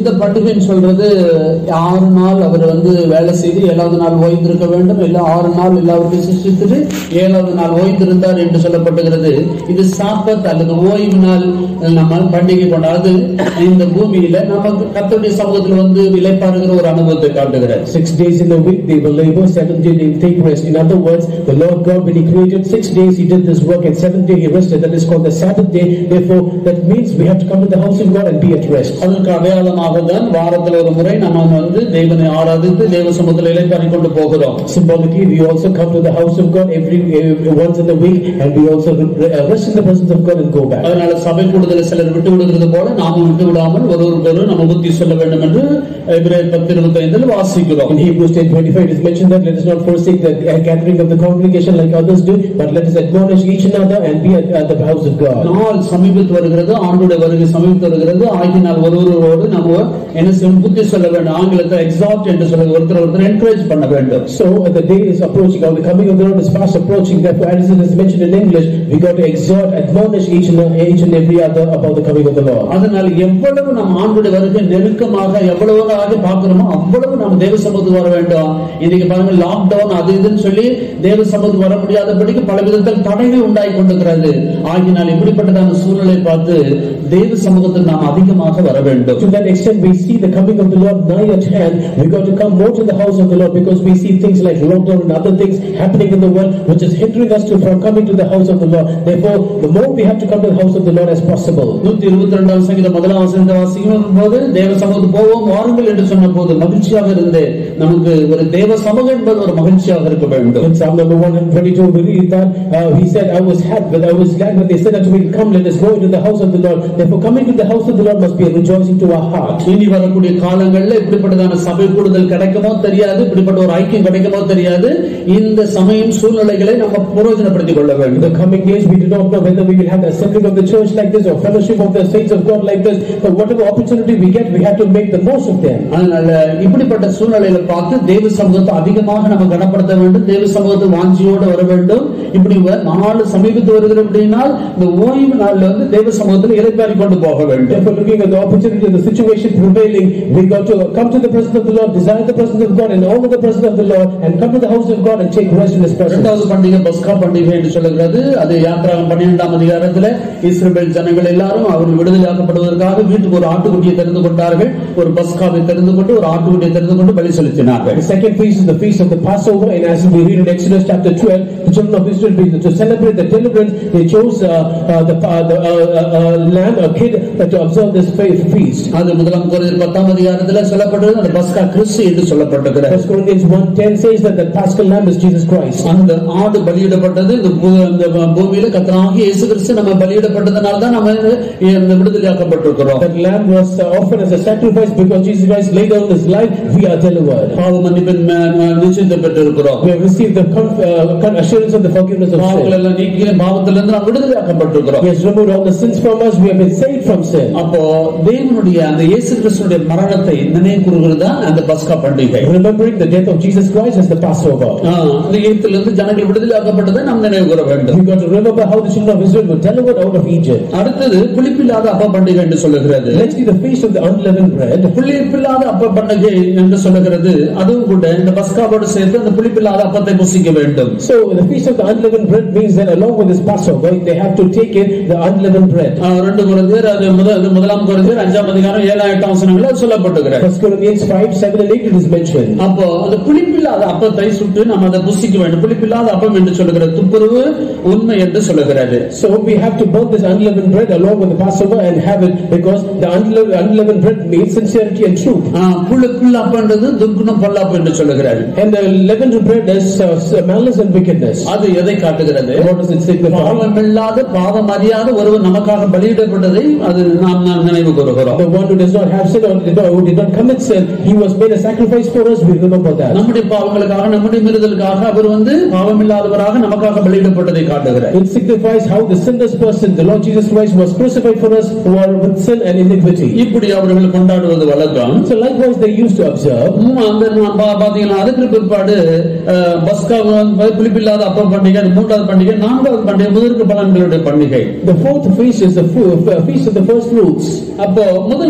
இந்த பண்டிகைன்னு சொல்றது ஆறு நாள் அவர் வந்து வேலை செய்து ஏழாவது நாள் ஓய்ந்திருக்க வேண்டும் இல்ல ஆறு நாள் எல்லாவற்றையும் சிருஷ்டித்துட்டு ஏழாவது நாள் ஓய்ந்திருந்தார் என்று சொல்லப்பட்டுகிறது இது சாப்பத் அல்லது ஓய்வு நாள் நம்ம பண்டிகை கொண்டாது இந்த பூமியில நமக்கு கத்தருடைய சமூகத்தில் வந்து இலைப்பாருகிற ஒரு அனுபவத்தை காட்டுகிறார் Six days in a week they will labor, seventh day they will take rest. In other words, the Lord God, when He created six days, He did this work, and seventh day He rested. That is called the Sabbath day. Therefore, that means we have to come to the house of God and be at rest. அதற்கு அடையாளமாக தான் வாரத்தில் ஒரு முறை நம்ம வந்து தேவனை ஆராதித்து தேவ சமூகத்தில் இலைப்பாரி கொண்டு போகிறோம் Symbolically, we also come to the house of God every uh, once in a week, and we also re- uh, rest in the presence of God and go back. அதனால சபை கூடுதலை சிலர் விட்டு விடுகிறது போல நாமும் விட்டு விடாமல் ஒருவருக்கொரு நம்ம புத்தி சொல்ல வேண்டும் என்று எபிரேயர் பத்து இருபத்தி ஐந்தில் வாசிக்கிறோம் In Hebrews 10:25, it is mentioned that let us not forsake the uh, gathering of the congregation like others do, but let us admonish each another and be at, at the house of God. நாள் சமீபத்து வருகிறது ஆண்டுடைய வருகை சமீபத்து வருகிறது ஆகினால் ஒருவரோடு நம்ம என்ன செய்யணும் புத்தி சொல்ல வேண்டும் ஆங்கிலத்தில் எக்ஸாப்ட் என்று சொல்ல ஒருத்தர் ஒருத்தர் என்கரேஜ் பண்ண வேண்டும் So uh, the day is approaching, or the coming of the Lord is fast approaching. Therefore, as it is mentioned in English, we got to exhort, admonish each and, each and every other about the coming of the Lord. அதனால் எவ்வளவு நம் ஆண்டுடைய வருகை நெருக்கமாக எவ்வளவு பார்க்கிறோமோ அவ்வளவு நாம் தேவ சமூகத்துக்கு வர வேண்டும் இன்னைக்கு பாருங்க லாக்டவுன் அது இதுன்னு சொல்லி தேவ சமூகத்துக்கு வர முடியாதபடிக்கு பல விதத்தில் தடைகள் உண்டாகி கொண்டிருக்கிறது ஆகினால் இப்படிப்பட்டதான சூழ்நிலை பார்த்து தேவ சமூகத்தில் நாம் அதிகமாக வர வேண்டும் To that extent, we see the coming of the Lord nigh at hand. We got to come more to the house of the Lord because we see things like lockdown and other things happening in the world, which is hindering us to, from coming to the house of the Lord. Therefore, the more we have to come to the house of the Lord as possible. நூத்தி இருபத்தி ரெண்டாம் சங்கீத முதலாம் வசனத்தை வாசிக்கும் போது தேவ சமூகத்துக்கு போவோம் வாருங்கள் என்று சொன்ன போது மகிழ்ச்சியாக இருந்து நமக்கு ஒரு தேவ சமூகம் என்பது ஒரு மகிழ்ச்சியாக இருக்க வேண்டும் In Psalm number 122, we read that uh, he said, I was happy, but I was glad when they said unto me, Come, let us go into the house of the Lord. Therefore, coming to the house of the Lord must be a rejoicing to our heart. இனி வரக்கூடிய காலங்கள்ல இப்படிப்பட்டதான சபை கூடுதல் கிடைக்குமோ தெரியாது இப்படிப்பட்ட ஒரு ஐக்கியம் கிடைக்குமோ தெரியாது இந்த சமயம் சூழ்நிலைகளை நம்ம பிரயோஜனப்படுத்திக் கொள்ள In வேண்டும் the coming days, we do not know whether we will have the assembling of the church like this or fellowship of the saints of God like this. But whatever opportunity we get, we have to make the most of them. அதனால இப்படிப்பட்ட சூழ்நிலைகளை பார்த்து தேவ சமூகத்தை அதிகமாக நம்ம கனப்படுத்த வேண்டும் தேவ சமூகத்தை வாஞ்சியோடு வர வேண்டும் இப்படி வ- நாலு சமீபத்து வருகிற அப்படின்னா இந்த ஓய்வு நாள்ல வந்து தேவ சமூகத்தில் இலைப்பாரி கொண்டு போக வேண்டும் Therefore, looking at the opportunity, the situation prevailing, we got to come to the presence of the Lord, desire the presence of God, and honor the presence of the Lord, and come to the house of God and take rest in His presence. இரண்டாவது பண்டிகை பஸ்கா பண்டிகை என்று சொல்லுகிறது அது யாத்திராகம் பன்னிரெண்டாம் அதிகாரத்துல Israel ஜனங்கள் எல்லாரும் அவர்கள் விடுதலையாக்கப்படுவதற்காக வீட்டுக்கு ஒரு ஆட்டுக்குட்டியை தெரிந்து கொண்டார்கள் ஒரு பஸ்காவை தெரிந்து கொண்டு ஒரு ஆட்டுக்குட்டியை தெரிந்து கொண்டு பலி செலுத்தினார்கள் The second feast is the feast of the Passover, and as we read in Exodus chapter 12, the children of Israel, to celebrate the deliverance, they chose uh, uh, the, uh, the uh, uh, uh, lamb, a kid, uh, to observe this faith feast. அது முதலாம் குறைந்த பத்தாம் அதிகாரத்துல சொல்லப்படுறது அந்த பஸ்கா கிறிஸ்து என்று சொல்லப்பட்டிருக்கிறது First Corinthians 1.10 says that the paschal lamb is Jesus Christ. அந்த ஆடு பலியிடப்பட்டது இந்த பூ- இந்த பூமியில கத்தனாகி இயேசு கிறிஸ்து நம்ம பலியிடப்பட்டதனால தான் நம்ம இந்த விடுதலையாக்கப்பட்டிருக்கிறோம் That lamb was uh, offered as a sacrifice because Jesus Christ laid down his life, we are delivered. பாவ மன்னிப்பின் ம- ம- நிச்சயத்தை பெற்றிருக்கிறோம் We have received the conf- uh, con- assurance of the forgiveness of பாவங்கள் sin. எல்லாம் நீக்கி பாவத்திலிருந்து நாம் விடுதலையாக்கப்பட்டிருக்கிறோம் He has removed all the sins from us, we have been saved from sin. அப்போ தேவனுடைய அந்த இயேசு கிறிஸ்துடைய மரணத்தை நினைவு கூறுகிறது தான் அந்த பஸ்கா பண்டிகை Remembering the death of Jesus Christ as the Passover. ஆ, அந்த எகிப்திலிருந்து ஜனங்கள் விடுதலையாக்கப்பட்டதை நாம் நினைவு கூற வேண்டும் We got to remember how the children of Israel were delivered out of Egypt. அடுத்தது புளிப்பில்லாத அப்ப பண்டிகை என்று சொல்லுகிறது Let's see the feast of the unleavened bread. புளிப்பில்லாத அப்ப பண்டிகை என்று சொல்லுகிறது அதுவும் கூட இந்த பஸ்காவோடு சேர்த்து அந்த புளிப்பில்லாத அப்பத்தை புசிக்க வேண்டும் So the feast of the unleavened bread means that along with this Passover, they have to take in the unleavened bread. ஆ, ரெண்டு குறைந்தர் அது முதல் அது முதலாம் குறைந்தர் அஞ்சாம் அதிகாரம் ஏழாம் எட்டாம் வசனங்கள் அது சொல்லப்பட்டுகிறது First Corinthians 5, 7 and 8 it is mentioned. அப்போ அந்த புளிப்பில்லாத அப்பத்தை சுட்டு நம்ம அதை புசிக்க வேண்டும் புளிப்பில்லாத அப்பம் என்று சொல்லுகிறது துப்புரவு உண்மை என்று சொல்லுகிறது So we have to burn this unleavened bread along with the Passover and have it because the unleavened, unleavened bread means sincerity and truth. ஆ, புல்லு புல் அப்பன்றது துர்க்குணம் பொல்லாப்பு என்று சொல்லுகிறாரு And the leavened bread is uh, malice and wickedness. அது எதை காட்டுகிறது What does it signify? பாவமில்லாத பாவம் அறியாத ஒருவர் நமக்காக பலியிடப்பட்டதை அது நாம் நாம் நினைவு கூறுகிறோம் The one who does not have sin or did not, who did not commit sin, he was made a sacrifice for us. We remember that. நம்முடைய பாவங்களுக்காக நம்முடைய மீறுதலுக்காக அவர் வந்து பாவமில்லாதவராக நமக்காக பலியிடப்பட்டதை காட்டுகிறார் It signifies how the sinless person, the Lord Jesus Christ, was crucified for us who are with sin and iniquity. இப்படி அவர்கள் கொண்டாடுவது வழக்கம் So likewise they used to observe. மூ- அந்த நாம் பா- பாத்தீங்கன்னா அதுக்கு பிற்பாடு அஹ், பஸ்கா வந்து புளிப்பில்லாத அப்ப பண்டிகை அது மூன்றாவது பண்டிகை நான்காவது பண்டிகை முதிர்க்கு பலன்களுடைய பண்டிகை The fourth feast is the fu- uh, feast of the first fruits. அப்போ முதல் பலன்கள்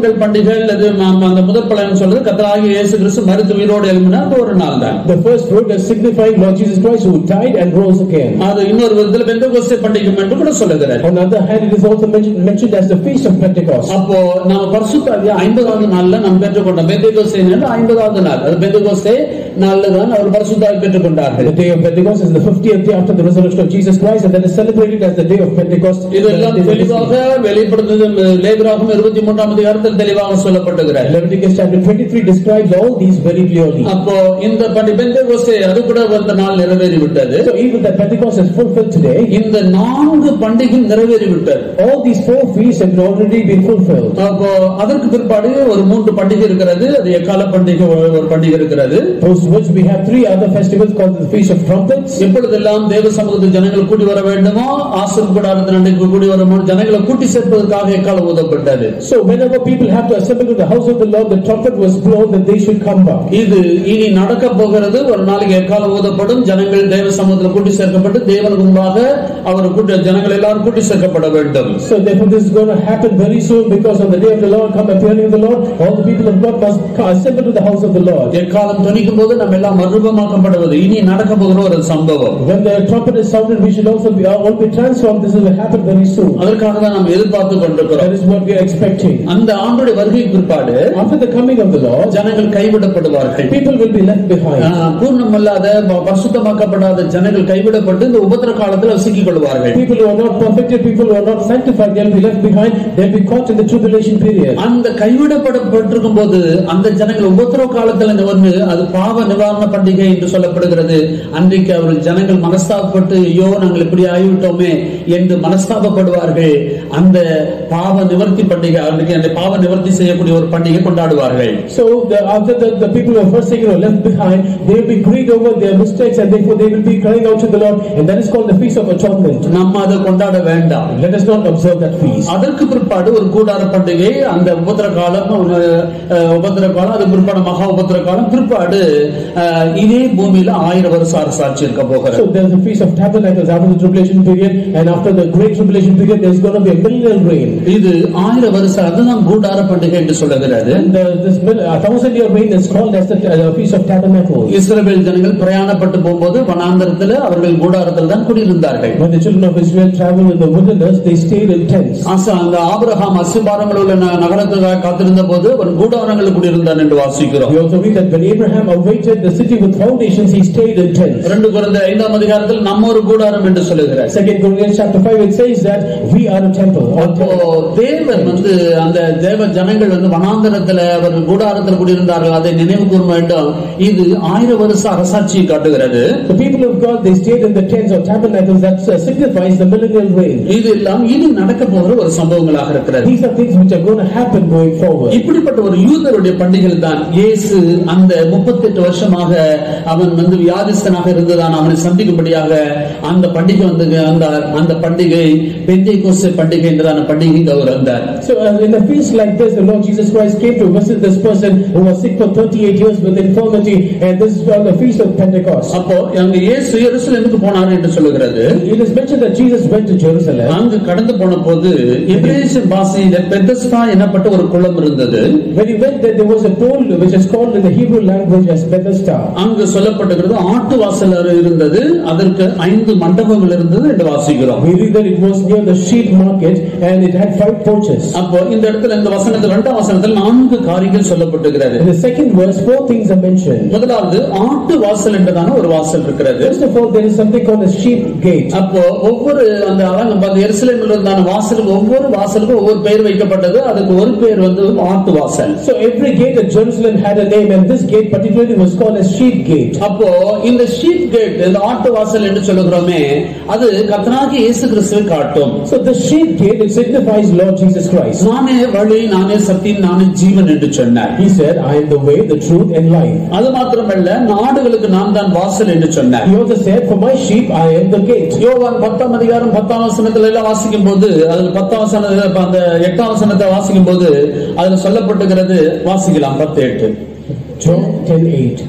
பலன்கள் பண்டிகை அல்லது நாம் அந்த முதற் பலன் சொல்றது கத்தராகிய இயேசு கிறிஸ்து மருத்து உயிரோடு எழுப்பினா அது ஒரு நாள் தான் The first fruit is signifying Lord Jesus Christ who died and rose again. அது இன்னொரு விதத்தில் பெந்தகோஸ்தே பண்டிகை என்று கூட சொல்லுகிறார் On the other hand, it is also mentioned, mentioned as the feast of Pentecost. அப்போ நம்ம பரிசுத்தாவிய ஐம்பதாவது நாள்ல நாம் பெற்றுக்கொண்டோம் பெந்தகோஸ்தே என்று ஐம்பதாவது நாள் அது பெந்தகோஸ்தே நாள்ல தான் அவர் பரிசுத்தாவி பெற்றுக்கொண்டார்கள் The day of Pentecost is the 50th day after the resurrection of Jesus Christ, and that is celebrated as the day of Pentecost. இதெல்லாம் தெளிவாக வெளிப்படுத்தது லேபராகும் இருபத்தி மூன்றாம் அதிகாரத்தில் தெளிவாக சொல்லப்பட்டுகிறார் Leviticus chapter 23 describes all these very clearly. அப்போ இந்த பண்டி பெந்தகோஸ்தே அது கூட வந்த நாள் நிறைவேறி விட்டது So even that Pentecost is fulfilled today, இந்த நான்கு பண்டிகை நிறைவேறி விட்டது all these four feasts have already been fulfilled. அப்போ அதற்கு பிற்பாடு ஒரு மூன்று பண்டிகை இருக்கிறது அது எக்கால பண்டிகை ஒரு ஒரு பண்டிகை இருக்கிறது Post which we have three other festivals called the Feast of Trumpets. எப்பொழுதெல்லாம் தேவ சமூகத்தில் ஜனங்கள் கூட்டி வர வேண்டுமோ ஆசிரம் கூடாரத்தில் அன்றைக்கு கூடி வருமோ ஜனங்களை கூட்டி சேர்ப்பதற்காக எக்காலம் ஊதப்பட்டது So whenever people have to assemble to the house of the Lord, the trumpet was blown that they should come back. இது இனி நடக்க போகிறது ஒரு நாளைக்கு எக்காலம் ஊதப்படும் ஜனங்கள் தேவ சமூகத்தில் கூட்டி சேர்க்கப்பட்டு தேவனுக்கு முன்பாக அவர் கூட்டி ஜனங்கள் எல்லாரும் கூட்டி சேர்க்கப்பட வேண்டும் So therefore this is going to happen very soon because on the day of the Lord, come appearing of the Lord, all the people of God must co- assemble to the house of the Lord. எக்காலம் துணிக்கும் போது நம்ம எல்லாம் மறுரூபமாக்கப்படுவது இனி நடக்க போகிற ஒரு சம்பவம் When the trumpet is sounded, we should also be, all be transformed. This will happen very soon. அதற்காக தான் நாம் எதிர்பார்த்து கொண்டிருக்கிறோம் That is what we are expecting. அந்த ஆண்டுடைய வருகை பிற்பாடு After the coming of the Lord, ஜனங்கள் கைவிடப்படுவார்கள் people will be left behind. ஆஹ், பூர்ணமல்லாத ப- பரிசுத்தமாக்கப்படாத ஜனங்கள் கைவிடப்பட்டு இந்த உபத்திர காலத்தில் சிக்கிக் கொள்வார்கள் People who are not perfected, people who are not sanctified, they'll be left behind. They'll be caught in the tribulation period. அந்த கைவிடப்படப்பட்டிருக்கும் போது அந்த ஜனங்கள் உபத்திரவ காலத்தில் இந்த ஒன்று அது பாவ நிவாரண பண்டிகை என்று சொல்லப்படுகிறது அன்றைக்கு அவர்கள் ஜனங்கள் மனஸ்தாபப்பட்டு ஐயோ நாங்கள் இப்படி ஆகிவிட்டோமே என்று மனஸ்தாபப்படுவார்கள் அந்த பாவ நிவர்த்தி பண்டிகை அன்றைக்கு அந்த பாவ நிவர்த்தி செய்யக்கூடிய ஒரு பண்டிகை கொண்டாடுவார்கள் So the, after the, the people who are forsaken or left behind, they will be grieved over their mistakes and therefore they will be crying out to the Lord. And that is called the Feast of Atonement. நம்ம அதை கொண்டாட வேண்டாம் Let us not observe that feast. அதற்கு பிற்பாடு ஒரு கூடார பண்டிகை அந்த உபத்திர காலம் அஹ், உபத்திர காலம் அது பிற்பாடு மகா உபத்திர காலம் பிற்பாடு அஹ், இதே பூமியில ஆயிரம் வருஷம் அரசாட்சி இருக்க போகிறது So there's a Feast of Tabernacles after the tribulation period, and after the Great Tribulation period, there's going to be a millennial reign. இது ஆயிரம் வருஷம் அதுதான் கூடார பண்டிகை என்று சொல்லுகிறது And uh, this mil- a thousand year reign is called as the uh, Feast of Tabernacles. இஸ்ரவேல் ஜனங்கள் பிரயாணப்பட்டு போகும்போது வனாந்தரத்துல அவர்கள் கூடாரத்தில் தான் குடியிருந்தார்கள் When the children of Israel traveled in the wilderness, they stayed in tents. ஆசா அந்த ஆபிரகாம் அசுபாரங்கள் உள்ள ந- நகரத்துக்காக காத்திருந்த போது அவன் கூடாரங்கள் குடியிருந்தான் என்று வாசிக்கிறோம் We also read that when Abraham awaited the city with foundations, he stayed in tents. ரெண்டு குழந்தை ஐந்தாம் அதிகாரத்தில் நம்ம ஒரு கூடாரம் என்று சொல்லுகிறார் Second Corinthians chapter 5, it says that we are a temple. or அப்போ temple. தேவன் வந்து அந்த தேவ ஜனங்கள் வந்து வனாந்தரத்துல அவர்கள் கூடாரத்தில் குடியிருந்தார்கள் அதை நினைவு கூற வேண்டும் இது ஆயிரம் வருஷ அரசாட்சியை காட்டுகிறது The people of God, they stayed in the tents or tabernacles that uh, signifies the millennial reign. இது எல்லாம் இனி நடக்க போகிற ஒரு சம்பவங்களாக இருக்கிறது These are things which are going to happen going forward. இப்படிப்பட்ட ஒரு யூதருடைய பண்டிகைகள் தான் இயேசு அந்த முப்பத்தெட்டு வருஷமாக அவன் வந்து வியாதிஸ்தனாக இருந்ததான் அவனை சந்திக்கும்படியாக அந்த பண்டிகை வந்து அந்த அந்த பண்டிகை பெந்தை கோச பண்டிகை என்றதான பண்டிகைக்கு அவர் வந்தார் So uh, in a feast like this, the Lord Jesus Christ came to visit this person who was sick for 38 years with infirmity, and this is on the feast of Pentecost. அப்போ அங்க இயேசு எருசலேமுக்கு போனார் என்று சொல்லுகிறது It is mentioned that Jesus went to Jerusalem. அங்கு கடந்து போன போது எபிரேச பாஷையில பெத்தஸ்தா எனப்பட்ட ஒரு குளம் இருந்தது When he went there, there was a pool which is called in the Hebrew language as Bethesda. அங்கு சொல்லப்பட்டிருக்கிறது ஆட்டு வாசல் இருந்தது அதற்கு ஐந்து மண்டபங்கள் இருந்தது என்று வாசிக்கிறோம் We read that it was near the sheep market and it had five porches. அப்போ இந்த இடத்துல இந்த வசனத்தில் இரண்டாம் வசனத்தில் நான்கு காரியங்கள் சொல்லப்பட்டிருக்கிறது In the second verse, four things are mentioned. முதலாவது ஆட்டு வாசல் என்றதான ஒரு வாசல் இருக்கிறது First of all, there is something called a sheep gate. அப்போ ஒவ்வொரு அந்த அழகு அந்த எருசலேமில் இருந்தான வாசலுக்கு ஒவ்வொரு வாசலுக்கும் ஒவ்வொரு பெயர் வைக்கப்பட்டது அதுக்கு ஒரு பேர் வந்து ஆட்டு வாசல் So every gate at Jerusalem had a name, and this gate particularly was called a sheep gate. அப்போ இந்த ஷீப் கேட் இந்த ஆட்டு வாசல் என்று சொல்லுகிறோமே அது கத்தனாகி இயேசு கிறிஸ்துவை காட்டும் So the sheep gate it signifies Lord Jesus Christ. நானே வழி நானே சத்தியம் நானே ஜீவன் என்று சொன்னார் He said, "I am the way, the truth, and life." அது மாத்திரமல்ல நாடுகளுக்கு நான் தான் வாசல் என்று சொன்னார் He also said, "For my sheep, I am the gate." யோவான் பத்தாம் அதிகாரம் பத்தாம் வசனத்துல எல்லாம் வாசிக்கும் போது அதுல பத்தாம் வசனத்துல இப்ப அந்த எட்டாம் வசனத்தை வாசிக்கும் போது அதுல சொல்லப்பட்டுகிறது வாசிக்கலாம் பத்து எட்டு John 10:8.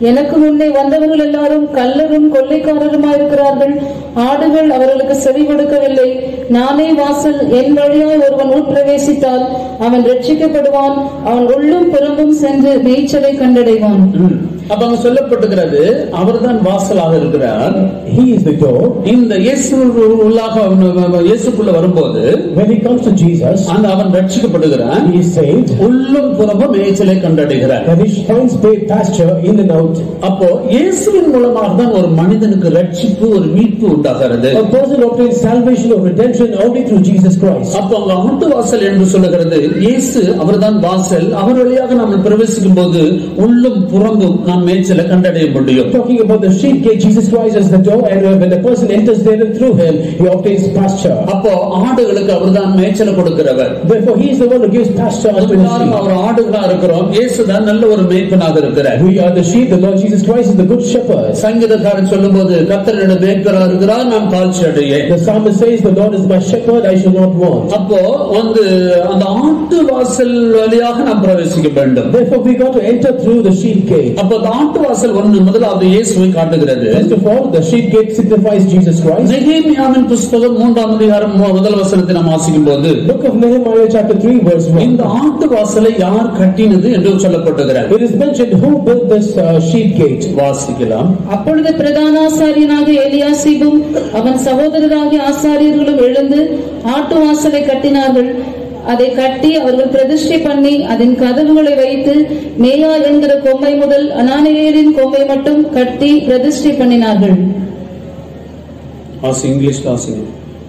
எனக்கு முன்னே வந்தவர்கள் எல்லாரும் கல்லரும் கொள்ளைக்காரருமாயிருக்கிறார்கள் ஆடுகள் அவர்களுக்கு செவி கொடுக்கவில்லை நானே வாசல் என் வழியாய் ஒருவன் உட்பிரவேசித்தால் அவன் ரட்சிக்கப்படுவான் அவன் உள்ளும் புறம்பும் சென்று மேய்ச்சலை கண்டடைவான் ம். அப்ப அங்க சொல்லப்பட்டுகிறது அவர்தான் வாசலாக இருக்கிறார் He is the door. இந்த இயேசு உள்ளாக அவன் இயேசுக்குள்ள வரும்போது When he comes to Jesus, அந்த அவன் ரட்சிக்கப்படுகிறான் he is saved உள்ளும் புறமும் மேய்ச்சலை கண்டடைகிறார் and he finds great pasture in and out. அப்போ இயேசுவின் மூலமாக தான் ஒரு மனிதனுக்கு ரட்சிப்பு ஒரு மீட்பு உண்டாகிறது A person obtains salvation or redemption only through Jesus Christ. அப்போ அங்க ஆட்டு வாசல் என்று சொல்லுகிறது இயேசு அவர்தான் வாசல் அவர் வழியாக நாம் பிரவேசிக்கும் போது உள்ளும் புறம்பும் நாம் மேய்ச்சலை கண்டடைய முடியும் Talking about the sheep gate, Jesus Christ is the door, and uh, when the person enters there and through him, he obtains pasture. அப்போ ஆடுகளுக்கு அவர்தான் மேய்ச்சலை கொடுக்கிறவர் Therefore, he is the one who gives pasture unto the எல்லாரும் sheep. அவர் ஆடுகளா இருக்கிறோம் இயேசுதான் நல்ல ஒரு மேய்ப்பனாக இருக்கிறார் We are the sheep, the Lord Jesus Christ is the good shepherd. சங்கீதக்காரன் சொல்லும்போது கத்தரிட மேய்ப்பரா இருக்கிறார் நான் தாழ்ச்சி அடையேன் The psalmist says, The Lord is my shepherd, I shall not want. அப்போ வந்து அந்த ஆட்டு வாசல் வழியாக நாம் பிரவேசிக்க வேண்டும் Therefore, we got to enter through the sheep gate. அப்போ அந்த ஆட்டு வாசல் ஒன்று முதலாவது இயேசுவை காட்டுகிறது First of all, the sheep gate signifies Jesus Christ. நெகேமியாவின் புஸ்தகம் மூன்றாம் அதிகாரம் மு- முதல் வசனத்தை நாம் வாசிக்கும் போது Book of Nehemiah, chapter 3, verse 1. இந்த ஆட்டு வாசலை யார் கட்டினது என்று சொல்லப்பட்டுகிறார் It is mentioned who built this uh, sheep gate. வாசிக்கலாம் அப்பொழுது பிரதான ஆசாரியனாகிய எலியாசிபும் அவன் சகோதரராகிய ஆசாரியர்களும் எழுந்து ஆட்டு வாசலை கட்டினார்கள் அதை கட்டி அவர்கள் பிரதிஷ்டை பண்ணி அதன் கதவுகளை வைத்து மேயா என்கிற கொம்பை முதல் அனானியரின் கொம்பை மட்டும் கட்டி பிரதிஷ்டை பண்ணினார்கள் வாசி இங்கிலீஷ் வாசிங்க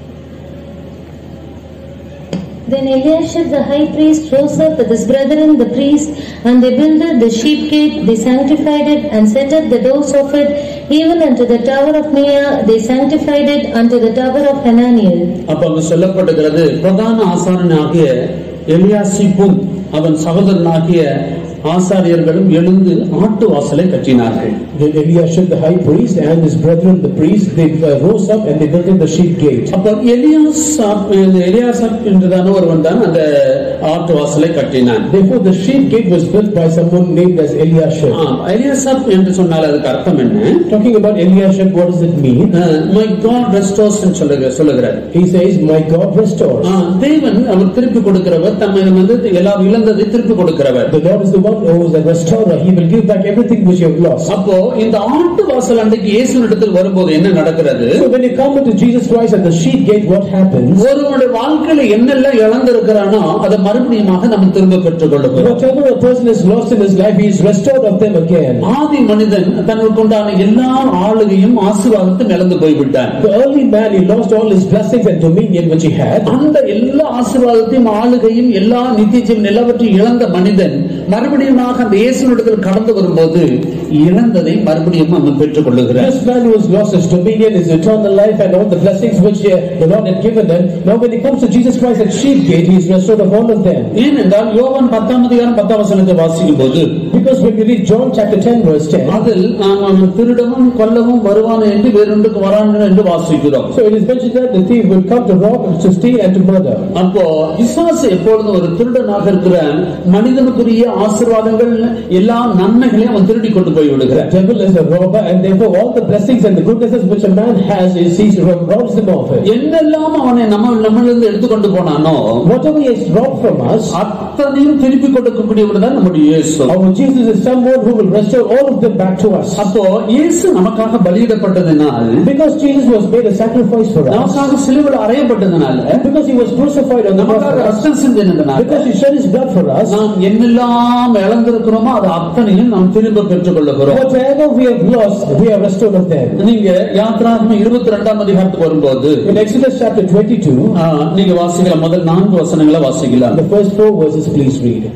Then Eliashib the high priest rose up with his brethren the priests, and they builded the sheep gate, they sanctified it, and set up the doors of it, even unto the tower of Meah, they sanctified it unto the tower of Hananiel. அப்ப அங்கு சொல்லப்பட்டுகிறது பிரதான ஆசாரனாகிய எலியாசிப்பும் அவன் சகோதரனாகிய ஆசாரியர்களும் எழுந்து ஆட்டு வாசலை கட்டினார்கள் Then Eliashib the high priest and his brethren the priests, they uh, rose up and they built in the sheep gate. அப்ப எலியாசாப் இந்த எலியாசாப் என்றுதான ஒருவன் தான் அந்த ஆட்டு வாசலை கட்டினான் Therefore, the sheep gate was built by someone named as Eliashib. ஆம், எலியாசாப் என்று சொன்னால் அதுக்கு அர்த்தம் என்ன Talking about Eliashib, what does it mean? My God restores சொல்லுக சொல்லுகிறார் He says, My God restores. ஆ, தேவன் அவர் திருப்பி கொடுக்கிறவர் தம்மை வந்து எல்லாம் இழந்ததை திருப்பி கொடுக்கிறவர் The Lord is the one who is a restorer. He will give back everything which you have lost. அப்போ இந்த ஆட்டு வாசல் அன்றைக்கு இயேசுவினிடத்தில் வரும்போது என்ன நடக்கிறது So when you come into Jesus Christ at the sheep gate, what happens? ஒருவனுடைய வாழ்க்கையில என்னெல்லாம் இழந்திருக்கிறானோ அதை மறுபடியுமாக நம்ம திரும்ப பெற்றுக் கொள்ளுகிறோம் Whatever a person has lost in his life, he is restored of them again. ஆதி மனிதன் தனக்கு உண்டான எல்லா ஆளுகையும் ஆசீர்வாதத்தையும் இழந்து போய்விட்டான் The early man, he lost all his blessings and dominion which he had. அந்த எல்லா ஆசீர்வாதத்தையும் ஆளுகையும் எல்லா நித்தியத்தையும் எல்லாவற்றையும் இழந்த மனிதன் மறுபடியுமாக அந்த இயேசுவிடத்தில் கடந்து வரும்போது இழந்ததை மறுபடியும் அவன் பெற்றுக் கொள்ளுகிறான் This man who has lost his dominion, his eternal life, and all the blessings which uh, the Lord had given them, now when he comes to Jesus Christ at sheep gate, he is restored of all of them. ஏனென்றால் யோவான் பத்தாம் அதிகாரம் பத்தாம் வசனத்தை வாசிக்கும் போது Because when we read John chapter 10, verse 10, அதில் நாம் அவன் திருடவும் கொல்லவும் வருவான் என்று வேறொன்றுக்கு வரான் என்று வாசிக்கிறோம் so it is mentioned that the thief will come to rob, to steal, and to murder. அப்போ விசுவாசம் எப்பொழுதும் ஒரு திருடனாக இருக்கிறான் மனிதனுக்குரிய ஆசீர்வாதங்கள் எல்லா நன்மைகளையும் அவன் திருடி கொண்டு போய் The விடுகிறான் devil is a robber, and therefore all the blessings and the goodnesses which a man has, is he robs them of it. என்னெல்லாம் அவனை நம்ம நம்மளிருந்து எடுத்துக்கொண்டு போனானோ Whatever he has robbed from us, அத்தனையும் திருப்பி கொடுக்கக்கூடியவர் தான் நம்முடைய இயேசு our Jesus is someone who will restore all of them back to us. அப்போ இயேசு நமக்காக பலியிடப்பட்டதினால் Because Jesus was made a sacrifice for us, நமக்காக சிலுவையில் அறையப்பட்டதுனால because he was crucified on the cross நமக்காக for us, ரத்தம் சிந்தினதுனால because he shed his blood for us, நாம் என்னெல்லாம் இழந்திருக்கிறோமோ அது அத்தனையும் நாம் திரும்ப பெற்றுக் கொள்ளுகிறோம் whatever we have lost, we are restored of them. நீங்க யாத்ராகமம் இருபத்தி ரெண்டாம் அதிகாரத்துக்கு வரும்போது In Exodus chapter 22, ஆ, நீங்க வாசிக்கலாம் முதல் நான்கு வசனங்களை வாசிக்கலாம் the first four verses, please read.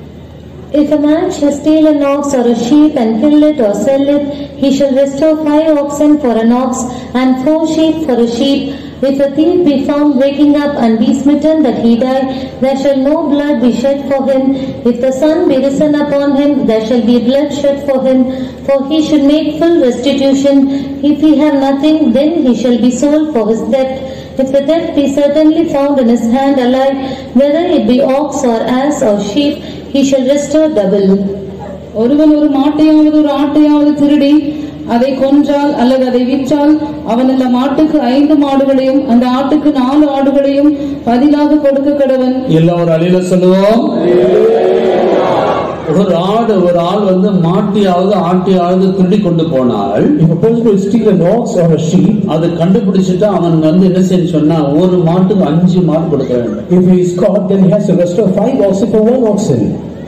If a man shall steal an ox or a sheep and kill it or sell it, he shall restore five oxen for an ox and four sheep for a sheep. If a thief be found waking up and be smitten that he die, there shall no blood be shed for him. If the sun be risen upon him, there shall be blood shed for him. For he should make full restitution. If he have nothing, then he shall be sold for his debt. If the debt be certainly found in his hand alive, whether it be ox or ass or sheep, he shall restore double. ஒருவன் ஒரு மாட்டையாவது ஒரு ஆட்டையாவது திருடி அதை கொன்றால் அல்லது அதை விற்றால் அவன் அந்த மாட்டுக்கு ஐந்து மாடுகளையும் அந்த ஆட்டுக்கு நாலு ஆடுகளையும் பதிலாக கொடுக்க கடவன் எல்லாரும் அழியில சொல்லுவோம் ஒரு ஆடு ஒரு ஆள் வந்து மாட்டியாவது ஆட்டியாவது திருடி கொண்டு போனால் If a person will steal an ox or a sheep, அதை கண்டுபிடிச்சிட்டு அவன் வந்து என்ன செய்யணும் சொன்னா ஒரு மாட்டுக்கு அஞ்சு மாடு கொடுக்க வேண்டும் if he is caught, then he has to restore five oxen for one oxen.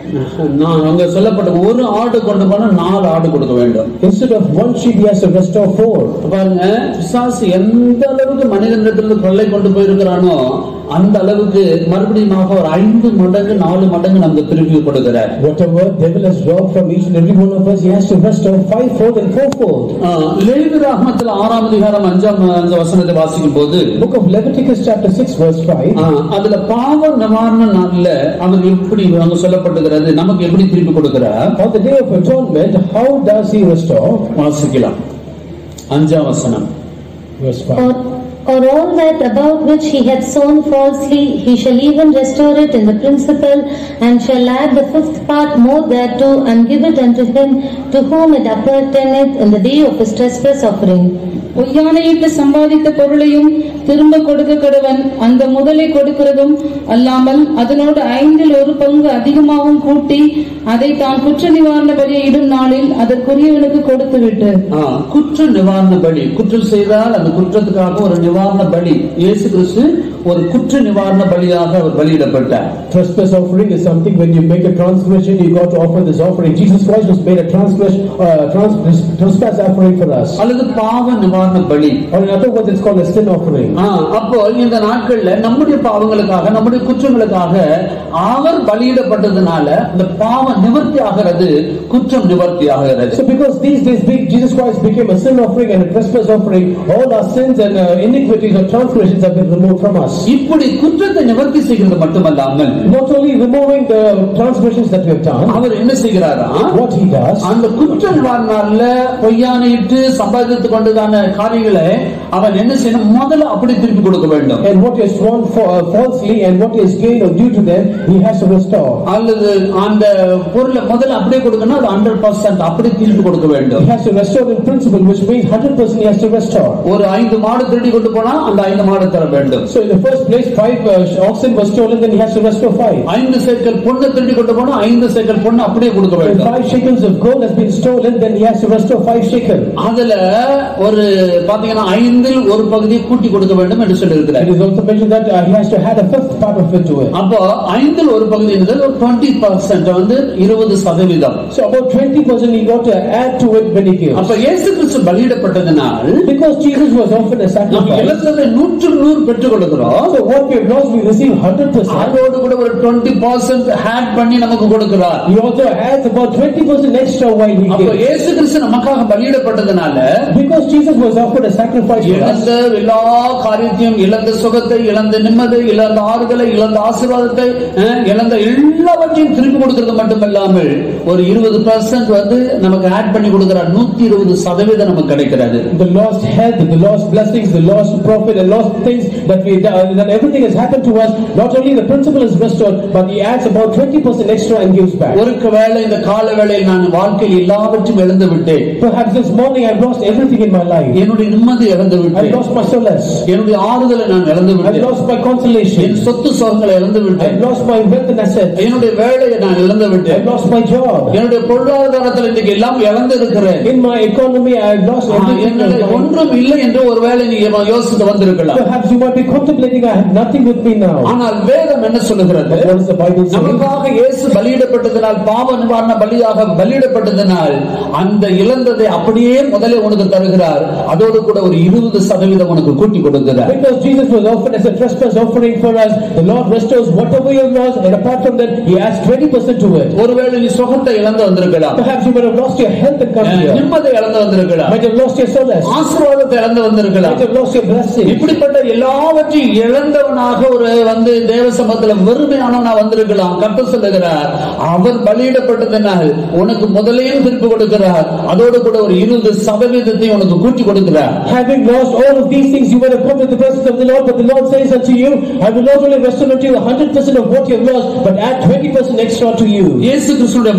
நான் அங்க சொல்லப்பட்ட ஒரு ஆடு கொண்டு போனா நாலு ஆடு கொடுக்க வேண்டும் Instead of one sheep, he has to restore four. பாருங்க பிசாசு எந்த அளவுக்கு மனிதனிடத்திலிருந்து கொள்ளை கொண்டு போயிருக்கிறானோ அந்த அளவுக்கு மறுபடியும் ஒரு ஐந்து மடங்கு நாலு மடங்கு நமக்கு திருப்பி கொடுக்கிறார் Whatever devil has robbed from each and every one of us, he has to restore fivefold and fourfold. Levi ராகமத்தில் ஆறாம் அதிகாரம் அஞ்சாம் அஞ்சு வசனத்தை வாசிக்கும் போது Book of Leviticus chapter 6 verse 5. ஆ, அதுல பாவ நிவாரண நாள்ல அவர் எப்படி அங்க சொல்லப்பட்டுகிறது நமக்கு எப்படி திருப்பி கொடுக்கிறார் On the day of atonement, how does he restore? வாசிக்கலாம் அஞ்சாம் வசனம் Verse For, 5. for all that about which he had sown falsely, he shall even restore it in the principal, and shall add the fifth part more thereto, and give it unto him to whom it appertaineth in the day of his trespass offering. பொய்யானையிட்டு சம்பாதித்த பொருளையும் திரும்ப கொடுக்க கடவன் அந்த முதலை கொடுக்கிறதும் அல்லாமல் அதனோடு ஐந்தில் ஒரு பங்கு அதிகமாகவும் கூட்டி அதை தான் குற்ற நிவாரண பலியை இடும் நாளில் அதற்குரியவனுக்கு கொடுத்து விட்டு ஆ, குற்ற நிவாரண பலி குற்றம் செய்தால் அந்த குற்றத்துக்காக ஒரு நிவாரண பலி இயேசு கிறிஸ்து ஒரு குற்ற நிவாரண பலியாக அவர் பலியிடப்பட்டார் Trespass offering is something when you make a transgression, you got to offer this offering. Jesus Christ was made a transgress, uh, trans, trespass offering for us. அல்லது பாவ நிவாரண பலி Or in other words, it's called a sin offering. ஆ, அப்போ இந்த நாட்கள்ல நம்முடைய பாவங்களுக்காக நம்முடைய குற்றங்களுக்காக அவர் பலியிடப்பட்டதுனால இந்த பாவ நிவர்த்தி ஆகிறது குற்றம் நிவர்த்தி ஆகிறது So because these days be- Jesus Christ became a sin offering and a trespass offering, all our sins and uh, iniquities or transgressions have been removed from us. இப்படி குற்றத்தை நிவர்த்தி செய்கிறது மட்டுமல்லாமல் Not only removing the transgressions that we have done, அவர் என்ன செய்கிறாரா what he does, அந்த குற்ற நிவாரணால பொய்யானையிட்டு சம்பாதித்துக் கொண்டதான காரியங்களை அவன் என்ன செய்யணும் முதல்ல அப்படி திருப்பி கொடுக்க வேண்டும் and what is sworn for, uh, falsely and what is gained or due to them, he has to restore. அல்லது அந்த பொருளை முதல்ல அப்படியே கொடுக்கணும் அது ஹண்ட்ரட் பர்சன்ட் அப்படி திருப்பி கொடுக்க He வேண்டும் has to restore in principle, which means 100% he has to restore. ஒரு ஐந்து மாடு திருடி கொண்டு போனா அந்த ஐந்து மாடு தர வேண்டும் So in the first place, five uh, oxen were stolen, then he has to restore five. ஐந்து சேக்கல் பொண்ணை திருடி கொண்டு போனா ஐந்து சேக்கல் பொண்ணு அப்படியே கொடுக்க When வேண்டும் five shekels of gold has been stolen, then he has to restore five shekel. அதுல ஒரு பாத்தீங்கன்னா ஐந்தில் ஒரு பகுதியை கூட்டி கொடுக்க வேண்டும் என்று சொல்லி It is also mentioned that uh, he has to add a fifth part of it to it. அப்போ ஐந்தில் ஒரு பகுதி என்பது ஒரு டுவெண்ட்டி பர்சன்ட் வந்து இருபது சதவீதம் So about 20% he got to add to it when he gives. அப்ப இயேசு கிறிஸ்து பலியிடப்பட்டதனால் Because Jesus was offered a நம்ம sacrifice. இலக்கத்தை நூற்று நூறு பெற்றுக் கொடுக்கிறோம் So what we have lost, we receive 100%. அதோடு கூட ஒரு டுவெண்ட்டி பர்சன்ட் ஹேட் பண்ணி நமக்கு கொடுக்கிறார் He also adds about 20% extra while he அப்ப gives. இயேசு கிறிஸ்து நமக்காக பலியிடப்பட்டதுனால Because Jesus was offered a sacrifice for us. இழந்த எல்லா காரியத்தையும் இழந்த சுகத்தை இழந்த நிம்மதி இழந்த ஆறுதலை இழந்த ஆசீர்வாதத்தை அஹ், இழந்த எல்லாவற்றையும் திருப்பி கொடுக்கிறது மட்டுமல்லாமல் ஒரு இருபது பர்சன்ட் வந்து நமக்கு ஆட் பண்ணி கொடுக்கிறார் நூத்தி இருபது சதவீதம் நமக்கு கிடைக்கிறது The lost health, the lost blessings, the lost profit, and lost things that we uh, that everything has happened to us. Not only the principle is restored, but he adds about 20% extra and gives back. ஒரு வேளை இந்த கால வேளையில் நான் வாழ்க்கையில் எல்லாவற்றையும் இழந்து விட்டேன் Perhaps this morning I've lost everything in my life. என்னுடைய நிம்மதி இழந்து I've விட்டேன் lost my solace. என்னுடைய ஆறுதலை நான் இழந்து I've விட்டேன் lost my consolation. என் சொத்து சுகங்களை இழந்து விட்டேன் I've lost my wealth and assets. என்னுடைய வேலையை நான் இழந்து விட்டேன் I've lost my job. என்னுடைய பொருளாதாரத்தில் இன்னைக்கு எல்லாம் இழந்து இருக்கிறேன் In my economy, I've lost ah, everything. என்னிடம் in my- ஒன்றும் இல்லை என்று ஒருவேளை நீ யோசித்து வந்திருக்கலாம் Perhaps you might be contemplating, I have nothing with me now. ஆனால் வேதம் என்ன சொல்லுகிறது But what does the Bible say? நமக்காக இயேசு பலியிடப்பட்டதனால் பாவ நிவாரண பலியாக பலியிடப்பட்டதனால் அந்த இழந்ததை அப்படியே முதலே உனக்கு தருகிறார் அதோடு கூட ஒரு இருபது சதவீதம் உனக்கு கூட்டி கொடுக்கிறார் Because Jesus was offered as a trespass offering for us, the Lord restores whatever you have lost, and apart from that, He adds 20% to it. ஒருவேளை நீ சுகத்தை இழந்து வந்திருக்கலாம் Perhaps you might have lost your health and come here. நிம்மதி இழந்து வந்திருக்கலாம் Might have lost your solace. ஆசீர்வாதத்தை இழந்து வந்திருக்கலாம் Might have lost your blessing. இப்படிப்பட்ட எல்லாவற்றையும் இழந்தவனாக ஒரு வந்து தேவ சமத்துல வெறுமையானவனா வந்திருக்கலாம் கத்த சொல்லுகிறார் அவர் பலியிடப்பட்டதனால் உனக்கு முதலையும் திருப்பி கொடுக்கிறார் அதோடு கூட ஒரு இருபது சதவீதத்தை உனக்கு கூட்டி கொடுக்கிறார் Having lost all of these things, you might have come to the presence of the Lord, but the Lord says unto you, I will not only restore unto you 100% of what you have lost, but add 20% extra to you. இயேசு கிறிஸ்துடைய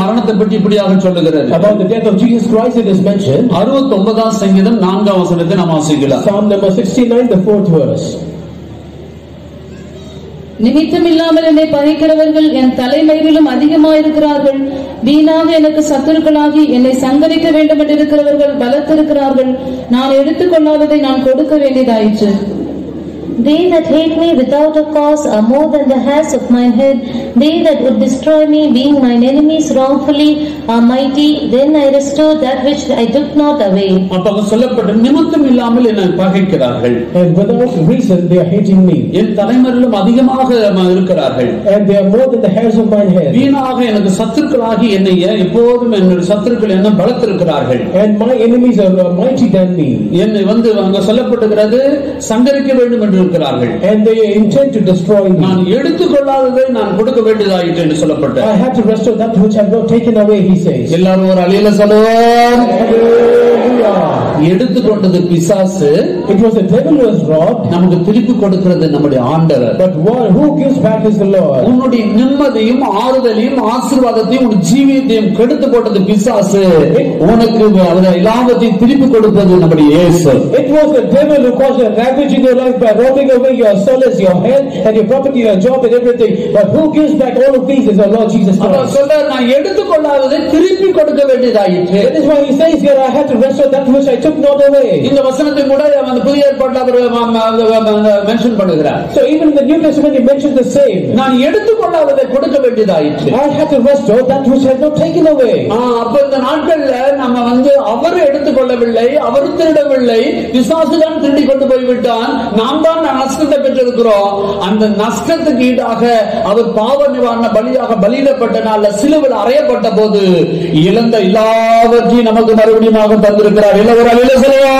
மரணத்தை பற்றி இப்படியாக சொல்லுகிறது About the death of Jesus Christ, it is mentioned. அறுபத்தி ஒன்பதாம் சங்கீதம் நான்காம் வசனத்தை நாம் வாசிக்கலாம் Psalm number 69, the fourth verse. நிமித்தமில்லாமல் என்னை பகைக்கிறவர்கள் என் தலைமையிலும் அதிகமாயிருக்கிறார்கள் வீணாக எனக்கு சத்துருக்களாகி என்னை சங்கரிக்க வேண்டும் என்று இருக்கிறவர்கள் பலத்திருக்கிறார்கள் நான் எடுத்துக்கொள்ளாததை நான் கொடுக்க வேண்டியதாயிற்று They that hate me without a cause are more than the hairs of mine head. They that would destroy me, being mine enemies wrongfully, are mighty. Then I restore that which I took not away. அப்ப அங்க சொல்லப்பட்ட நிமித்தம் இல்லாமல் என்னை பகைக்கிறார்கள் And without reason, they are hating me. என் தலைமறிலும் அதிகமாக இருக்கிறார்கள் And they are more than the hairs of mine head. வீணாக எனக்கு சத்துருக்களாகி என்னை எப்போதும் என்னுடைய சத்துருக்கள் என்ன பலத்திருக்கிறார்கள் And my enemies are uh, mighty than me. என்னை வந்து அங்க சொல்லப்பட்டுகிறது சங்கரிக்க வேண்டும் என்று இருக்கிறார்கள் And they intend to destroy me. நான் எடுத்துக்கொள்ளாததை நான் கொடுக்க வேண்டியதாயிற்று என்று சொல்லப்பட்ட I had to restore that which I have not taken away, he says. எல்லாரும் ஒரு அழியில சொல்லுவோம் Hallelujah. எடுத்துக்கொண்டது பிசாசு It was the devil who was robbed, நமக்கு திருப்பி கொடுக்கிறது நம்முடைய ஆண்டவர் but one who gives back is the Lord. உன்னுடைய நிம்மதியும் ஆறுதலையும் ஆசீர்வாதத்தையும் உன் ஜீவியத்தையும் கெடுத்து போட்டது பிசாசு உனக்கு அவர் எல்லாவற்றையும் திருப்பி கொடுப்பது நம்முடைய இயேசு It was the devil who caused a ravage in your life by robbing away your solace, your health, and your property, your job, and everything. But who gives back all of these is the Lord Jesus our Christ. சொல்றார் நான் எடுத்துக்கொள்ளாததை திருப்பி கொடுக்க வேண்டியதாயிற்று That is why he says here, I had to restore that which I took not away. இந்த வசனத்தை கூட அந்த புதிய ஏற்பாட்டில் அவர் மென்ஷன் பண்ணுகிறார் So even in the New Testament, he mentions the same. நான் எடுத்துக்கொள்ளாததை கொடுக்க வேண்டியதாயிற்று I had to restore that which I had not taken away. ஆ, அப்ப இந்த நாட்கள்ல நம்ம வந்து அவர் எடுத்துக்கொள்ளவில்லை அவர் திருடவில்லை பிசாசு தான் திருடி கொண்டு போய்விட்டான் நாம் தான் நஷ்டத்தை பெற்றிருக்கிறோம் அந்த நஷ்டத்துக்கு ஈடாக அவர் பாவ நிவாரண பலியாக பலியிடப்பட்ட நாள்ல சிலுவில் அறையப்பட்ட போது இழந்த எல்லாவற்றையும் நமக்கு மறுபடியும் தந்திருக்கிறார் இல்லை ஒரு அழில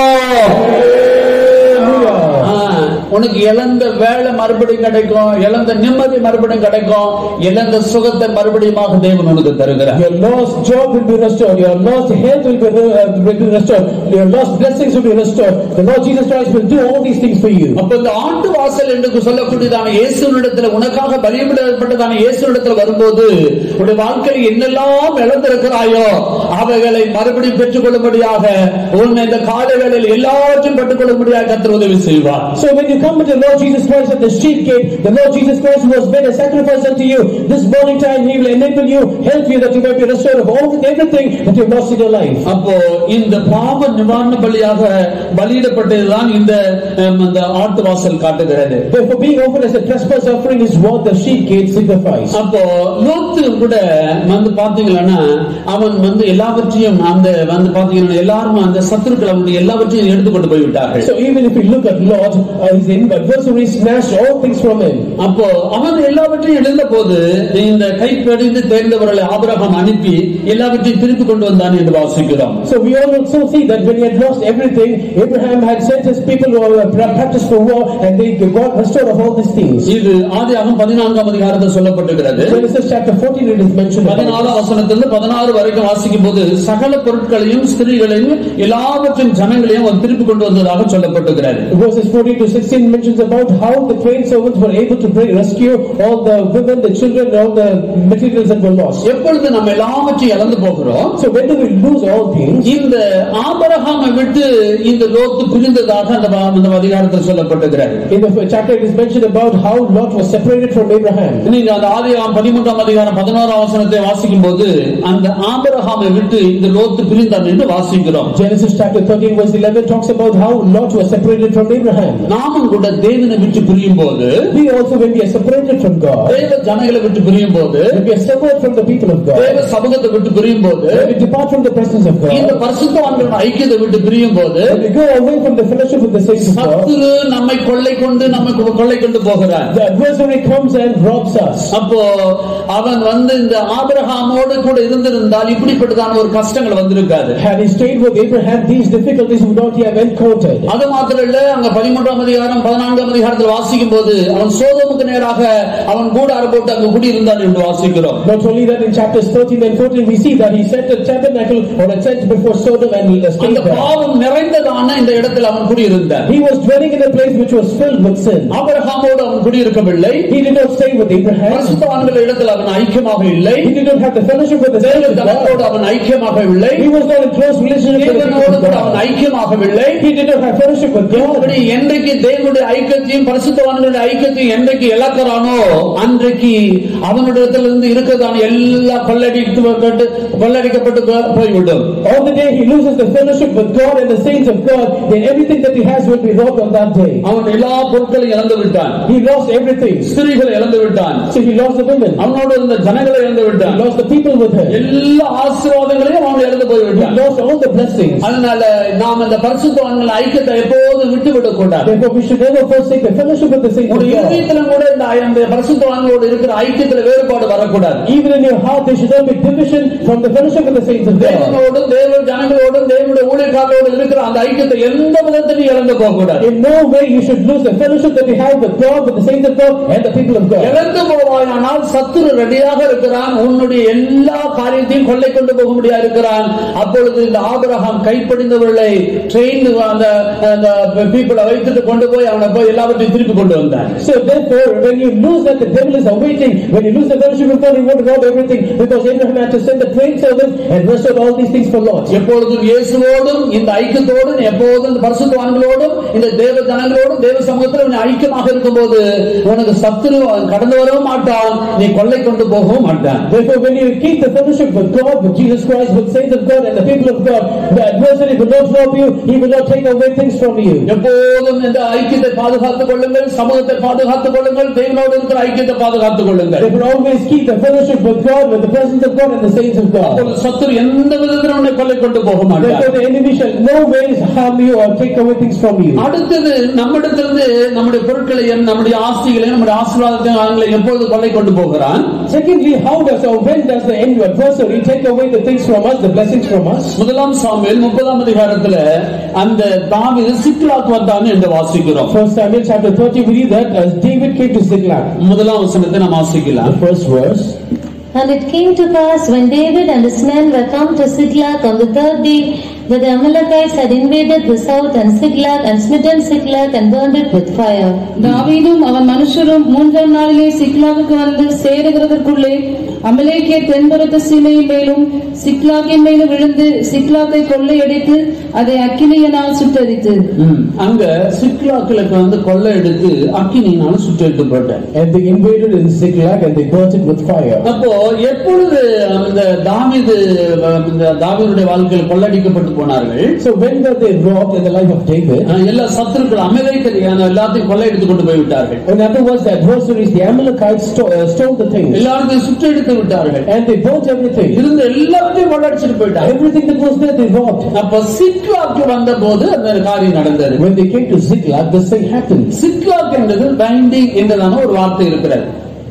சொல்லுவோம் Hallelujah. ஆ, உனக்கு இழந்த வேலை மறுபடியும் கிடைக்கும் இழந்த நிம்மதி மறுபடியும் கிடைக்கும் இழந்த சுகத்தை மறுபடியும் தேவன் உனக்கு தருகிறார் Your lost job will be restored. Your lost health will be, uh, will be restored. Your lost blessings will be restored. The Lord Jesus Christ will do all these things for you. அப்ப இந்த ஆண்டு வாசல் என்று சொல்லக்கூடியதான இயேசுனிடத்துல உனக்காக பலியிடப்பட்டதான இயேசுனிடத்துல வரும்போது உடைய வாழ்க்கையில் என்னெல்லாம் இழந்திருக்கிறாயோ அவைகளை மறுபடியும் பெற்றுக்கொள்ளும்படியாக உன்னை இந்த காலை வேளையில் எல்லாவற்றையும் பெற்றுக்கொள்ளும்படியாக கர்த்தர் உதவி செய்வார் So when you come to the Lord Jesus Christ at the sheep gate, the Lord Jesus Christ who has been a sacrifice unto you, this morning time He will enable you, help you that you might be restored of all everything that you have lost in your life. அப்போ இந்த பாவ நிவாரண பலியாக பலியிடப்பட்டதுதான் இந்த ஹம், இந்த ஆட்டு வாசல் காட்டுகிறது Therefore, being offered as a trespass offering is what the sheep gate signifies. அப்போ லோத்து கூட வந்து பாத்தீங்கன்னா அவன் வந்து எல்லாவற்றையும் அந்த வந்து பாத்தீங்கன்னா எல்லாரும் அந்த சத்துருக்கள் வந்து எல்லாவற்றையும் எடுத்துக்கொண்டு போய்விட்டார்கள் So even if you look at Lot, uh, his adversary snatched all things from him. அப்போ அவன் எல்லாவற்றையும் எழுந்த போது இந்த கைப்படிந்து தேர்ந்தவர்களை ஆபிரகாம் அனுப்பி எல்லாவற்றையும் திருப்பி கொண்டு வந்தான் என்று வாசிக்கிறோம் So we all also see that when he had lost everything, Abraham had sent his people who were pra- practiced for war, and they got restored of all these things. இது ஆதியாகமம் பதினான்காம் அதிகாரத்தில் சொல்லப்பட்டிருக்கிறது Genesis chapter 14 it is mentioned. about this. பதினாலாம் வசனத்திலிருந்து பதினாறு வரைக்கும் வாசிக்கும் போது சகல பொருட்களையும் ஸ்திரீகளையும் எல்லாவற்றையும் ஜனங்களையும் அவர் திருப்பி கொண்டு வந்ததாக சொல்லப்பட்டிருக்கிறது Verses 14 to 16 mentions about how the trained servants were able to bring, rescue all the women, the children, all the materials that were lost. எப்பொழுது நம்ம எல்லாவற்றையும் இழந்து போகிறோம் So when do we lose all things? இந்த ஆபரகாமை விட்டு இந்த லோத்து பிரிந்ததாக அந்த வா- அந்த அதிகாரத்தில் சொல்லப்பட்டிருக்கிறது In the chapter it is mentioned about how Lot was separated from Abraham. நீங்க அந்த ஆதி பதிமூன்றாம் அதிகாரம் பதினோராம் வசனத்தை வாசிக்கும் போது அந்த ஆபரகாமை விட்டு இந்த லோத்து பிரிந்தான் என்று வாசிக்கிறோம் Genesis chapter 13 verse 11 talks about how Lot was separated from Abraham. நாமும் கூட தேவனை விட்டு பிரியும் போது We also when we are separated from God, தேவ ஜனங்களை விட்டு பிரியும் போது when we are separated from the people of God, தேவ சமூகத்தை விட்டு பிரியும் போது when we depart from the presence of இந்த God, பரிசுத்தவான்களின் ஐக்கியத்தை விட்டு பிரியும் போது when we go away from the fellowship with the saints of God, சத்துரு நம்மை கொள்ளை கொண்டு நம்மை கொ- கொள்ளை கொண்டு போகிறார் the adversary comes and robs us. அப்போ அவன் வந்து இந்த ஆபிரகாமோடு கூட இருந்திருந்தால் இப்படிப்பட்டதான ஒரு கஷ்டங்கள் வந்திருக்காது Had he stayed with Abraham, these difficulties would not have encountered. அது மாத்திரம் இல்ல அங்க பதிமூன்றாம் அதிகாரம் பதினான்காம் அதிகாரத்தில் வாசிக்கும் போது அவன் சோதமுக்கு நேராக அவன் கூடாரம் போட்டு அங்கு குடியிருந்தான் என்று வாசிக்கிறோம் Not only that, in chapters 13 and 14, we see that he set a tabernacle or a tent before Sodom and அந்த stayed there. பாவம் நிறைந்ததான இந்த இடத்தில் அவன் குடியிருந்தான் He was dwelling in a place which was filled with sin. ஆபிரகாமோடு அவன் அவன் குடியிருக்கவில்லை He did not stay with Abraham. பரிசுத்தவான்கள் இடத்தில் அவன் ஐக்கியமாக இல்லை He did not have the fellowship with the தேவ saints of ஜனத்தோடு God. அவன் ஐக்கியமாகவில்லை He was not in close relationship with the தேவனோடு people கூட of அவன் God. ஐக்கியமாகவில்லை He did not have fellowship with God. அப்படி என்றைக்கு தேவனுடைய ஐக்கியத்தையும் பரிசுத்தவான்களுடைய ஐக்கியத்தையும் என்றைக்கு இழக்கிறானோ அன்றைக்கு அவனிடத்திலிருந்து இருக்கிறதான எல்லாம் கொள்ளடிக்கப்பட்டு கொள்ளடிக்கப்பட்டு போ- போய்விடும் On the day he loses the fellowship with God and the saints of God, then everything that he has will be robbed on that day. அவன் எல்லா பொருட்களையும் இழந்து விட்டான் He lost everything. ஸ்திரீகளை இழந்து விட்டான் So he lost the women. அவனோடு இருந்த ஜனங்களை இழந்து He விட்டான் lost the people with her. எல்லா ஆசீர்வாதங்களையும் அவன் இழந்து He போய்விட்டான் lost all the blessings. அதனால நாம் இந்த பரிசுத்தவான்கள் ஐக்கியத்தை எப்போதும் விட்டு விடக்கூடாது Therefore, we should never forsake the fellowship with the saints ஒரு of God. இருதயத்துல கூட இந்த இந்த பரிசுத்தவான்களோடு இருக்கிற ஐக்கியத்துல வேறுபாடு வரக்கூடாது Even in your heart, there should not be division from the fellowship with the saints of God. தேவனோடும் தேவ ஜனங்களோடும் தேவனுடைய ஊழியக்காரரோடு இருக்கிற அந்த ஐக்கியத்தை எந்த விதத்திலும் இழந்து போகக்கூடாது In no way you should lose the fellowship that you have with God, with the saints of God, and the people of God. இழந்து போவாயானால் சத்துரு ரெடியாக இருக்கிறான் உன்னுடைய எல்லா காரியத்தையும் கொள்ளை கொண்டு போக முடியா இருக்கிறான் அப்பொழுது இந்த ஆபிரகாம் கைப்படிந்தவர்களை ட்ரெயின் அந்த அந்த பீப்புளை வைத்துட்டு கொண்டு போய் அவனை போய் எல்லாவற்றையும் திருப்பி கொண்டு வந்தான் So therefore, when you lose that, the devil is awaiting. When you lose the fellowship with God, you want to rob everything because Abraham had to send the trained servants and restore all these things for Lot. எப்பொழுதும் இயேசுவோடும் இந்த ஐக்கியத்தோடும் எப்போதும் இந்த பரிசுத்தவான்களோடும் இந்த தேவ ஜனங்களோடும் தேவ சமூகத்தில் நீ ஐக்கியமாக இருக்கும்போது உனக்கு சத்துரு அவன் கடந்து வரவும் மாட்டான் நீ கொள்ளை கொண்டு போகவும் மாட்டான் Therefore, when you keep the fellowship with God, with Jesus Christ, with saints of God and the people of God, the adversary will not rob you, he will not take away things from you. எப்போதும் இந்த ஐக்கியத்தை பாதுகாத்துக் கொள்ளுங்கள் சமூகத்தை பாதுகாத்துக் கொள்ளுங்கள் தேவனோடு இருக்கிற ஐக்கியத்தை பாதுகாத்துக் கொள்ளுங்கள் Therefore, always keep the fellowship with God, with the presence of God and the saints of God. அப்பொழுது சத்துரு எந்த விதத்திலும் உன்னை கொள்ளை கொண்டு போக மாட்டான் Therefore, the enemy shall no ways harm you or take away things from you. அடுத்தது நம்மிடத்திலிருந்து நம்முடைய பொருட்களையும் நம்முடைய ஆஸ்திகளையும் நம்முடைய ஆசீர்வாதத்தையும் அவங்களை எப்பொழுது கொள்ளை கொண்டு போகிறான் Secondly, how does or when does the enemy adversary take away the things from us, the blessings from us? முதலாம் சாமுவேல் முப்பதாம் அதிகாரத்துல அந்த தாவீது சிக்லாக் வந்தான் என்று வாசிக்கிறோம் First Samuel chapter 30, we read that as David came to Ziklag. முதலாம் வசனத்தை நாம் வாசிக்கலாம் The first verse. And it came to pass when David and his men were come to Ziklag on the third day that the Amalekites had invaded the south and Ziklag and smitten Ziklag and burned it with fire. தாவீதும் அவன் மனுஷரும் மூன்றாம் நாளிலே சிக்லாகுக்கு வந்து சேருகிறதற்குள்ளே அமலேக்கிய தென்புறத்து சீமையின் மேலும் சிக்லாகின் மேலும் விழுந்து சிக்லாக்கை கொள்ளையடித்து அதை அக்கினியனால் சுட்டரித்து ம். அங்க சிக்லாக்களுக்கு வந்து கொள்ளை எடுத்து அக்கினியினால சுற்றிட்டு போட்டார் And they invaded in Ziklag and they burnt it with fire. அப்போ எப்பொழுது அந்த தாவீது அஹ், இந்த தாவீதுடைய வாழ்க்கையில் கொள்ளடிக்கப்பட்டு போனார்கள் So when were they robbed in the life of David? அஹ், எல்லா சத்துருக்கள் அமெரிக்கர் எல்லாத்தையும் கொள்ளையடித்து கொண்டு போய் விட்டார்கள் In other words, the adversaries, the Amalekites, stole, uh, stole the things எல்லாத்தையும் சுற்றெடுத்து விட்டார்கள் and they burnt everything. இருந்த எல்லாத்தையும் கொள்ளடிச்சிட்டு போயிட்டாங்க Everything that was there, they robbed. அப்ப சிக்லாக்கு வந்த போது அந்த காரியம் நடந்தது When they came to Ziklag, this thing happened. சிக்லாக் என்பது பைண்டிங் என்றதான ஒரு வார்த்தை இருக்கிறது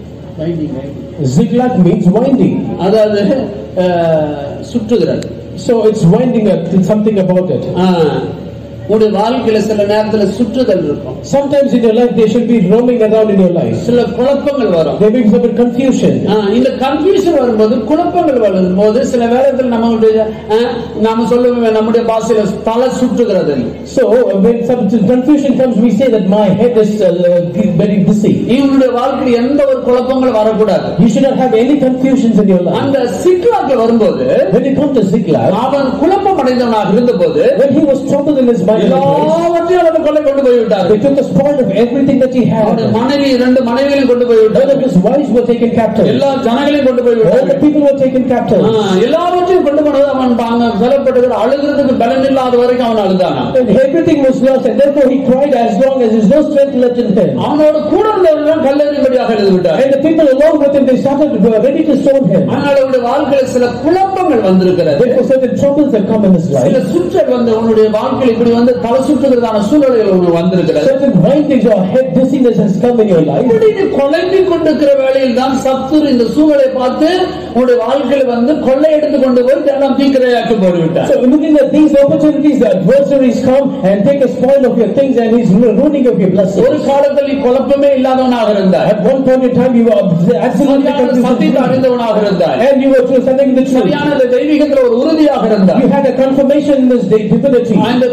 Ziklag means winding. அதாவது அஹ், சுற்றுகிறது So it's winding up to something about it. ஆஹ், உங்களுடைய வாழ்க்கையில சில நேரத்துல சுற்றுதல் இருக்கும் Sometimes in your life, there should be roaming around in your life. சில குழப்பங்கள் வரும் There may be some confusion. ஆஹ், இந்த கன்ஃபியூஷன் வரும்போது குழப்பங்கள் வரும்போது சில நேரத்தில் நம்மளுடைய ஆஹ், நாம சொல்லுவோம் நம்முடைய பாஷையில தலை சுற்றுகிறது So when some confusion comes, we say that my head is uh, very busy. இவனுடைய வாழ்க்கையில் எந்த ஒரு குழப்பங்களும் வரக்கூடாது You should not have any confusions in your life. அந்த சிக்லாக்கு வரும்போது When you come to Ziklag, அவன் குழப்பம் அடைந்தவனாக இருந்தபோது when he was troubled in his mind, and place, எல்லாவற்றையும் அவன் கொள்ளை கொண்டு போய் விட்டார்கள் they took the spoil of everything that he அவனுடைய had. மனைவி இரண்டு மனைவிகளையும் கொண்டு போய் All விட்டார்கள் of his wives were taken captive. எல்லா ஜனங்களையும் கொண்டு போய் All the விட்டார்கள் people were taken captive. ஆ, எல்லாவற்றையும் கொண்டு போனது அவன் தாங்க பலப்படுகிற அழுகிறதுக்கு பலன் இல்லாத வரைக்கும் அவன் அழுதானா And everything was lost, and therefore he cried as long as there's no strength left in him. அவனோட கூட இருந்தவர்கள் கல்லறிபடியாக எழுதி விட்டார் And the people along with him, they started were ready to stone him. ஆனால் அவருடைய வாழ்க்கையில சில குழப்பங்கள் வந்திருக்கிறது Therefore, certain troubles have come in his சில life. சுற்றல் வந்து உன்னுடைய வாழ்க்கையில் இப்படி வந்து தலை சுற்றுகிறதான சூழ்நிலைகள் ஒன்று வந்திருக்கிறது Certain windings or head dizziness has come in your life. இப்படி நீ குழம்பிக் கொண்டிருக்கிற வேளையில் தான் சத்துரு இந்த சூழலை பார்த்து உன்னுடைய வாழ்க்கையில வந்து கொள்ளை எடுத்து கொண்டு போய் எல்லாம் தீக்கிரையாக்கி போய்விட்டார் So looking at these opportunities, the adversaries come and take a spoil of your things and he's ruining of your ஒரு blessings. காலத்தில் நீ குழப்பமே இல்லாதவனாக இருந்தார் At one point in time, you were absolutely சரியான சத்தியத்தை confused. அறிந்தவனாக இருந்தார் And you were telling the truth. சரியான தெய்வீகத்துல ஒரு உறுதியாக இருந்தார் You had a confirmation in this day, divinity. இந்த தேவ சமூகத்தில்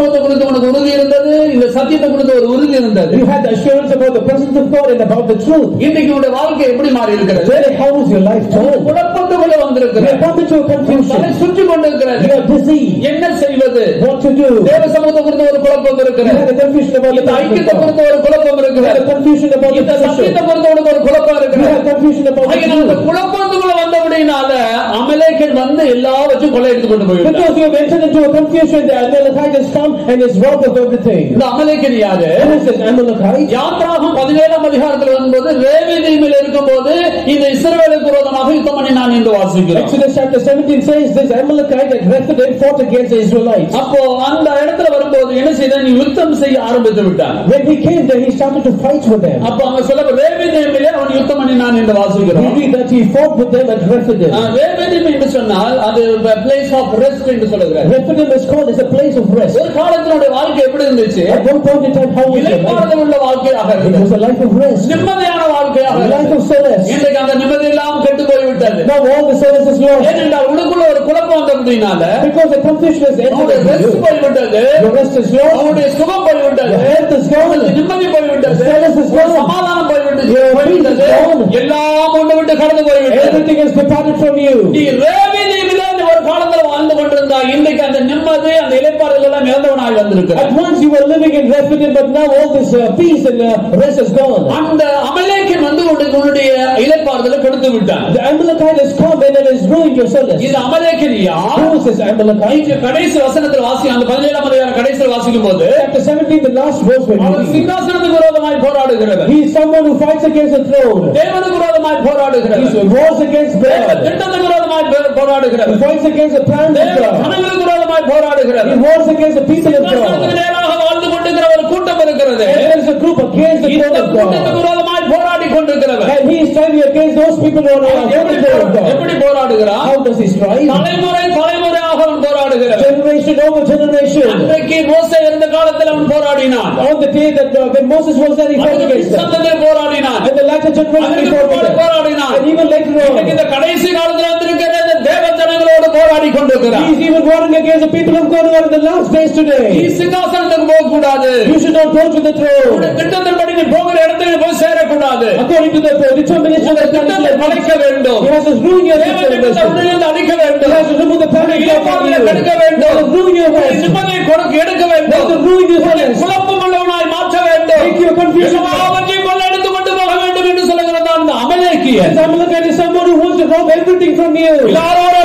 சமூகத்தை குறித்து உனக்கு உறுதி இருந்தது இந்த சத்தியத்தை குறித்து ஒரு உறுதி இருந்தது You had the assurance about the presence of God and about the truth. இன்னைக்கு உன்னுடைய வாழ்க்கை எப்படி மாறி இருக்கிறது Today, how is your life turned? குழப்பத்துக்குள்ள You வந்திருக்கிறது have come into a தலை confusion. சுற்றி கொண்டிருக்கிறது You are busy. என்ன செய்வது What to do? தேவ சமூகத்தை குறித்து ஒரு குழப்பம் You இருக்கிறது had a confusion about the இந்த presence of ஐக்கியத்தை God. குறித்து ஒரு குழப்பம் You had இருக்கிறது a confusion about the இந்த fellowship. சத்தியத்தை குறித்து உனக்கு ஒரு குழப்பம் You இருக்கிறது had confusion about the ஆகையினால் அந்த truth. குழப்பத்துக்குள்ள வந்தபடினால அமலேக்கன் வந்து எல்லாவற்றையும் கொள்ளையடித்து கொண்டு போய்விட்டார் Because you have entered into a confusion, the Amalekite has come and is robbed of everything. இந்த அமலேக்கன் யாரு Who is this Amalekite? யாத்ராகம் பதினேழாம் அதிகாரத்தில் வரும்போது ரேவி தீமில் இருக்கும்போது இந்த இஸ்ரவேலுக்கு விரோதமாக யுத்தம் பண்ணி நான் என்று வாசிக்கிறோம் Exodus chapter 17 says this Amalekite that Rephidim fought against the Israelites. அப்போ அந்த இடத்துல வரும்போது என்ன செய்தான் யுத்தம் செய்ய ஆரம்பித்து விட்டான் When he came there, he started to fight with them. அப்போ அவங்க சொல்ல ரேவி தீமிலே அவன் யுத்தம் பண்ணி நான் என்று We வாசிக்கிறோம் read that he fought with them at Rephidim. Rephidim என்று சொன்னால் அது பிளேஸ் ஆஃப் ரெஸ்ட் என்று சொல்லுகிறார் Rephidim is called as a place of rest. ஒரு காலத்தினுடைய வாழ்க்கை எப்படி இருந்துச்சு At one point in time, how was your life? இலைப்பாறுதல் உள்ள வாழ்க்கையாக It இருந்தது was a life of rest, நிம்மதியான வாழ்க்கையாக a life இருந்தது of solace. இன்றைக்கு அந்த நிம்மதி எல்லாம் கெட்டு போய்விட்டது Now all the solace is lost ஏனென்றால் உனக்குள்ள ஒரு குழப்பம் வந்தபடினால because the confusion has அவனுடைய entered into ரெஸ்ட் you. போய்விட்டது Your rest is lost, அவனுடைய சுகம் போய்விட்டது your health is அவனுடைய gone, நிம்மதி போய்விட்டது Status is gone. சமாதானம் போய்விட்டது Your peace is போய்விட்டது gone. எல்லாம் ஒன்று விட்டு கடந்து போய்விட்டது everything has departed from you. நீ ரேவி நீவிலே இந்த ஒரு காலத்துல வாழ்ந்து கொண்டிருந்தா இன்றைக்கு அந்த நிம்மதி அந்த இலைப்பாறுதல் எல்லாம் இழந்தவனாய் வந்திருக்கிறார் At once you were living in Rephidim, but now all this uh, peace and uh, rest is gone. அந்த அமலேக்கன் வந்து உனக்கு உன்னுடைய இலைப்பாறுதலை கெடுத்து விட்டான் The Amalekite has come and it has ruined your solace. இது அமலேக்கன் யார் Who is this Amalekite? இங்க கடைசி வசனத்தில் வாசி அந்த பதினேழாம் அதிகாரம் கடைசியில் வாசிக்கும் போது Chapter 17, the last verse when our you read. சிங்காசனத்துக்கு விரோதமாய் போராடுகிறவர் He is someone who fights against the throne. தேவனுக்கு விரோதமாய் He போராடுகிறவர் wars against தேவ God. திட்டத்துக்கு விரோதமாய் போ- He போராடுகிறவர் fights against the plans of தேவ God. ஜனங்களுக்கு விரோதமாய் He போராடுகிறவர் wars against the people of சிங்காசனத்துக்கு God. நேராக வாழ்ந்து கொண்டிருக்கிற ஒரு கூட்டம் இருக்கிறது And there is a group against the இந்த throne of கூட்டத்துக்கு God. விரோதமாய் போராடி கொண்டிருக்கிறவர் And he is standing against those people who are against எப்படி the throne of போ- God. எப்படி போராடுகிறார் How does he strive? தலைமுறை தலைமுறையாக அவன் போராடுகிறார் Generation over generation. அன்றைக்கு மோசே இருந்த காலத்தில் அவன் போராடினான் On the day that uh, when Moses was there, he fought அதுக்கு against them. சந்ததியில் போராடினான் And the latter generation, he அதற்கு fought with பிற்பாடு them. போராடினான் And even later இன்னைக்கு on, இந்த கடைசி காலத்தில் வந்திருக்கிற இந்த தேவ ஜனங்களோடு போராடி கொண்டிருக்கிறார் he is even warring against the people of God who are in the last days நீ today. சிங்காசனத்துக்கு போக கூடாது You should not go to the throne. திட்டத்தின்படி நீ போகிற இடத்துக்கு போய் சேரக்கூடாது According to the determination of the திட்டத்தை படைக்க வேண்டும் He has to ruin your தேவ திட்டத்தை situation. உன்னிலிருந்து அழிக்க He வேண்டும் has to remove the plan of God from இலைப்பாறுதலை you. கெடுக்க He வேண்டும் has to ruin your உன்னை rest. நிம்மதியை கொடுக்க எடுக்க He has வேண்டும் to ruin your உன்னை rest. குழப்பம் உள்ளவனாய் மாற்ற வேண்டும் Make you a confusion. எல்லாவற்றையும் கொள்ளெடுத்து கொண்டு போக வேண்டும் என்று சொல்லுகிறது அந்த அமலேக்கியன் Yes, Amalekite is someone who wants to rob everything from you. எல்லாரோட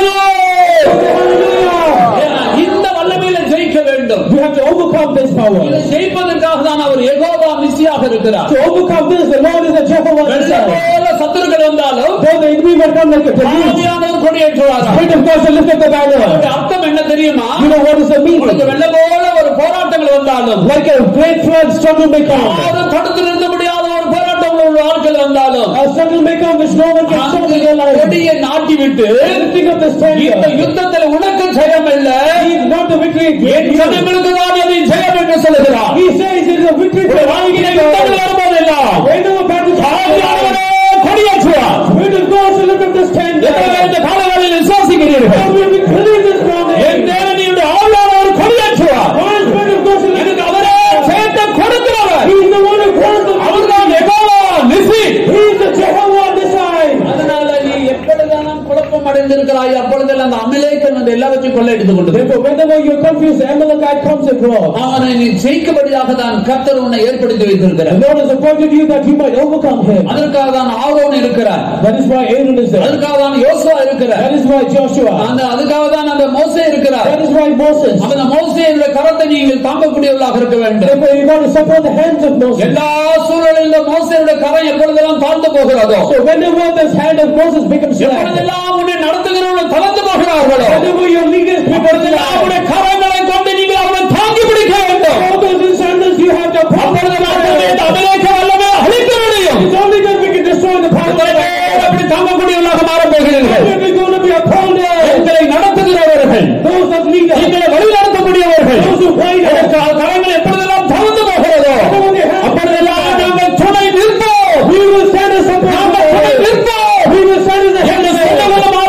Hallelujah. இந்த வல்லமையில ஜெயிக்க வேண்டும் You have to overcome this power. இதை ஜெயிப்பதற்காக தான் அவர் எகோவா மிஸ்ஸியாக இருக்கிறார் To overcome this, the Lord is a Jehovah வெள்ளை Nissi. போல சத்துருக்கள் வந்தாலும் Though the enemy might come like a disease, ஆவியானவர் கொடியேற்றுவார் Spirit of God shall lift up the banner. அதனுடைய அர்த்தம் என்ன தெரியுமா You know what is the உனக்கு meaning? வெள்ளை போல ஒரு போராட்டங்கள் வந்தாலும் Like a great flood, struggle may come. யாரும் தடுத்து நிறுத்த முடியாத ஒரு போராட்டம் உள்ள ஆட்கள் வந்தாலும் A struggle may come which no one can stop in your life. கொடியை நாட்டி விட்டு Everything of this இந்த time, யுத்தத்தில் உனக்கு ஜெயம் இல்ல not the victory. என் ஜனங்களுக்கு தான் அதை ஜெயம் என்று சொல்லுகிறார் He says it is a victory for உன் வாழ்க்கையில யுத்தங்கள் all. வரும்போதெல்லாம் Whenever battles ஆவியானவரே கொடியேற்றுவார் Spirit of God shall lift up the standard. எத்தனை இந்த காலங்களில் விசுவாசிக்கிறீர்கள் God will be clear this morning. என் தேவனியுடைய ஆவியானவர் கொடியேற்றுவார் All Spirit of God shall lift எனக்கு up அவரே ஜெயத்தை கொடுக்கிறவர் He is the one who calls the அவர்தான் Jehovah நிசி He is the Jehovah Nissi. அதனால நீ எப்பொழுதெல்லாம் குழப்பம் அடைந்திருக்கிறாய் அப்பொழுதெல்லாம் அந்த அமலேக்கன் வந்து எல்லாவற்றையும் கொள்ளையடித்துக் கொண்டு Therefore, whenever you're confused, the Amalekite comes across. அவனை நீ ஜெயிக்கும்படியாக தான் கர்த்தர் உன்னை ஏற்படுத்தி The வைத்திருக்கிறார் Lord has appointed you that you might overcome him. அதற்காக தான் ஆரோன் இருக்கிறார் That is why Aaron is there. அதற்காக தான் யோசுவா இருக்கிறார் That is why Joshua. அந்த அதுக்காக தான் அந்த மோசே இருக்கிறார் That is why Moses. அந்த மோசேயுடைய கரத்தை நீங்கள் தாங்கக்கூடியவர்களாக இருக்க வேண்டும் Therefore, you got to support the hands of Moses. எல்லா சூழலிலும் மோசேயுடைய கரம் எப்பொழுதெல்லாம் தாழ்ந்து போகிறதோ So whenever this hand of Moses becomes slack, எப்பொழுதெல்லாம் உன்னை நடத்துகிறவர்கள் தளர்ந்து போகிறார்களோ whenever your leaders become அப்பொழுதெல்லாம் slack, அவருடைய கரங்களை கொண்டு நீங்கள் அவரை தாங்கி பிடிக்க வேண்டும் all those sandals you have to அப்பொழுது மட்டுமே இந்த அமெரிக்க வல்லமை அழிக்க முடியும் It's only then we can destroy the power of எத்தனை பேர் அப்படி தாங்கக்கூடியவர்களாக மாறப் போகிறீர்கள் We're going to be upholders. எங்களை நடத்துகிறவர்கள் Those that lead us. எங்களை வழிநடத்தக்கூடியவர்கள் Those who guide us. எனக்கு கரங்கள் எப்பொழுதெல்லாம் தளர்ந்து போகிறதோ அப்பொழுதெல்லாம் நாங்கள் துணை நிற்போம் We will stand as support. நாங்கள் துணை நிற்போம் We will stand as the எங்கள் hands of சொந்தங்களும்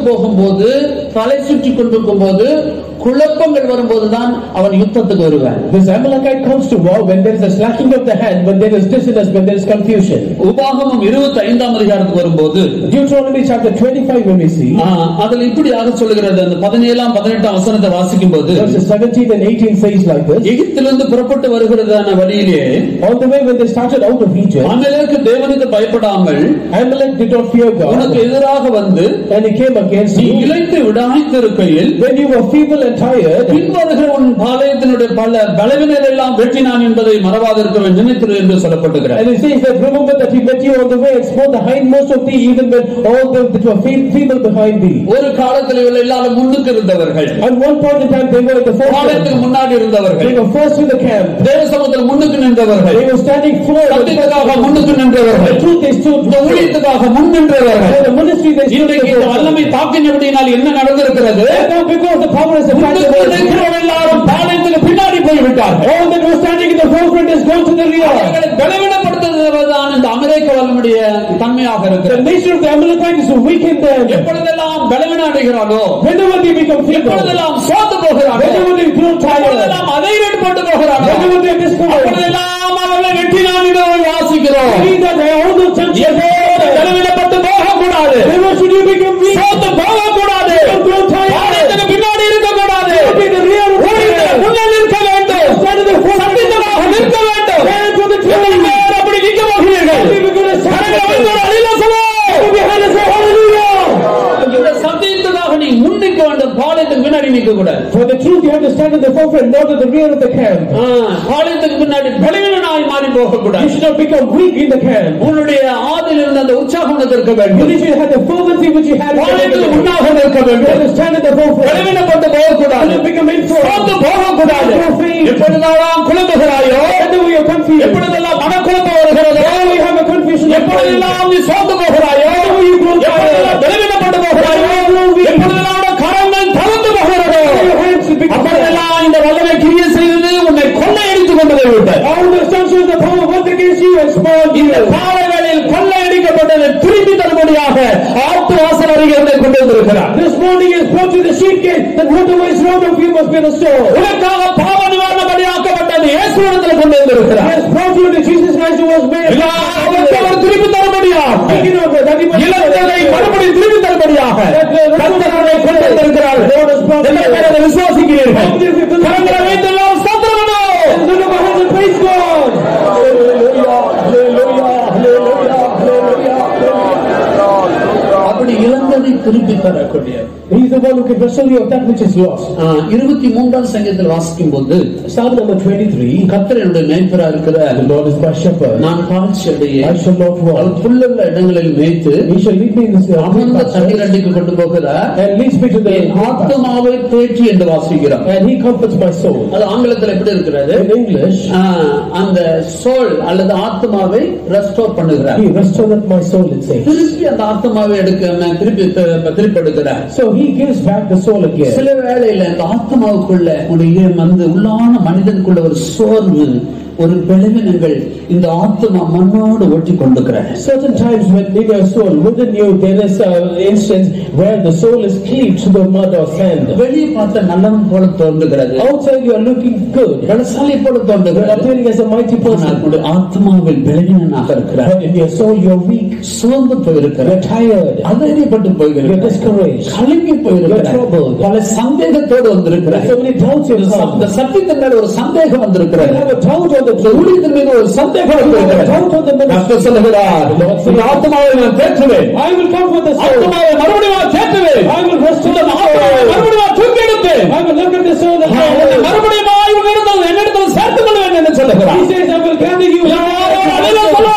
போகும்போது தலை சுற்றி கொண்டிருக்கும் போது குழப்பங்கள் வரும்போதுதான் அவன் யுத்தத்துக்கு வருவான் This Amalekite comes to war when there is a slacking of the hand, when there is dissonance, when there is confusion. உபாகமம் இருபத்தி ஐந்தாம் அதிகாரத்துக்கு வரும்போது Deuteronomy chapter 25 when we see, ஆ, அதுல இப்படியாக சொல்லுகிறது அந்த பதினேழாம் பதினெட்டாம் வசனத்தை வாசிக்கும் போது verses 17 and 18 says like this, எகிப்திலிருந்து புறப்பட்டு வருகிறதான வழியிலே On the way when they started out of Egypt, அமலேக்கு தேவனுக்கு பயப்படாமல் Amalek did not fear உனக்கு God, எதிராக வந்து and he came against நீ you. இழைத்து விடாய்த்து இருக்கையில் When you were feeble and tired, பின்வருகிற உன் பாளையத்தினுடைய பல பலவினர் எல்லாம் வெட்டினான் என்பதை மறவாதிருக்க நினைத்திரு என்று சொல்லப்பட்டுகிறார் and it says that remember that he met you on the way and smote the hindmost of thee, even when all them that were fe- feeble behind thee. ஒரு காலத்தில் இவர்கள் எல்லாரும் முன்னுக்கு இருந்தவர்கள் At one point in time, they were in the பாளையத்துக்கு forefront. முன்னாடி இருந்தவர்கள் They were first in the camp. தேவ சமூகத்தில் முன்னுக்கு நின்றவர்கள் They were standing forward. சத்தியத்துக்காக முன்னுக்கு The நின்றவர்கள் truth they stood. இந்த ஊழியத்துக்காக முன் நின்றவர்கள் For the ministry they stood. இன்றைக்கு இந்த before. வல்லமை தாக்கினபடியினால் என்ன நடந்திருக்கிறது And now because the power is முன்னுக்கு affected, நிற்கிறவர்கள் எல்லாரும் பாளையத்துக்கு பின்னாடி போய்விட்டார்கள் all that were standing in the forefront has gone to the rear. அவர்களை பலவீனப்படுத்துவதுதான் இந்த அமெரிக்க வல்லமுடைய தன்மையாக The இருக்கிறது nation of the Amalekites is weakened them. எப்பொழுதெல்லாம் பலவீனம் அடைகிறானோ Whenever they become feeble, எப்பொழுதெல்லாம் சோர்ந்து போகிறானோ whenever they grow tired, எப்பொழுதெல்லாம் அதைரியப்பட்டு போகிறானோ whenever they discover, அப்பொழுதெல்லாம் அவர்களை வெட்டினான் என்று வாசிக்கிறோம் see that they all the church எப்போது பலவீனப்பட்டு போகக்கூடாது Never should you become weak. சோர்ந்து போகக்கூடாது Don't grow tired. பாளையத்துக்கு பின்னாடி இருக்கக்கூடாது Be the rear of ஊழியத்தில் the முன்னே நிற்க வேண்டும் Stand in the forefront. சத்தியமாக நிற்க வேண்டும் Stand for the எத்தனை truth. பேர் அப்படி நிற்க போகிறீர்கள் We're going to stand கரங்களை வைத்து ஒரு அழில சொல்லுவோம் behind us. Say hallelujah. இந்த சத்தியத்துக்காக நீ முன் நிற்க வேண்டும் பாளையத்துக்கு பின்னாடி நிற்க கூடாது For the truth, you have to stand in the forefront, not at the rear of the camp. ஆ, பாளையத்துக்கு பின்னாடி பலவீனனாய் மாறி You போகக்கூடாது should not become weak in the camp. உன்னுடைய ஆதியில் இருந்த அந்த உற்சாகம் உனக்கு இருக்க வேண்டும் You should have the fervency which you had in the பாளையத்துக்கு beginning. முன்னாக நிற்க You have வேண்டும் to stand at the forefront. பலவீனப்பட்டு போகக்கூடாது You become influenced. சோர்ந்து போகக்கூடாது எப்பொழுதெல்லாம் குழம்புகிறாயோ Whenever you are confused, எப்பொழுதெல்லாம் மனக்குழப்பம் வருகிறதோ whenever you have a confusion, of mind, எப்பொழுதெல்லாம் நீ சோர்ந்து போகிறாயோ எப்பொழுதெல்லாம் பலவீனப்பட்டு போகிறாயோ எப்பொழுதெல்லாம் உன் கரங்கள் தளர்ந்து போகிறதோ your hands will become அப்பொழுதெல்லாம் இந்த வல்லமை கிரியை செய்து உன்னை கொள்ளையடித்துக் கொண்டு போய்விட்டார் All the assumptions the power work against you and small இந்த you. காலை வேளையில் கொள்ளையடிக்கப்பட்டதை திருப்பி தரும்படியாக ஆட்டு வாசல் அருகே உன்னை கொண்டு வந்திருக்கிறார் This morning is brought to the sheep gate, that whatever is wrong of you must be restored. உனக்காக பாவ நிவாரணபடியாக்கப்பட்டது இயேசுவிடத்தில் கொண்டு He வந்திருக்கிறார் has brought you to Jesus Christ who was made. எல்லாவற்றையும் அவர் திருப்பி தரும்படியாக Taking over that he must இழந்ததை மறுபடியும் திருப்பி தரும்படியாக கர்த்தரை கொண்டு வந்திருக்கிறார் எத்தனை பேர் அதை விசுவாசிக்கிறீர்கள் கரங்களை வைத்து எல்லாம் ஸ்தோத்திரம் பண்ணுவோம். Look at my hands and praise God. Hallelujah, hallelujah, hallelujah, hallelujah, hallelujah. அப்படி இழந்ததை திருப்பி தரக்கூடிய He is the one who can restore you of that which is lost. ஆ, இருபத்தி மூன்றாம் சங்கத்தில் வாசிக்கும் போது Psalm number 23. கர்த்தர் என்னுடைய மேய்ப்பரா இருக்கிற The Lord is my shepherd. நான் தாழ்ச்சி அடைய I shall not our want. புல்லுள்ள இடங்களில் மேய்த்து He shall lead me in this uh, green அமர்ந்த pasture தண்ணீர் அண்டிக்கு கொண்டு போகிறார் and leads me to the N green pasture. ஆத்துமாவை தேற்றி என்று வாசிக்கிறோம் And he comforts my soul. அது ஆங்கிலத்தில் எப்படி இருக்கிறது In English, ஆ, அந்த சோல் அல்லது ஆத்மாவை ரெஸ்டோர் பண்ணுகிறார் he restored my soul, it says. திருப்பி அந்த ஆத்மாவை எடுக்க திருப்பி தி- திருப்பி எடுக்கிறார் So he gives back the soul again. சில வேளையில இந்த ஆத்மாவுக்குள்ள உடைய வந்து உள்ளான மனிதனுக்குள்ள ஒரு சோர்வு ஒரு பலவீனங்கள் இந்த ஆத்மா மண்ணோடு ஒட்டி கொண்டிருக்கிறார் Certain times when in your soul, within you, there is an instance where the soul is cleaved to the mud or sand. வெளியே பார்த்த நல்லவன் போல தோன்றுகிறது Outside you are looking good. பலசாலி போல You are தோன்றுகிறது appearing as a mighty ஆனால் person. உன்னுடைய ஆத்மாவில் பலவீனனாக இருக்கிறார் But in your soul you are weak. சோர்ந்து You போயிருக்கிறார் are tired. அதைரியப்பட்டு You are போயிருக்கிறார் discouraged. கலங்கி You are போயிருக்கிறார் troubled. பல சந்தேகத்தோடு வந்திருக்கிறார் So many doubts you இந்த have. சத்தியத்தின் மேல ஒரு சந்தேகம் You வந்திருக்கிறது have a doubt on the இந்த truth. ஊழியத்தின் மீது ஒரு சந்தேகம் You have a வந்திருக்கிறது doubt on the ministry. கர்த்தர் சொல்லுகிறார் இந்த ஆத்மாவை நான் தேற்றுவேன் I will come for the soul. ஆத்மாவை மறுபடியும் நான் தேற்றுவேன் I will restore the ஆத்மாவை soul. மறுபடியும் நான் தூக்கி எடுப்பேன் I will look at the soul and உன்னை மறுபடியும் உன்னிடத்தில் என்னிடத்தில் சேர்த்துக் கொள்வேன் என்று சொல்லுகிறார் He says, I will gather you. எல்லாரும் அழில சொல்லுவோம்.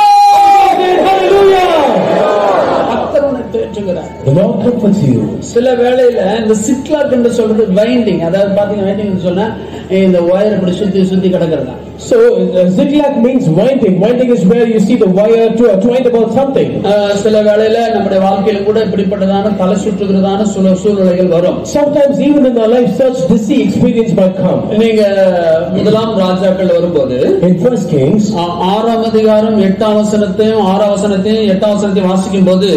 Hallelujah. கர்த்தர் உன்னை தேற்றுகிறார் The Lord comforts you. சில வேளையில இந்த சிக்லாக் என்று சொல்றது வைண்டிங் அதாவது பாத்தீங்க வைண்டிங் சொன்னா இந்த ஒயர் இப்படி சுத்தி சுத்தி கிடக்கிறதா So uh, zigzag means winding. Winding is where you see the wire to, twined about something. அஹ் சில வேளையில நம்முடைய வாழ்க்கையில கூட இப்படிப்பட்டதான தலை சுற்றுகிறதான சில சூழ்நிலைகள் வரும் Sometimes even in our life, such dizzy experience might come. நீங்க முதலாம் ராஜாக்கள் வரும்போது In First Kings, ஆ- ஆறாம் அதிகாரம் எட்டாம் வசனத்தையும் ஆறாம் வசனத்தையும் எட்டாம் வசனத்தையும் வாசிக்கும் போது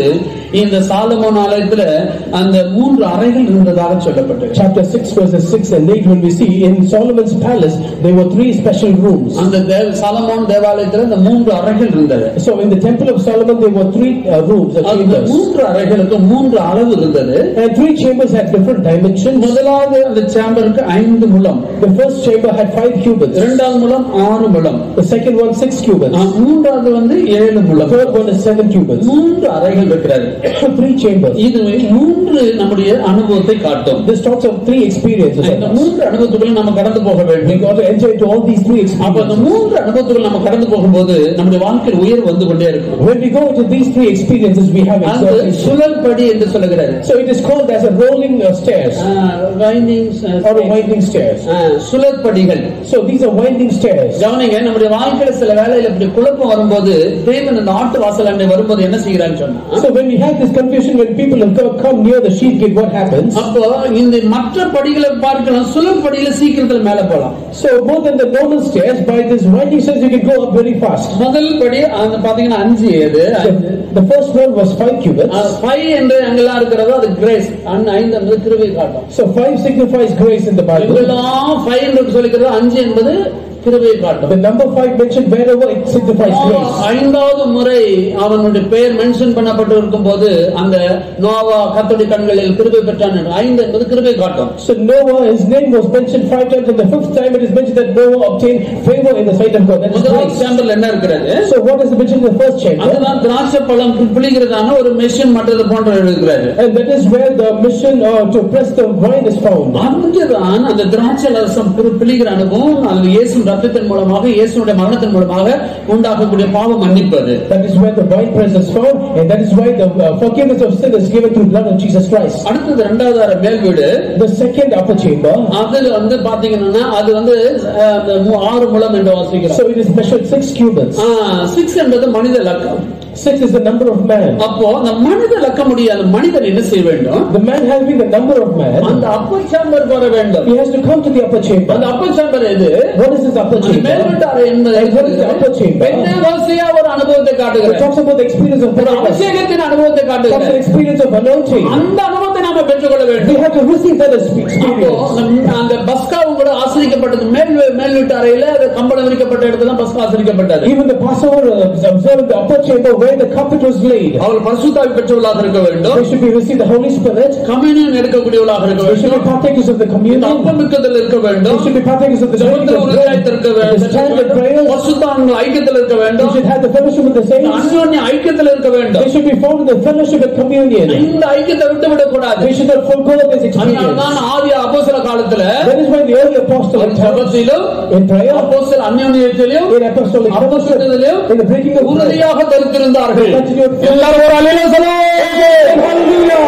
இந்த சாலமோன் ஆலயத்துல அந்த மூன்று அறைகள் இருந்ததாக சொல்லப்பட்டது Chapter 6, verses 6 and 8, when we see in Solomon's palace, there were three special rooms. அந்த தேவ- சாலமோன் தேவாலயத்துல இந்த மூன்று அறைகள் இருந்தது So in the temple of Solomon, there were three uh, rooms, or அந்த chambers. மூன்று அறைகளுக்கு மூன்று அளவு இருந்தது And three chambers had different dimensions. முதலாவது அந்த சேம்பருக்கு ஐந்து முழம் The first chamber had five cubits. இரண்டாவது முழம் ஆறு முழம் The second one, six cubits. ஆ, மூன்றாவது வந்து ஏழு முழம் Third one is seven cubits. மூன்று அறைகள் இருக்கிறது three chambers. இது மூன்று நம்முடைய அனுபவத்தை காட்டும் This talks of three experiences. இந்த of us. மூன்று அனுபவத்துக்குள்ள நம்ம கடந்து போக We வேண்டும் got to enter into all these three அப்ப அந்த experiences. மூன்று அனுபவத்துக்குள்ள நம்ம கடந்து போகும்போது நம்முடைய வாழ்க்கையில் உயர்வு வந்து கொண்டே இருக்கும் When we go into these three experiences, we have அது exaltation. சுழல்படி என்று சொல்லுகிறாரு So it is called as a rolling uh, stairs winding, or a winding stairs. Ah, சுழற்படிகள் So these are winding stairs. கவனிங்க நம்முடைய வாழ்க்கையில சில வேலையில இப்படி குழப்பம் வரும்போது தேவன் அந்த ஆட்டு வாசல் அண்டை வரும்போது என்ன செய்கிறான்னு சொன்னா So when we have this confusion, when people have come- come near the sheep gate, what happens? அப்போ இந்த மற்ற படிகளை பார்க்கலாம் சுழற்படியில சீக்கிரத்துல மேல போலாம் So more than the normal stairs, by this winding stairs you can go up very fast. முதல் படி அந்த பாத்தீங்கன்னா அஞ்சு எது The, the first one was five cubits. Five என்று அங்கெல்லாம் இருக்கிறதோ அது கிரேஸ் ஐந்து என்பது கிருபை காட்டும் So five signifies grace in the Bible. எங்கெல்லாம் ஃபைவ் என்று சொல்லிக்கிறதோ அஞ்சு என்பது கிருபை காட்டும் The number five mentioned wherever it signifies grace. ஐந்தாவது முறை அவனுடைய பெயர் மென்ஷன் பண்ணப்பட்டு இருக்கும் போது அந்த நோவா கத்தோடி கண்களில் கிருபை பெற்றான் என்று. ஐந்து என்பது கிருபை காட்டும் So Noah, his name was mentioned five times, and the fifth time it is mentioned that Noah obtained favor in the sight of God. That is முதலாவது grace. சாம்பிள் என்ன இருக்கிறது So what is mentioned in the first chamber? அதுதான் திராட்சை பழம் புளிகிறதான ஒரு machine மற்றது போன்ற இருக்கிறாரு And that is where the mission uh, to press the wine is found. அங்குதான் அந்த திராட்சை ரசம் பி- பிழிகிற அனுபவம் அது இயேசு ரத்தத்தின் மூலமாக இயேசுடைய மரணத்தின் மூலமாக உண்டாகக்கூடிய பாவம் மன்னிப்பது That is where the wine press is found, and that is why the uh, forgiveness of sin is given through the blood of Jesus Christ. அடுத்தது இரண்டாவது அறை மேல் வீடு The second upper chamber, அதுல வந்து பாத்தீங்கன்னா அது வந்து அஹ், அந்த மூ- ஆறு முழம் என்று வாசிக்கிறோம் so it is measured six cubits. Six என்பது மனித லக்கம் Six is the number of man. அப்போ அந்த மனித லக்க முடியாத மனிதன் என்ன செய்ய வேண்டும் The man having the number of man, அந்த அப்பர் சாம்பர் வர வேண்டும் he has to come to the upper அந்த chamber. அப்பர் சாம்பர் எது What is this upper அந்த chamber? மேல்வீட்டு அறை என்பது And what is the upper chamber? பெந்தேகோஸ்தியா ஒரு அனுபவத்தை It காட்டுகிறது talks about the experience of ஒரு Pentecost. அபிஷேகத்தின் அனுபவத்தை It talks காட்டுகிறது about the experience of anointing. அந்த அனுபவத்தை நாம பெற்றுக்கொள்ள We வேண்டும் have to receive that அப்போ experience. அந்த- அந்த பஸ்காவும் கூட ஆசிரிக்கப்பட்டது மேல் மேல் வீட்டு அறையில அது கம்பளம் விரிக்கப்பட்ட இடத்துல தான் பஸ்கா ஆசிரிக்கப்பட்டது Even the Passover uh, observed in the upper chamber where the carpet was laid. அவள் பரிசுத்தாவி பெற்றவளாக இருக்க வேண்டும் They should be received the Holy Spirit. Communion எடுக்கக்கூடியவளாக இருக்க They should be வேண்டும் partakers of the இந்த communion. அப்பமிக்கத்தில் இருக்க They வேண்டும் should be partakers of the ஜெபத்தில் drink of உறுதியாய்த்து இருக்க bread. They stand in வேண்டும் prayers. பரிசுத்தான்கள் ஐக்கியத்தில் இருக்க They வேண்டும் should have the fellowship with the இந்த saints. அந்யோன்ய ஐக்கியத்தில் இருக்க வேண்டும் They should be found in the fellowship and communion. இந்த ஐக்கியத்தை விட்டு விடக்கூடாது They should not forego this experience. அதனால்தான் ஆதி அப்போஸ்தல காலத்துல That is why the early apostolic times, ஜபத்திலும் in prayer, அப்போஸ்தல அந்யோன்யத்திலும் in apostolic fellowship, அப்போஸ்தலத்திலும் in the breaking of bread. உறுதியாக தரித்திருந்தார்கள் Continued எல்லாரும் ஒரு அலையில Hallelujah!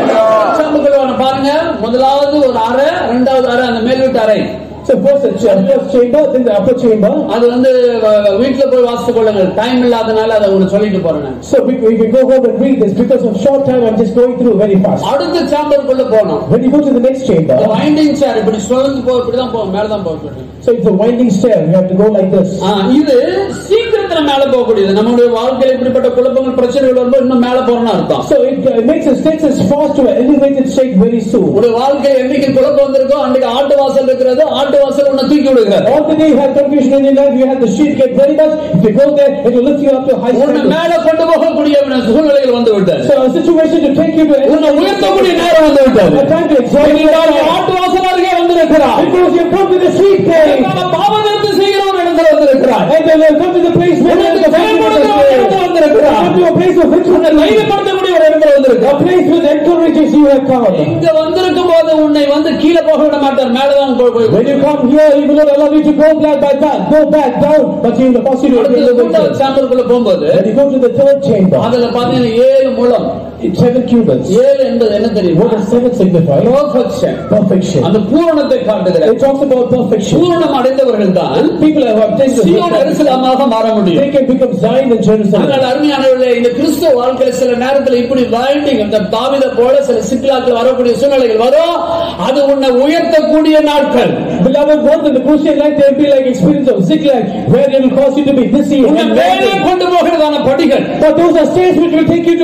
சொல்லுங்க பாருங்க முதலாவது ஒரு அறை இரண்டாவது அறை அந்த மேல் வீட்டு அறை So first the ch- first chamber, then the upper chamber. அது வந்து அஹ், வீட்டுல போய் வாசித்துக் கொள்ளுங்கள் டைம் இல்லாதனால அதை உங்களுக்கு சொல்லிட்டு போறேன் நான். So we, we can go home and read this because of short time. I'm just going through very fast. அடுத்த சாம்பருக்குள்ள போனோம் When you go to the next chamber, winding chair இப்படி சுழந்து போ இப்படிதான் போகும் மேலதான் போக so it's a winding stair. You have to go like this. இது சீக்கிரத்துல மேல போகக்கூடியது நம்மளுடைய வாழ்க்கையில இப்படிப்பட்ட குழப்பங்கள் பிரச்சனைகள் வரும்போது இன்னும் மேல போறோம்னு அர்த்தம் So it, uh, it makes us takes us fast to an elevated state very soon. உங்களுடைய வாழ்க்கையில என்னைக்கு குழப்பம் வந்திருக்கோ அன்றைக்கு ஆட்டு வாசல் இருக்கிறது ஆட்டு வாசல் உன்னை தூக்கி விடுகிறது All the day you have confusion in your life, you have the sheep get very much. If you go there, it will lift you up to high உன்னை standards. மேல கொண்டு போகக்கூடிய சூழ்நிலைகள் வந்து விட்டது So a situation to take you to உன்னை உயர்த்தக்கூடிய நேரம் வந்து விட்டது a time to exalt you. நீ ஆட்டு வாசல் அருகே வந்திருக்கிறார் Because you come to the sheep gate. பாவத்தை செய்கிற ஒரு இடத்துல வந்திருக்கிறார் And then you come to the place where உனக்கு the செயல்படுத்துகிற ஒரு இடத்துல வந்திருக்கிறார் Come to a place of victory. தைரியப்படுத்தக்கூடிய ஒரு இடத்துல வந்திருக்கிறார் A place which encourages you have come. இங்க வந்திருக்கும் போது உன்னை வந்து கீழே போக விட மாட்டார் மேலதான் போய் போய் When you come here, he will not allow you to go back by back, go back down, but he will cause you to அடுத்தது be மூன்றாவது elevated. சாம்பருக்குள்ள போகும்போது When you go to the third chamber, அதுல பாத்தீங்கன்னா ஏழு முழம் it's seven cubits. ஏழு என்பது என்ன தெரியுமா What does seven signify? Perfection. Perfection. அந்த பூரணத்தை காட்டுகிறது It talks about perfection. பூரணம் அடைந்தவர்கள் தான் People have obtained Zion this. எருசலேமாக மாற முடியும் They can become Zion in Jerusalem. ஆனால் அருமையானவர்களே இந்த கிறிஸ்துவ வாழ்க்கையில சில நேரத்துல இப்படி வைண்டிங் இந்த தாவித போல சில சிக்கலாக்கள் வரக்கூடிய சூழ்நிலைகள் வரும் அது உன்னை உயர்த்தக்கூடிய நாட்கள் Beloved, once in the Christian life, there will be like experience of Ziklag, where it will cause you to be dizzy உன்னை and மேலே maddened. கொண்டு போகிறதான படிகள் But those are states which will take you to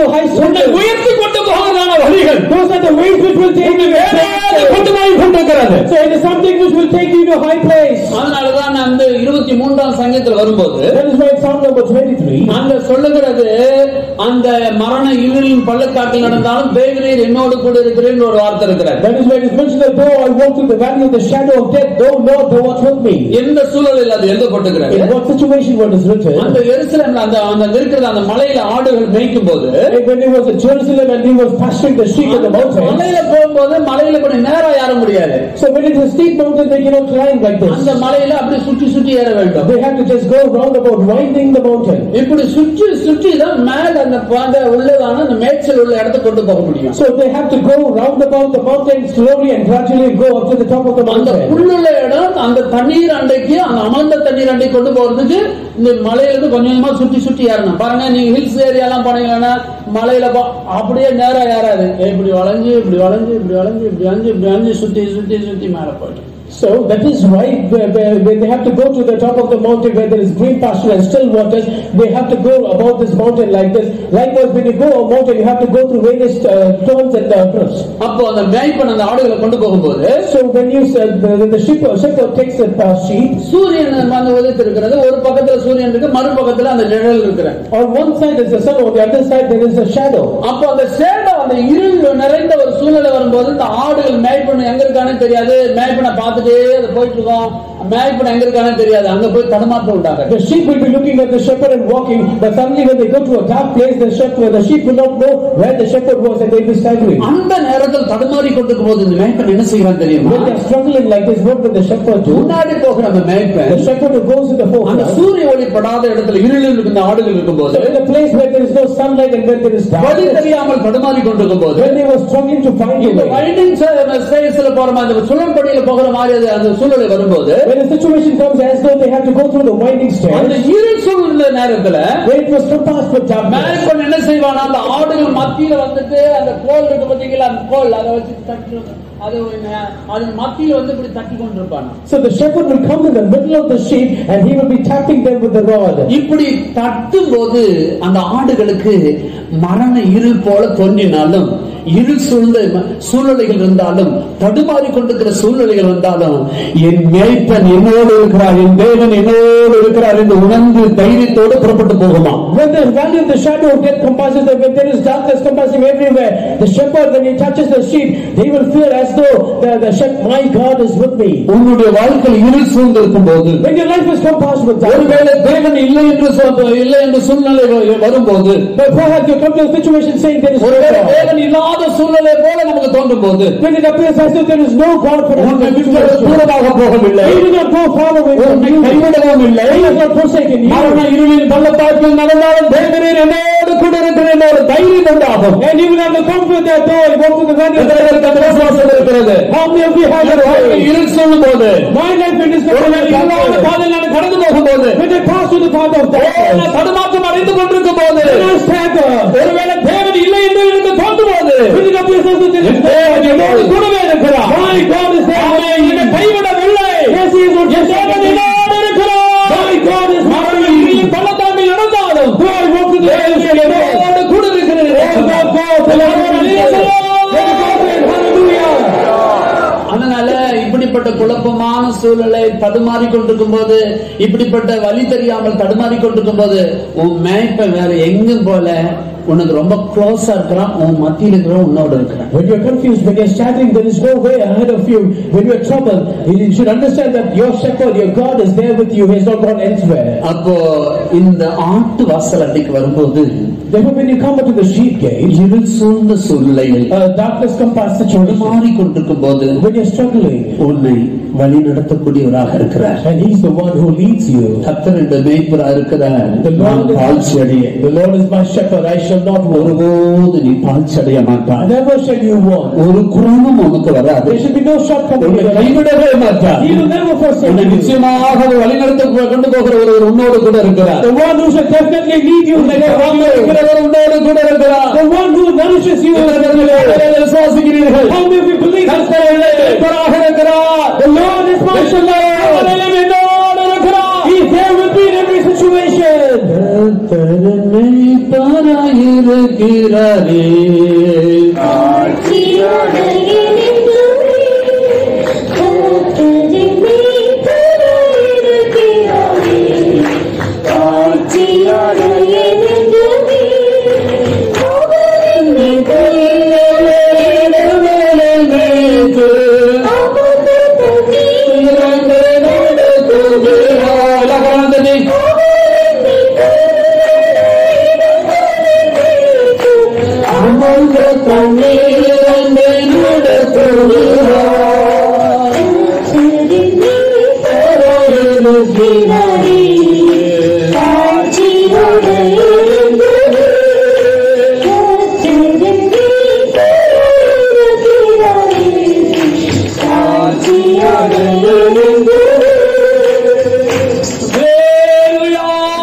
high உன்னை standards. உயர்த்தி கொண்டு போவதான வழிகள் Those are the ways which will take you to a மேலே high கொண்டு place. போய் கொண்டிருக்கிறது So it is something which will take you to a high place. அதனாலதான் அந்த இருபத்தி மூன்றாம் சங்கத்தில் வரும்போது That is why Psalm number 23. அங்க சொல்லுகிறது அந்த மரண இருளின் பள்ளக்காட்டில் நடந்தாலும் தேவரீர் என்னோடு கூட இருக்கிறேன்னு ஒரு வார்த்தை இருக்கிறார் That is why it is mentioned that though I walk through the valley of the shadow of death, though Lord, thou art with me. எந்த சூழலில் அது எழுதப்பட்டிருக்கிறது In what situation what is written? அந்த எருசலேம்ல அந்த அந்த இருக்கிற அந்த மலையில ஆடுகள் மேய்க்கும் போது And when he was in Jerusalem and he was pasturing the sheep in the mountains. மலையில போகும்போது மலையில கொஞ்சம் நேரம் ஏற முடியாது So when it is a steep mountain, they cannot climb like அந்த this. மலையில அப்படி சுற்றி சுற்றி ஏற வேண்டும் They have to just go round about winding the mountain. இப்படி சுற்றி சுற்றி தான் மேல அந்த அந்த உள்ளதான அந்த மேய்ச்சல் உள்ள இடத்த கொண்டு போக முடியும் So they have to go round about the mountain slowly and gradually go up to the top of the அந்த mountain. புல்லுள்ள இடம் அந்த தண்ணீர் அண்டைக்கு அந்த அமர்ந்த தண்ணீர் அண்டை கொண்டு போறதுக்கு இந்த மலையில இருந்து கொஞ்சம் கொஞ்சமா சுற்றி சுற்றி ஏறணும் பாருங்க நீங்க ஹில்ஸ் ஏரியாலாம் போனீங்கன்னா மலையில போ- அப்படியே நேரா ஏறாது இப்படி வளைஞ்சு இப்படி வளைஞ்சு இப்படி வளைஞ்சு இப்படி வளைஞ்சு இப்படி வளைஞ்சு சுத்தி சுத்தி சுத்தி மேல போயிட்டு So that is why where- where- where they have to go to the top of the mountain where there is green pasture and still waters. They have to go about this mountain like this. Likewise, when you go a mountain, you have to go through various uh, turns and uh, cliffs. அப்போ அந்த மேய்ப்பன் அந்த ஆடுகளை கொண்டு போகும்போது So when you said the, the shepherd, shepherd takes the uh, sheep, சூரியன் வந்து உதித்து இருக்கிறது ஒரு பக்கத்துல சூரியன் இருக்கு மறுபக்கத்துல அந்த நிழல் இருக்கிற on one side is the sun, on the other side there is a shadow. அப்போ அந்த சேடம் அந்த இருள் நிறைந்த ஒரு சூழ்நிலை வரும்போது இந்த ஆடுகள் மேய்ப்பன் எங்க இருக்கானே தெரியாது மேய்ப்பனை பார்த்துட்டே அது போயிட்டு இருக்கோம் மேய்ப்பன் எங்க இருக்கானே தெரியாது அங்க போய் தடுமாற்றம் உண்டாக The sheep will be looking at the shepherd and walking, but suddenly when they go to a dark place, the shepherd, the sheep will not know where the shepherd was and they'll be staggering. அந்த நேரத்தில் தடுமாறி கொண்டிருக்கும் போது இந்த மேய்ப்பன் என்ன செய்வான் தெரியுமா When they're struggling like this, what will the shepherd do? முன்னாடி போகிற அந்த மேய்ப்பன் The shepherd who goes in the அந்த forefront. சூரிய ஒளி படாத இடத்துல இருளில் இருக்கின்ற ஆடுகள் இருக்கும்போது So in a place where there is no sunlight and where there is வழி darkness, தெரியாமல் தடுமாறி கொண்டிருக்கும் போது when they were struggling to find a இந்த way, வைண்டிங் ஸ்பேஸ்ல போற மாதிரி அந்த சுழற்படியில போகிற மாதிரி அது அந்த சூழலை வரும்போது when a situation comes as though they have to go through the winding அந்த stairs, இருள் சூழ்நிலை நேரத்துல when it was compassed with darkness, மேய்ப்பன் என்ன செய்வானா அந்த ஆடுகள் மத்தியில வந்துட்டு அந்த கோல் இருக்கு பாத்தீங்களா அந்த கோல் அதை வச்சு தட்டி அது என்ன- அது மத்தியில வந்து இப்படி தட்டி கொண்டிருப்பான் so the shepherd will come in the middle of the sheep and he will be tapping them with the rod. இப்படி தட்டும் போது அந்த ஆடுகளுக்கு மரண இருள் போல தோன்றினாலும் இருள் சூழ்ந்த ம- சூழ்நிலைகள் இருந்தாலும் தடுமாறி கொண்டிருக்கிற சூழ்நிலைகள் இருந்தாலும் என் மேய்ப்பன் என்னோடு இருக்கிறார் என் தேவன் என்னோடு இருக்கிறார் என்று உணர்ந்து தைரியத்தோடு புறப்பட்டு போகுமா When the valley of the shadow of death compasses them, when there is darkness compassing everywhere, the shepherd, when he touches the sheep, they will feel as though the, the shepherd, my God is with me. உன்னுடைய வாழ்க்கையில் இருள் சூழ்ந்திருக்கும் போது When your life is compassed with darkness, ஒருவேளை தேவன் இல்லை என்று சொல் இல்லை என்று சூழ்நிலை வ- வரும்போது but perhaps you come to a situation saying there is no ஒருவேளை God. தேவன் இல்லாத சூழ்நிலை போல நமக்கு தோன்றும் போது When it appears as if there is no God for us, உன்னை in விட்டு that situation, தூரமாக போகவில்லை He will not go far away from உன்னை you. கைவிடவும் இல்லை He has not forsaken you. மரண இருளின் பள்ளத்தாக்கில் நடந்தாலும் தேவரீர் என்னோடு கூட இருக்கிற ஒரு தைரியம் உண்டாகும் And you will have the comfort that though I walk through the valley of the எத்தனை பேருக்கு அந்த விசுவாசம் இருக்கிறது How many of you have that வாழ்க்கை faith? இருள் சொல்லும் போது My life in this ஒருவேளை இருளான world, பாதையில் நான் கடந்து போகும்போது when I pass through the path of நான் darkness, தடுமாற்றம் அடைந்து கொண்டிருக்கும் போது when I stagger, ஒருவேளை தேவன் இல்லை என்று எனக்கு தோன்றும் போது when it appears as if there is N no தேவன் God, என்னோடு கூடவே இருக்கிறார் My God is there. அவன் என்னை கைவிடவில்லை Yes, He is not என் தேவன் forsaken me. என்னோடு இருக்கிறார் My God is மரண with me. இருளின் பள்ளத்தாக்கில் நடந்தாலும் Though I walk through the valley of the shadow of death, என்னோடு கூட Oh, God, God, the Lord is with me. Let us all pray. Hallelujah. அதனால இப்படிப்பட்ட குழப்பமான சூழலை தடுமாறி கொண்டிருக்கும் போது இப்படிப்பட்ட வழி தெரியாமல் தடுமாறி கொண்டிருக்கும் போது உன் மேய்ப்ப வேற எங்கும் போல உனக்கு ரொம்ப க்ளோஸா இருக்கிறான் உன் மத்தியில் இருக்கிறவன் உன்னோட இருக்கிறான் When you are confused, when you are staggering, there is no way ahead of you. When you are troubled, you should understand that your shepherd, your God is there with you. He has not gone elsewhere. அப்போ இந்த ஆட்டு வாசல் அன்னைக்கு வரும்போது Therefore, when you come into the sheep gate, இருள் சூழ்ந்த சூழ்நிலையில் uh, darkness compass situation. தடுமாறி கொண்டிருக்கும் போது When you're struggling, உன்னை வழி நடத்தக்கூடியவராக இருக்கிறார் and He's the one who leads you. கத்தர் இந்த மேய்ப்பரா இருக்கிறார் The நான் Lord, பால்ச்சி அடைய is, the Lord is my shepherd. I shall not want. ஒருபோது நீ பால்ச்சி அடைய மாட்டாய் Never shall you want. ஒரு குறைவும் உனக்கு வராது There should be no shortcoming. உன்னை in your life. கைவிடவே மாட்டார் He will never forsake உன்னை you. நிச்சயமாக அவர் வழிநடத்த கொண்டு போகிற ஒருவர் உன்னோடு கூட இருக்கிறார் The one who shall definitely lead you. உன்னை is வாங்க with you. வைக்கிறவர் உன்னோடு கூட இருக்கிறார் The one who nourishes you. is with you. இவர்களை விசுவாசிக்கிறீர்கள் How many of you believe this? கர்த்தர் என்னை மீட்பராக இருக்கிறார் The Lord is my shepherd. அவரையும் என்னோடு இருக்கிறார் He is there with me in every situation. கர்த்தர் என்னை மீட்பராயிருக்கிறார் அந்த தண்ணீர் என்னை நடத்துகிறார். Hallelujah.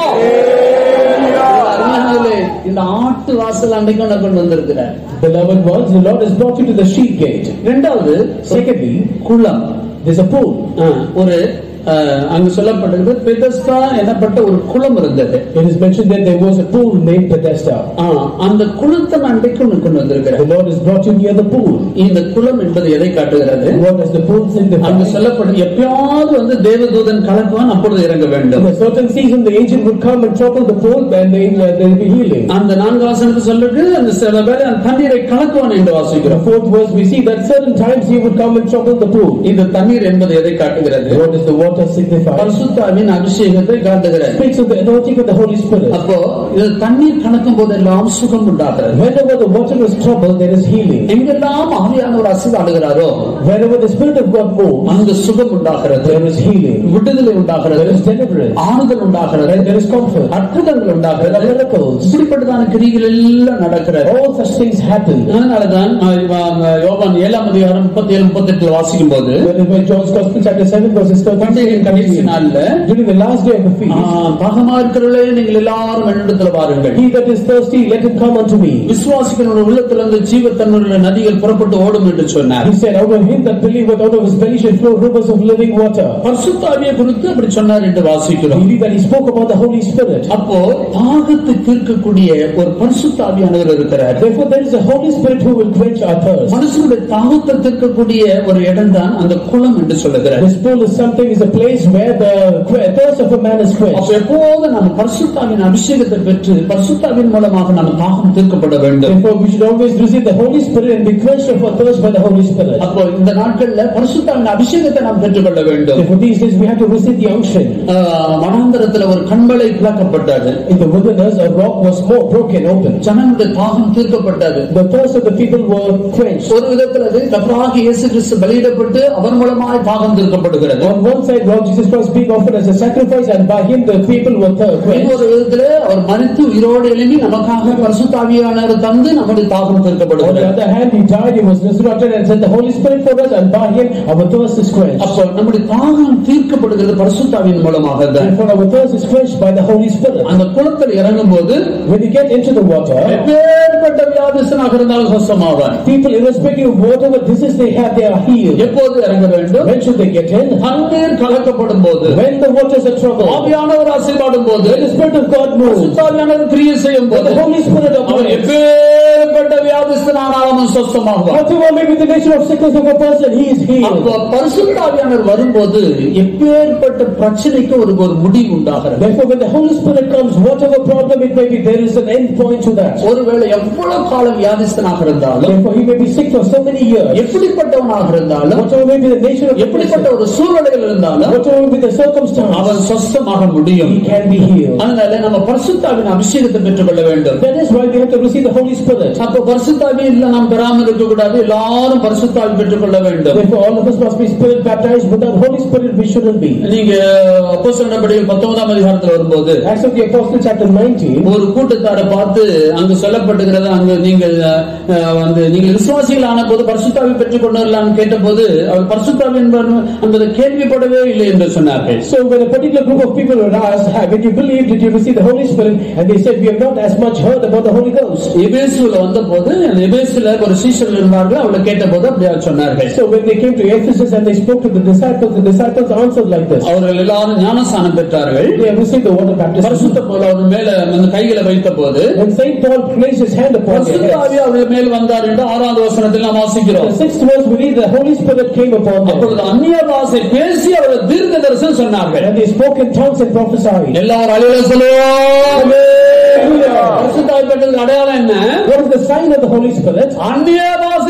அருமையானவர்களே, இந்த ஆட்டு வாசல் அன்றைக்கு உன்னை கொண்டு வந்திருக்கிறார் Beloved ones, the Lord has brought you to the sheep gate. இரண்டாவது Secondly, குளம் there's a pool. ஆ, ஒரு ஆ, அங்கு சொல்லப்பட்டது பெதஸ்தா எனப்பட்ட ஒரு குளம் இருந்தது It is mentioned that there was a pool named Bethesda. ஆ, அந்த குளத்தை நான் அன்றைக்கு உனக்கு கொண்டு வந்திருக்கிறேன் The Lord has brought you near the pool. இந்த குளம் என்பது எதை காட்டுகிறது What does the pool அங்கு signify? சொல்லப்படும் எப்பயாவது வந்து தேவதூதன் கலக்குவான் அப்பொழுது இறங்க In வேண்டும் a certain season, the angel would come and trouble the pool, and they, uh, there will be healing. அந்த நான்கு வாசனத்தை சொல்லுது அந்த சில பேர் அந்த தண்ணீரை கலக்குவான் என்று In the வாசிக்கிறோம் fourth verse, we see that certain times he would come and trouble the pool. இந்த தண்ணீர் என்பது எதை காட்டுகிறது What does the water signify? பரிசுத்தாவின் அபிஷேகத்தை காட்டுகிறது Speaks of the anointing of the Holy Spirit. அப்போ இது தண்ணீர் கணக்கும் போதெல்லாம் சுகம் உண்டாகிறது Whenever the water is troubled, there is healing. எங்கெல்லாம் ஆவியானவர் அசைவாடுகிறாரோ Wherever the Spirit of God moves, அங்கு சுகம் உண்டாகிறது there is healing. விடுதலை உண்டாகிறது There is deliverance. ஆறுதல் உண்டாகிறது And there is comfort. அற்புதங்கள் There உண்டாகிறது are miracles. இப்படிப்பட்டதான கிரிகள் எல்லாம் நடக்கிறது All such things happen. அதனாலதான் அஹ், இவ- யோவான் ஏழாம் அதிகாரம் முப்பத்தி ஏழு முப்பத்தி எட்டுல வாசிக்கும் போது When when John's Gospel chapter 7 verses 13 பண்டிகையின் கடைசி நாள்ல during the last day of the feast, ஆஹ், தாகமா இருக்கிறவர்களே நீங்கள் எல்லாரும் என்னிடத்துல பாருங்கள் he that is thirsty, let him come unto me. விசுவாசிக்கிற உள்ளத்திலிருந்து ஜீவத்தன்மையுள்ள நதிகள் புறப்பட்டு ஓடும் என்று சொன்னார் He said, out of him that believeth, out of his belly shall flow rivers of living water. பரிசுத்தாவியை குறித்து அப்படி சொன்னார் என்று We வாசிக்கிறோம் believe that he spoke about the Holy Spirit. அப்போ தாகத்தை தீர்க்கக்கூடிய ஒரு பரிசுத்தாவியானவர் இருக்கிறார் Therefore, there is a Holy Spirit who will quench our thirst. மனுஷனுடைய தாகத்தை தீர்க்கக்கூடிய ஒரு இடம் தான் அந்த குளம் என்று சொல்லுகிறார் This pool is something, is a place where the que- thirst of a man is அப்ப quenched. எப்போது நம்ம பரிசுத்தாவின் அபிஷேகத்தை பெற்று பரிசுத்தாவின் மூலமாக நம்ம தாகம் தீர்க்கப்பட வேண்டும் Therefore, we should always receive the Holy Spirit and be quenched of our thirst by the Holy Spirit. அப்போ இந்த நாட்கள்ல பரிசுத்தாவின் அபிஷேகத்தை நாம் பெற்றுக்கொள்ள வேண்டும் Therefore, these days we have to receive the unction. ஆஹ், வனாந்தரத்துல ஒரு கண்மலை பிளக்கப்பட்டது In the wilderness, a rock was more broken open. ஜனங்களுடைய தாகம் தீர்க்கப்பட்டது The thirst of the people were quenched. ஒரு விதத்தில் அது கர்த்தராகிய இயேசு கிறிஸ்து பலியிடப்பட்டு அவர் மூலமாய் தாகம் தீர்க்கப்படுகிறது On one side, Lord Jesus Christ being offered as a sacrifice, and by him the people were thir- quenched. இன்னொரு விதத்துல அவர் மறித்து உயிரோடு எழும்பி நமக்காக பரிசுத்தாவியானவர் தந்து நம்முடைய தாகம் On the தீர்க்கப்படுகிறது other hand, he died, he was resurrected, and sent the Holy Spirit for us, and by him our thirst is quenched. அப்போ நம்முடைய தாகம் தீர்க்கப்படுகிறது பரிசுத்தாவின் மூலமாக தான் Therefore, our thirst is quenched by the Holy Spirit. அந்த குளத்தில் இறங்கும் போது When you get into the water, எப்பேற்பட்ட வியாதிசனாக இருந்தாலும் சொசமாவார் people, irrespective of whatever disease they have, they are healed. எப்போது இறங்க வேண்டும் When should they get in? தண்ணீர் கலக்கப்படும் போது When the waters are troubled. ஆவியானவர் ஆசீர்வாடும் போது When the Spirit of God moves. பரிசுத்தாவியானவர் கிரியை செய்யும் When போது the Holy Spirit அவன் operates. எப்பேற்பட்ட வியாதிஸ்தனானாலும் அவன் சொஸ்தமாகுவான் Whatever may be the nature of sickness of a person, he is அப்போ healed. பரிசுத்தாவியானவர் வரும்போது எப்பேற்பட்ட பிரச்சனைக்கு ஒரு ஒரு முடிவு உண்டாகிறது Therefore, when the Holy Spirit comes, whatever problem it may be, there is an end point to that. ஒருவேளை எவ்வளவு காலம் வியாதிஸ்தனாக இருந்தாலும் Therefore, he may be sick for so many years. எப்படிப்பட்டவனாக இருந்தாலும் Whatever may be the nature of the எப்படிப்பட்ட person, ஒரு சூழ்நிலையில் இருந்தாலும் whatever may be the circumstance, அவன் சொஸ்தமாக முடியும் he can be healed. அதனால நம்ம பரிசுத்தாவின் அபிஷேகத்தை பெற்றுக்கொள்ள வேண்டும் That is why we have to receive the Holy Spirit. அப்ப பரிசுத்தாவி இல்ல நாம் பெறாமல் இருக்க கூடாது எல்லாரும் பரிசுத்தாவி பெற்றுக்கொள்ள வேண்டும் Therefore, all of us must be spirit baptized. Without Holy Spirit, we shouldn't be. நீங்க அப்போஸ்தலர் நடவடிக்கைகள் பத்தொன்பதாம் அதிகாரத்துல வரும்போது Acts of the Apostles, chapter 19, ஒரு கூட்டத்தாரை பார்த்து அங்கு சொல்லப்பட்டுகிறது அங்கு நீங்கள் அஹ், வந்து நீங்கள் விசுவாசிகள் ஆன போது பரிசுத்தாவி பெற்றுக் கொண்டார்களான்னு கேட்டபோது அவர் பரிசுத்தாவி என்பவர் என்பதை கேள்விப்படவே இல்லை என்று சொன்னார்கள் So when a particular group of people were asked, "Have- when you believed, did you receive the Holy Spirit? And they said, we have not as much heard about the Holy Ghost. எபேசுல வந்த போது எபேசுல ஒரு சீசர்கள் இருந்தார்கள் அவளை கேட்ட போது அப்படியா சொன்னார்கள் So when they came to Ephesus and they spoke to the disciples, the disciples answered like this. அவர்கள் எல்லாரும் ஞானஸ்தானம் பெற்றார்கள் They have received the water baptism. பரிசுத்த போல அவர் மேல அந்த கைகளை வைத்த போது When Saint Paul placed his hand upon their பரிசுத்த heads, ஆவி அவர்கள் மேல் வந்தார் என்று ஆறாவது வசனத்தில் நாம் வாசிக்கிறோம் the sixth verse we read, the Holy Spirit came upon them. அப்பொழுது அந்நிய பாஷை பேசி அவர்கள் தீர்க்க தரிசனம் சொன்னார்கள் And they spoke in tongues and prophesied. எல்லாரும் அலையில சொல்லுவோம் Hallelujah. பரிசுத்த ஆவி பெற்றதுக்கு அடையாளம் என்ன What is the sign of the Holy Spirit? அந்நிய பாஷை பேசி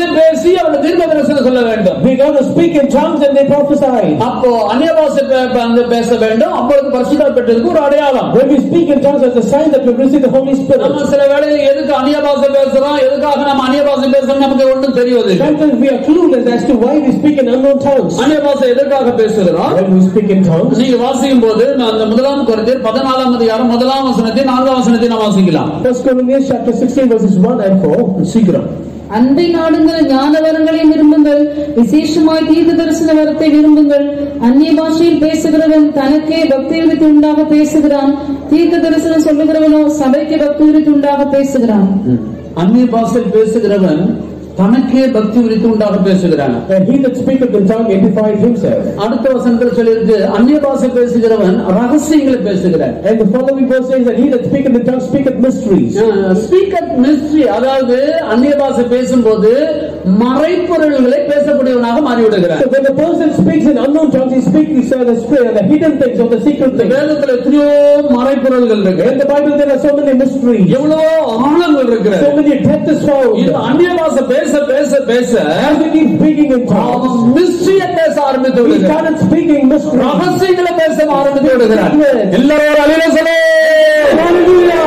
பேசி அவர்கள் தீர்க்க தரிசனம் சொல்ல வேண்டும் We got to speak in tongues and they prophesy. அப்போ அந்நிய பாஷை பே- பே- வந்து பேச வேண்டும் அப்பொழுது பரிசுத்தம் பெற்றதுக்கு ஒரு அடையாளம் When we speak in tongues, that's a sign that we've received the Holy Spirit. நம்ம சில வேளையில எதுக்கு அந்நிய பாஷை பேசுறோம் எதுக்காக நம்ம அந்நிய பாஷை பேசுறோம் நமக்கு ஒன்றும் தெரியாது Sometimes we are clueless as to why we speak in unknown tongues. அந்நிய பாஷை எதற்காக பேசுகிறோம் When we speak in tongues, நீங்க வாசிக்கும் போது நான் அந்த முதலாம் குறைந்தர் பதினாலாம் அதிகாரம் முதலாம் வசனத்தை நான்காம் வசனத்தை நாம் வாசிக்கலாம் First Corinthians chapter 16 verses 1 and 4. சீக்கிரம் அன்பை நாடுங்கள் ஞான வரங்களை விரும்புங்கள் விசேஷமாய் தீர்க்க தரிசன வரத்தை விரும்புங்கள் அந்நிய பாஷையில் பேசுகிறவன் தனக்கே பக்தி விருத்தி உண்டாக பேசுகிறான் தீர்க்க தரிசனம் சொல்லுகிறவனோ சபைக்கு பக்தி விருத்தி உண்டாக பேசுகிறான் அந்நிய பாஷையில் பேசுகிறவன் தனக்கே பக்தி விரித்து உண்டாக பேசுகிறான் And he that speaketh in tongue edified himself. அடுத்த வசனத்தில் சொல்லியிருக்கு அந்நிய பாஷை பேசுகிறவன் ரகசியங்களை பேசுகிறான் And the following verse says that he that speaketh in tongues speaketh mysteries. Speaker mystery அதாவது அந்நிய பாஷை பேசும்போது மறைப்பொருள்களை பேசக்கூடியவனாக மாறிவிடுகிறார் So when the person speaks in unknown tongues, he speaks uh, the, spirit, the hidden things or the secret இந்த things. வேதத்துல எத்தனையோ மறைப்பொருள்கள் இருக்கு In the Bible there are so many mysteries, எவ்வளவோ ஆழங்கள் இருக்கிறது so many depth is found. இது அந்நிய பாஷை பேச பேச பேச As we keep speaking in அவன் tongues, மிஸ்ட்ரிய பேச ஆரம்பித்து we விடுகிறான் started speaking mysteries. ரகசியங்களை பேச ஆரம்பித்து விடுகிறான் Yes. எல்லாரும் அலையில சொல்லு Hallelujah!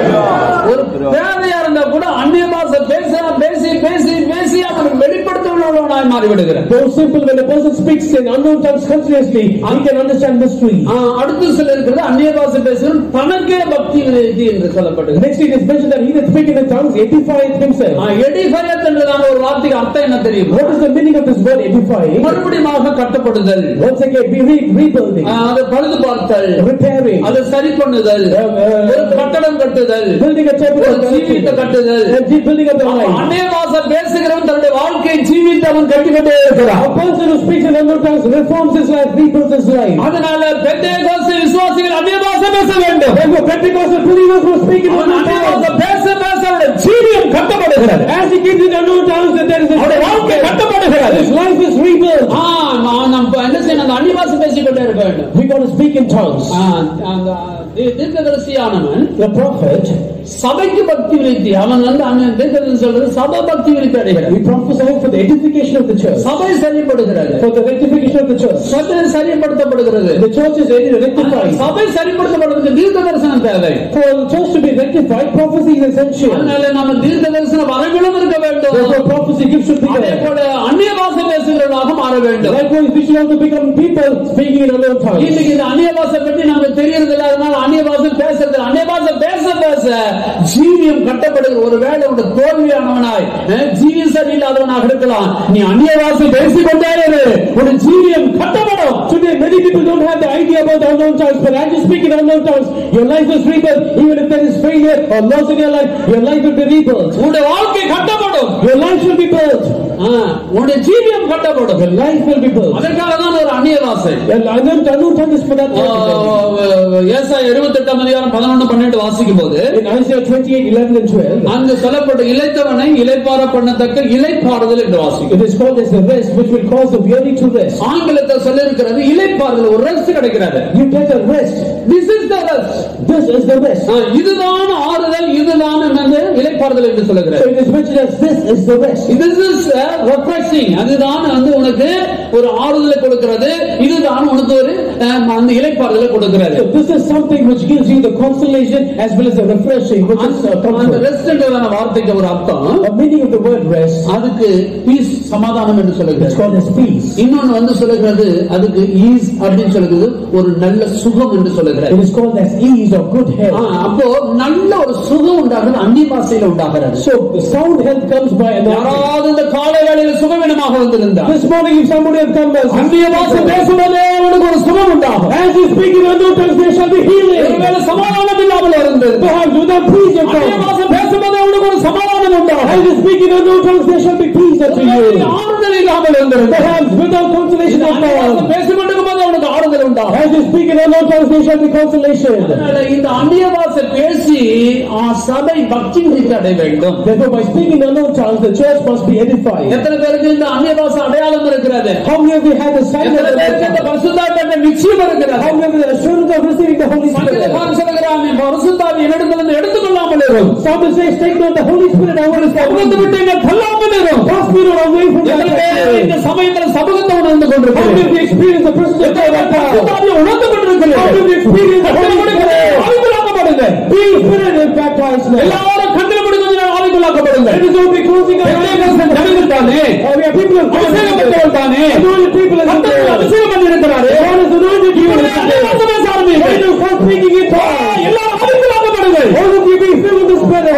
ஒரு தேவையா இருந்தா கூட அந்நிய பாஷை பேச பேசி பேசி பேசி அவன் வெளிப்படுத்த உள்ளவனாய் மாறி விடுகிறான் Though simple, when a person speaks in unknown tongues continuously, he can understand mysteries. ஆ, அடுத்து சில இருக்கிறது அந்நிய பாஷை பேசுகிறவன் தனக்கே பக்தி விருத்தி என்று சொல்லப்படுகிறது Next it is mentioned that he that speaketh in tongues edifieth himself. எடிஃபயத் என்றதான ஒரு வார்த்தைக்கு அர்த்தம் என்ன தெரியும் What is the meaning of this word edifying? மறுபடியும் கட்டப்படுதல் Once again, be re- rebuilding, ஆ, அதை பழுது பார்த்தல் repairing, அதை சரி பண்ணுதல் ஒரு கட்டடம் கட்டுதல் building a temple ஒரு of ஜீவித்த God, கட்டுதல் and keep building up the life. அந்நிய பாஷை பேசுகிறவன் தன்னுடைய வாழ்க்கையை ஜீவித்து அவன் கட்டிக்கொண்டே இருக்கிறான் A person who speaks in unknown tongues reforms his life, rebuilds his life. அதனால பெந்தேகோஸ்து விசுவாசிகள் அந்நிய பாஷை பேச வேண்டும் Therefore, Pentecostal believers who speak in அவன் unknown அந்நிய பாஷை tongues, பேச பேச அவருடைய ஜீவியம் கட்டப்படுகிறது as he keeps in unknown tongues, that there is a அவருடைய வாழ்க்கை கட்டப்படுகிறது his life is rebuilt. ஆ, நான் நம்ம என்ன செய்யணும் அந்த அந்நிய பாஷை பேசிக்கொண்டே இருக்க வேண்டும் We got to speak in tongues. ஆ, அந்த தீ- தீர்க்கதரிசியானவன் The prophet, சபைக்கு பக்தி விருத்தி அவன் வந்து அண்ணன் தீர்க்கதரிசி சொல்றது சபை பக்தி விருத்தி அடைகிறது we prophesy for the edification of the church, சபை சரிப்படுகிறது for the rectification of the church. சபை சரிப்படுத்தப்படுகிறது The church is rectified. சபை சரிப்படுத்தப்படுறதுக்கு தீர்க்க தரிசனம் தேவை For the church to be rectified, prophecy is essential. அதனால நம்ம தீர்க்க தரிசன வரங்களும் இருக்க வேண்டும் Therefore, prophecy gives should be அதே there. போல அந்நிய பாஷை பேசுகிறவர்களாக மாற வேண்டும் Likewise, we should also become people speaking in unknown tongues. இன்னைக்கு இந்த அந்நிய பாஷை பற்றி நமக்கு தெரியறது இல்லை அதனால அந்நிய பாஷை பேசுறது இல்லை. அந்நிய பாஷை பேச பேச ஜீவியம் கட்டப்படுகிற ஒருவேளை உடைய தோல்வியானவனாய் அஹ், ஜீவியம் சரியில்லாதவனாக இருக்கலாம் நீ அந்நிய பாஷை பேசிக்கொண்டே இரு ஒரு ஜீவியம் கட்டப்படும் Today, many people don't have the idea about the unknown tongues, but as you speak in unknown tongues, your life is rebuilt. Even if there is failure or loss in your life, your life will be rebuilt. உன்னுடைய வாழ்க்கை கட்டப்படும் Your life will be built. ஆ, உன்னுடைய ஜீவியம் கட்டப்படும் Your life will be built. அதற்காக தான் ஒரு அந்நிய பாஷை And unknown, unknown tongue is for that purpose. ஏசா இருபத்தி எட்டாம் அதிகாரம் பதினொன்று பன்னெண்டு வாசிக்கும் போது In Isaiah 28, 11 and 12, அங்கு சொல்லப்பட்ட இளைத்தவனை இளைப்பார பண்ணத்தக்க இளைப்பாறுதல் என்று வாசிக்கும் it is called as the rest, which will cause the weary to rest. ஆங்கிலத்தில் சொல்லியிருக்கிறது இளைப்பாறுதல் ஒரு ரெஸ்ட் கிடைக்கிறது You get a rest. This is the rest This is the rest. இதுதான் ஆறுதல் இதுதான் என்னது இளைப்பாறுதல் என்று So சொல்லுகிறது it is mentioned as this is the rest. this is refreshing அதுதான் வந்து உனக்கு ஒரு ஆறுதலை கொடுக்கிறது இதுதான் உனக்கு ஒரு அஹ், அந்த இளைப்பாறுதலை கொடுக்கிறது So this is something which gives you the consolation as well as the refreshing, which is uh, அந்த comfort. ரெஸ்ட் என்றதான வார்த்தைக்கு ஒரு அர்த்தம் The meaning of the word rest, அதுக்கு பீஸ் சமாதானம் என்று it's சொல்லுகிறது called as peace. இன்னொன்னு வந்து சொல்லுகிறது அதுக்கு ஈஸ் அப்படின்னு சொல்லுகிறது ஒரு நல்ல சுகம் என்று சொல்லுகிறது It is called as ease or good ah, health. அப்போ நல்ல ஒரு சுகம் உண்டாகிறது அந்நிய பாஷையில உண்டாகிறது So the sound health comes by anointing. யாராவது இந்த காலை வேளையில் சுகவீனமாக வந்திருந்தார் This morning, if somebody has come as அந்நிய பாஷை பேசும்போதே அவனுக்கு ஒரு சுகம் உண்டாகும் as you speak in unknown tongues, there shall be healing. ஒருவேளை சமாதானம் இல்லாமல் இருந்தது Perhaps without peace of அந்நிய God. பாஷை பேசும்போதே அவனுக்கு ஒரு சமாதானம் உண்டாகும் As you speak in unknown tongues, there shall be peace unto ஒருவேளை you. ஆறுதல் இல்லாமல் இருந்தது Perhaps without consolation of அந்நிய பாஷை God. பேசிக்கொண்டிருக்கும் போது அவனுக்கு ஆறுதல் உண்டாகும் As you speak in unknown tongues, there shall be consolation. அதனால இந்த அந்நிய பாஷை பேசி ஆ, சபை பக்தி விருத்தி அடைய வேண்டும் Therefore, by speaking in unknown tongues, the church must be edified. எத்தனை பேருக்கு இந்த அந்நிய பாஷை அடையாளம் இருக்கிறது How many of you had the sign of எத்தனை the பேருக்கு இந்த Lord? பரிசுத்தாவின் நிச்சயம் இருக்கிறது How many of you had the assurance of receiving the Holy Spirit? சங்கீதக்காரன் சொல்லுகிறான் நீ பரிசுத்தாவி என்னிடத்திலிருந்து எடுத்துக்கொள்ளாமல் இருக்கும் Psalmist says, take not the Holy Spirit out of his பக்கத்து mouth. விட்டு என்ன தள்ளாமல் இருக்கும் Cast me not away from that எத்தனை பேர் time? இந்த சமயத்தில் சமூகத்தை உணர்ந்து How கொண்டிருக்கிறீர்கள் did we experience the presence of God that time? பரிசுத்தாவியை உணர்ந்து How did we கொண்டிருக்கிறீர்கள் experience the Holy கண்களை Spirit? ஆவிக்குள்ளாக்கப்படுங்க Be spirit and baptized now. எல்லாரும் கண்களை மூடி கொஞ்ச நேரம் ஆவிக்குள்ளாக்கப்படுங்க Let us all be closing our eyes. Pentecost ஜனங்கள் தானே Oh, we are people of God. அபிஷேகப்பட்டவர்கள் தானே Anointed people as கர்த்தர் well. அபிஷேகம் பண்ணியிருக்கிறாரு God has anointed you. இப்பொழுது அந்நிய பாஷை பேச ஆரம்பியுங்கள். Right now, start speaking in tongues. எல்லாரும் ஆவிக்குள்ளாக்கப்படுங்கள் All of you be filled with the Spirit.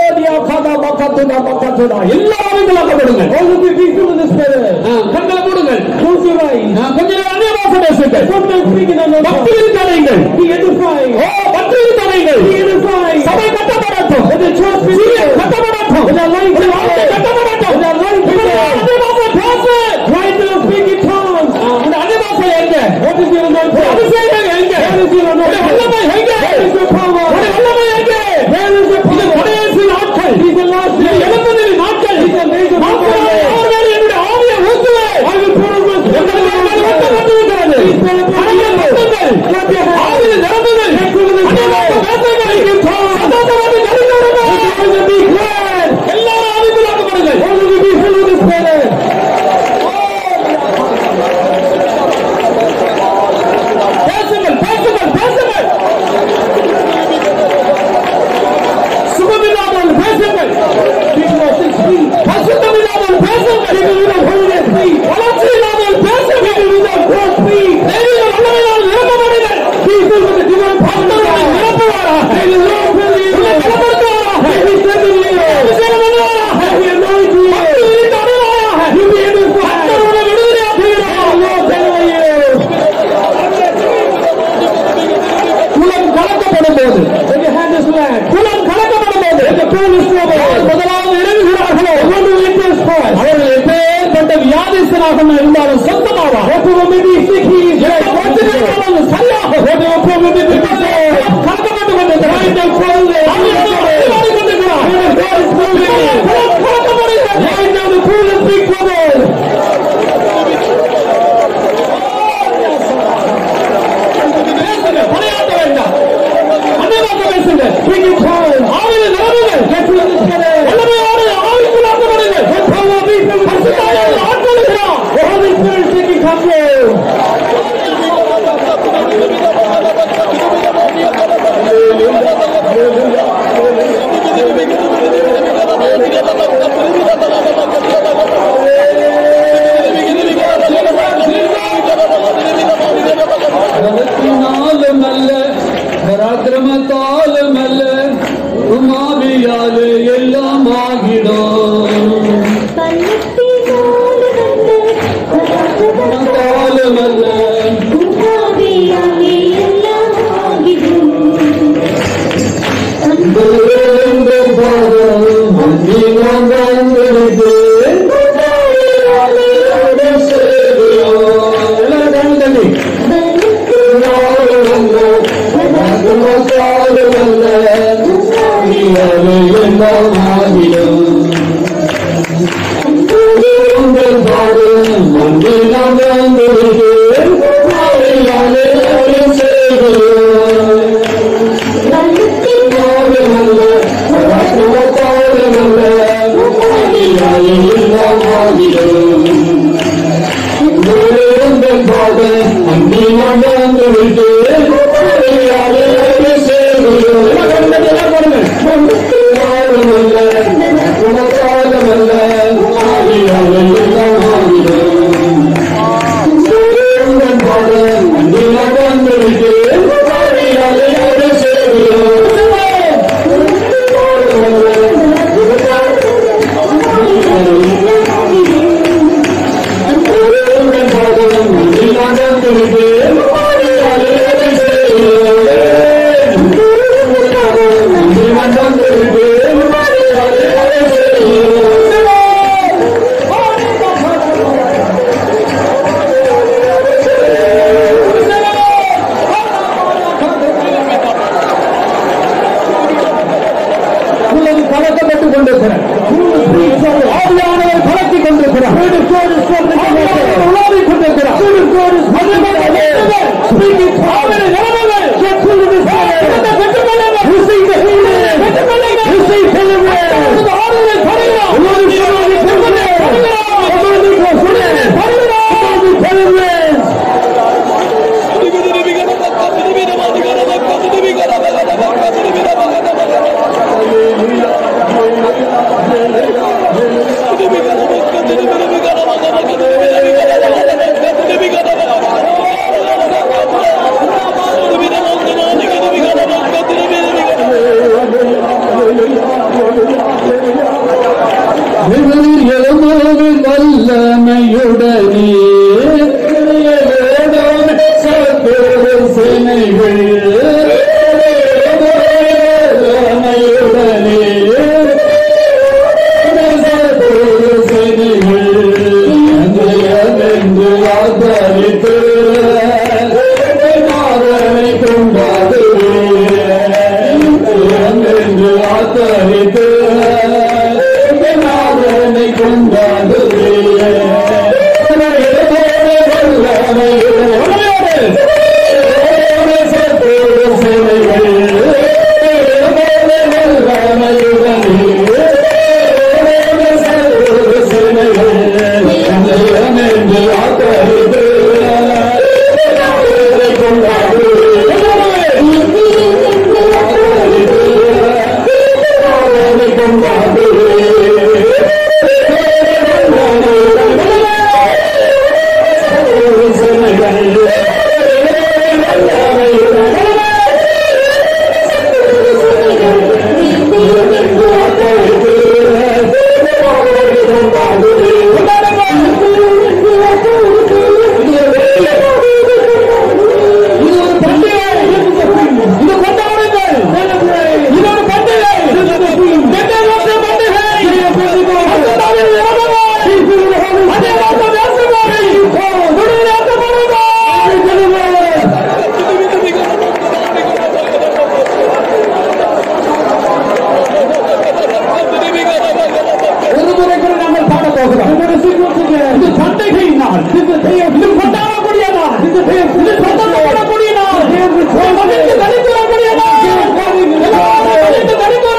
எல்லாரும் ஆவிக்குள்ளாக்கப்படுங்கள் All of you be filled with the Spirit. ஆ, கண்களை மூடுங்கள் Close your eyes. ஆ, கொஞ்ச நேரம் அந்நிய பாஷை பேசுங்கள் Sometimes speak in another tongue. பக்தியில் தடைங்கள் Be edifying. ஓ பக்தியில் தடைங்கள் Be edifying. சபை கட்டப்படட்டும் Let the church be serious filled. கட்டப்படட்டும் Let our life be உங்கள் வாழ்க்கை filled. கட்டப்படட்டும் Let our life be உங்கள் filled. அந்நிய பாஷை பேசு Right now, speak in tongues. ஆ, உங்க அந்நிய பாஷை எங்க What is your anointing? அபிஷேகம் எங்க Where is your உடைய வல்லமை anointing? எங்க Where is your power? உடைய வல்லமை எங்க Where is your இது power? கடைசி நாட்கள் These are last இது days. எழுபதில் நாட்கள் These are days of நாட்கள் power. யார் மேல் என்னுடைய ஆவியை ஊற்றுவேன் I will pour out my spirit எங்கள் மேல் upon you. ஊற்றப்பட்டிருக்கிறது. அநேக பக்தர்கள், ஆவியில் நிரம்புங்கள். அநேக பேசுங்கள். சந்தோஷமாக கருத்தோடுங்கள். எல்லாரும் ஆவிக்குள்ளாக்கப்படுங்கள். All of you be filled with the Spirit. பேசுங்கள், பேசுங்கள், பேசுங்கள். சுகமில்லாதவர்கள் பேசுங்கள். People are sick, speak. பரிசுத்தமில்லாதவர்கள் பேசுங்கள். People without holiness, speak. வளர்ச்சி இல்லாதவர்கள் பேசுங்கள். People without God, speak. தெய்வீக வல்லமையினால் நிரப்பப்படுங்கள். Be filled with the divine power of பக்தர்களை God. நிரப்புவாராக. May the Lord fill you. உங்களை பலப்படுத்துவாராக. May He strengthen you. அபிஷேகம் பண்ணுவாராக. May He anoint you. பக்தியில் தடைவாராக. You be edified. கர்த்தர் உங்களை விடுதலையாக்குகிறார். May the Lord deliver you. குலம் கலக்கப்படும் போது When your hand is slack, குலம் கலக்கப்படும் போது when the pool is troubled, யார் முதலாவது இறங்குகிறார்களோ the one who enters first, அவர்கள் எப்பேற்பட்ட வியாதிஸ்தனாக இருந்தாலும் சொந்தமாவார் whatever may be sick, he is எந்த right. பிரச்சனை இருந்தாலும் சரியாக Whatever problem may be before, கலக்கப்பட்டு கொண்டிருக்கிறார் right now, fall there. ஆவியானவர் கொண்டிருக்கிறார் God is moving. குலம் கலக்கப்படுகிறது Right now, the pool is big trouble. பேசுங்க பணியாற்ற வேண்டாம் அன்னைவாக பேசுங்க Speak in tongues. ஆவியில் நிரம்புங்கள் Get filled with the Spirit. வல்லமையோடு ஆவிக்குள்ளாக்கப்படுங்கள் Let power be filled with the பரிசுத்தாவியானவர் Spirit. ஆட்கொள்கிறார் The Holy Spirit is taking control. பலத்தினாலும் அல்ல பராக்கிரமத்தாலும் அல்ல உமாவியாலே எல்லாம் ஆகிடும் பராக்கிரமத்தாலும் அல்ல எல்லாரும் தண்ணி உள்ளது கலக்கப்பட்டுக் கொண்டிருக்கிறார் ஆவியானவர் கலக்கிக் கொண்டிருக்கிறார் ஆவியானவர் உலாவிக் கொண்டிருக்கிறார் மகிமை ஒரு முறை கூட நாங்கள் பாட போகிறோம் இது பண்டிகை நாள் இது கொண்டாடக்கூடிய நாள் இது கொண்டாடக்கூடிய நாள் மகிழ்ந்து கழித்து வரக்கூடிய நாள் எல்லாரும் மகிழ்ந்து கழித்து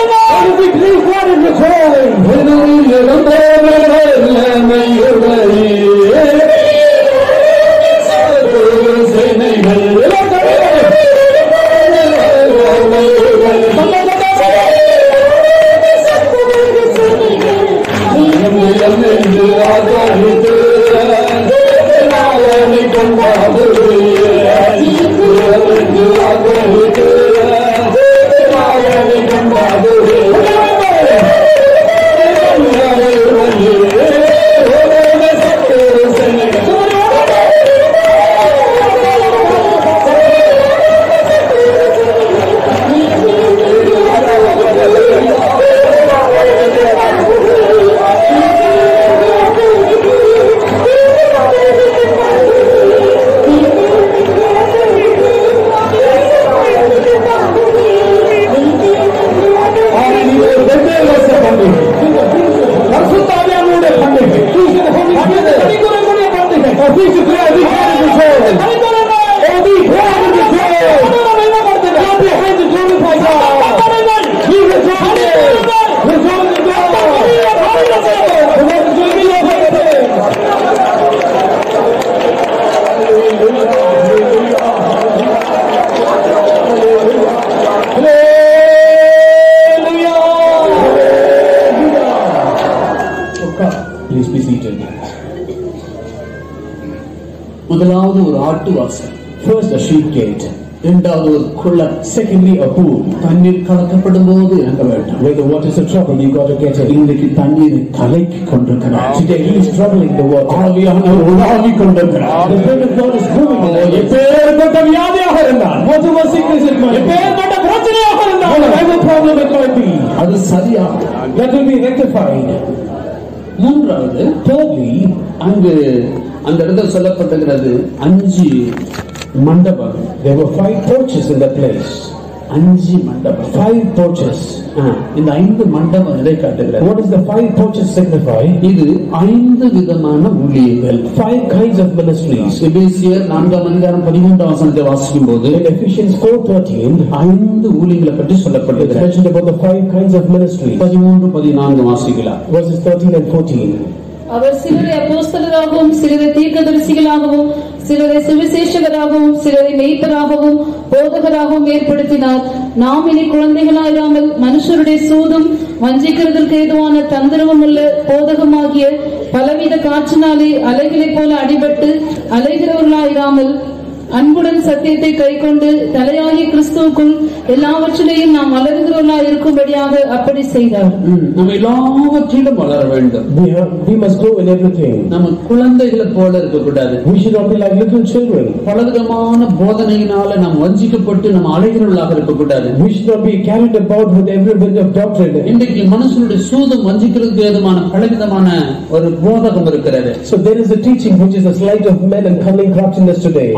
Please be seated. முதலாவது ஒரு ஆட்டு வாசல் First, a sheep gate. இரண்டாவது ஒரு குளம் Secondly, a pool. தண்ணீர் கலக்கப்படும் போது இறங்க வேண்டாம் When the waters are troubled, you got to get in. இன்றைக்கு தண்ணீரை கலக்கி கொண்டிருக்கிறார் Today, he is troubling the water. ஆவியானவர் உலாவி கொண்டிருக்கிறார் The Spirit of God is moving in the எப்பேற்பட்ட வியாதியாக இருந்தால் Whatever sickness it might be, எப்பேற்பட்ட பிரச்சனையாக இருந்தால் whatever problem it might be, அது சரியாகும் that will be rectified. மூன்றாவது Thirdly, அங்கு அந்த இடத்துல சொல்லப்பட்டிருக்கிறது அஞ்சு மண்டபம் there were five porches in that place. அஞ்சு மண்டபம் Five porches. ஆ, இந்த ஐந்து மண்டபம் எதை காட்டுகிறது What does the five porches signify? இது ஐந்து விதமான ஊழியர்கள் Five kinds of ministries. எபேசியர் நான்காம் அதிகாரம் பதிமூன்றாம் வசனத்தை வாசிக்கும் போது In Ephesians 4.13, ஐந்து ஊழியங்களை பற்றி it's சொல்லப்பட்டிருக்கிறது mentioned about the five kinds of ministries. பதிமூன்று பதினான்கு வாசிக்கலாம் Verses 13 and 14. அவர் சிலரை அப்போஸ்தலராகவும் சிலரை தீர்க்கதரிசிகளாகவும் சிலரை சுவிசேஷகராகவும் சிலரை மெய்ப்பராகவும் போதகராகவும் ஏற்படுத்தினார் நாம் இனி குழந்தைகளாயிராமல் மனுஷருடைய சூதும் வஞ்சிக்கிறதற்கு ஏதுவான தந்திரமும் உள்ள போதகமாகிய பலவித காற்றினாலே அலைகளைப் போல அடிபட்டு அலைகிறவர்களாயிராமல் அன்புடன் சத்தியத்தை கைக்கொண்டு தலையாகிய கிறிஸ்துவுக்குள் எல்லாவற்றிலேயும் நாம் வளருகிறவர்களாய் இருக்கும்படியாக அப்படி செய்தார் ம், நம்ம எல்லாவற்றிலும் வளர வேண்டும் We, have, we must grow in everything. நம்ம குழந்தைகளை போல இருக்கக்கூடாது We should not be like little children. பலவிதமான போதனையினால நாம் வஞ்சிக்கப்பட்டு நம்ம அழைகிறவர்களாக இருக்கக்கூடாது We should not be carried about with every wind of doctrine. இன்றைக்கு மனுஷனுடைய சூதம் வஞ்சிக்கிறதுக்கு ஏதுமான பலவிதமான ஒரு போதகம் இருக்கிறது So there is a teaching which is a sleight of men and cunning craftiness today. அதுல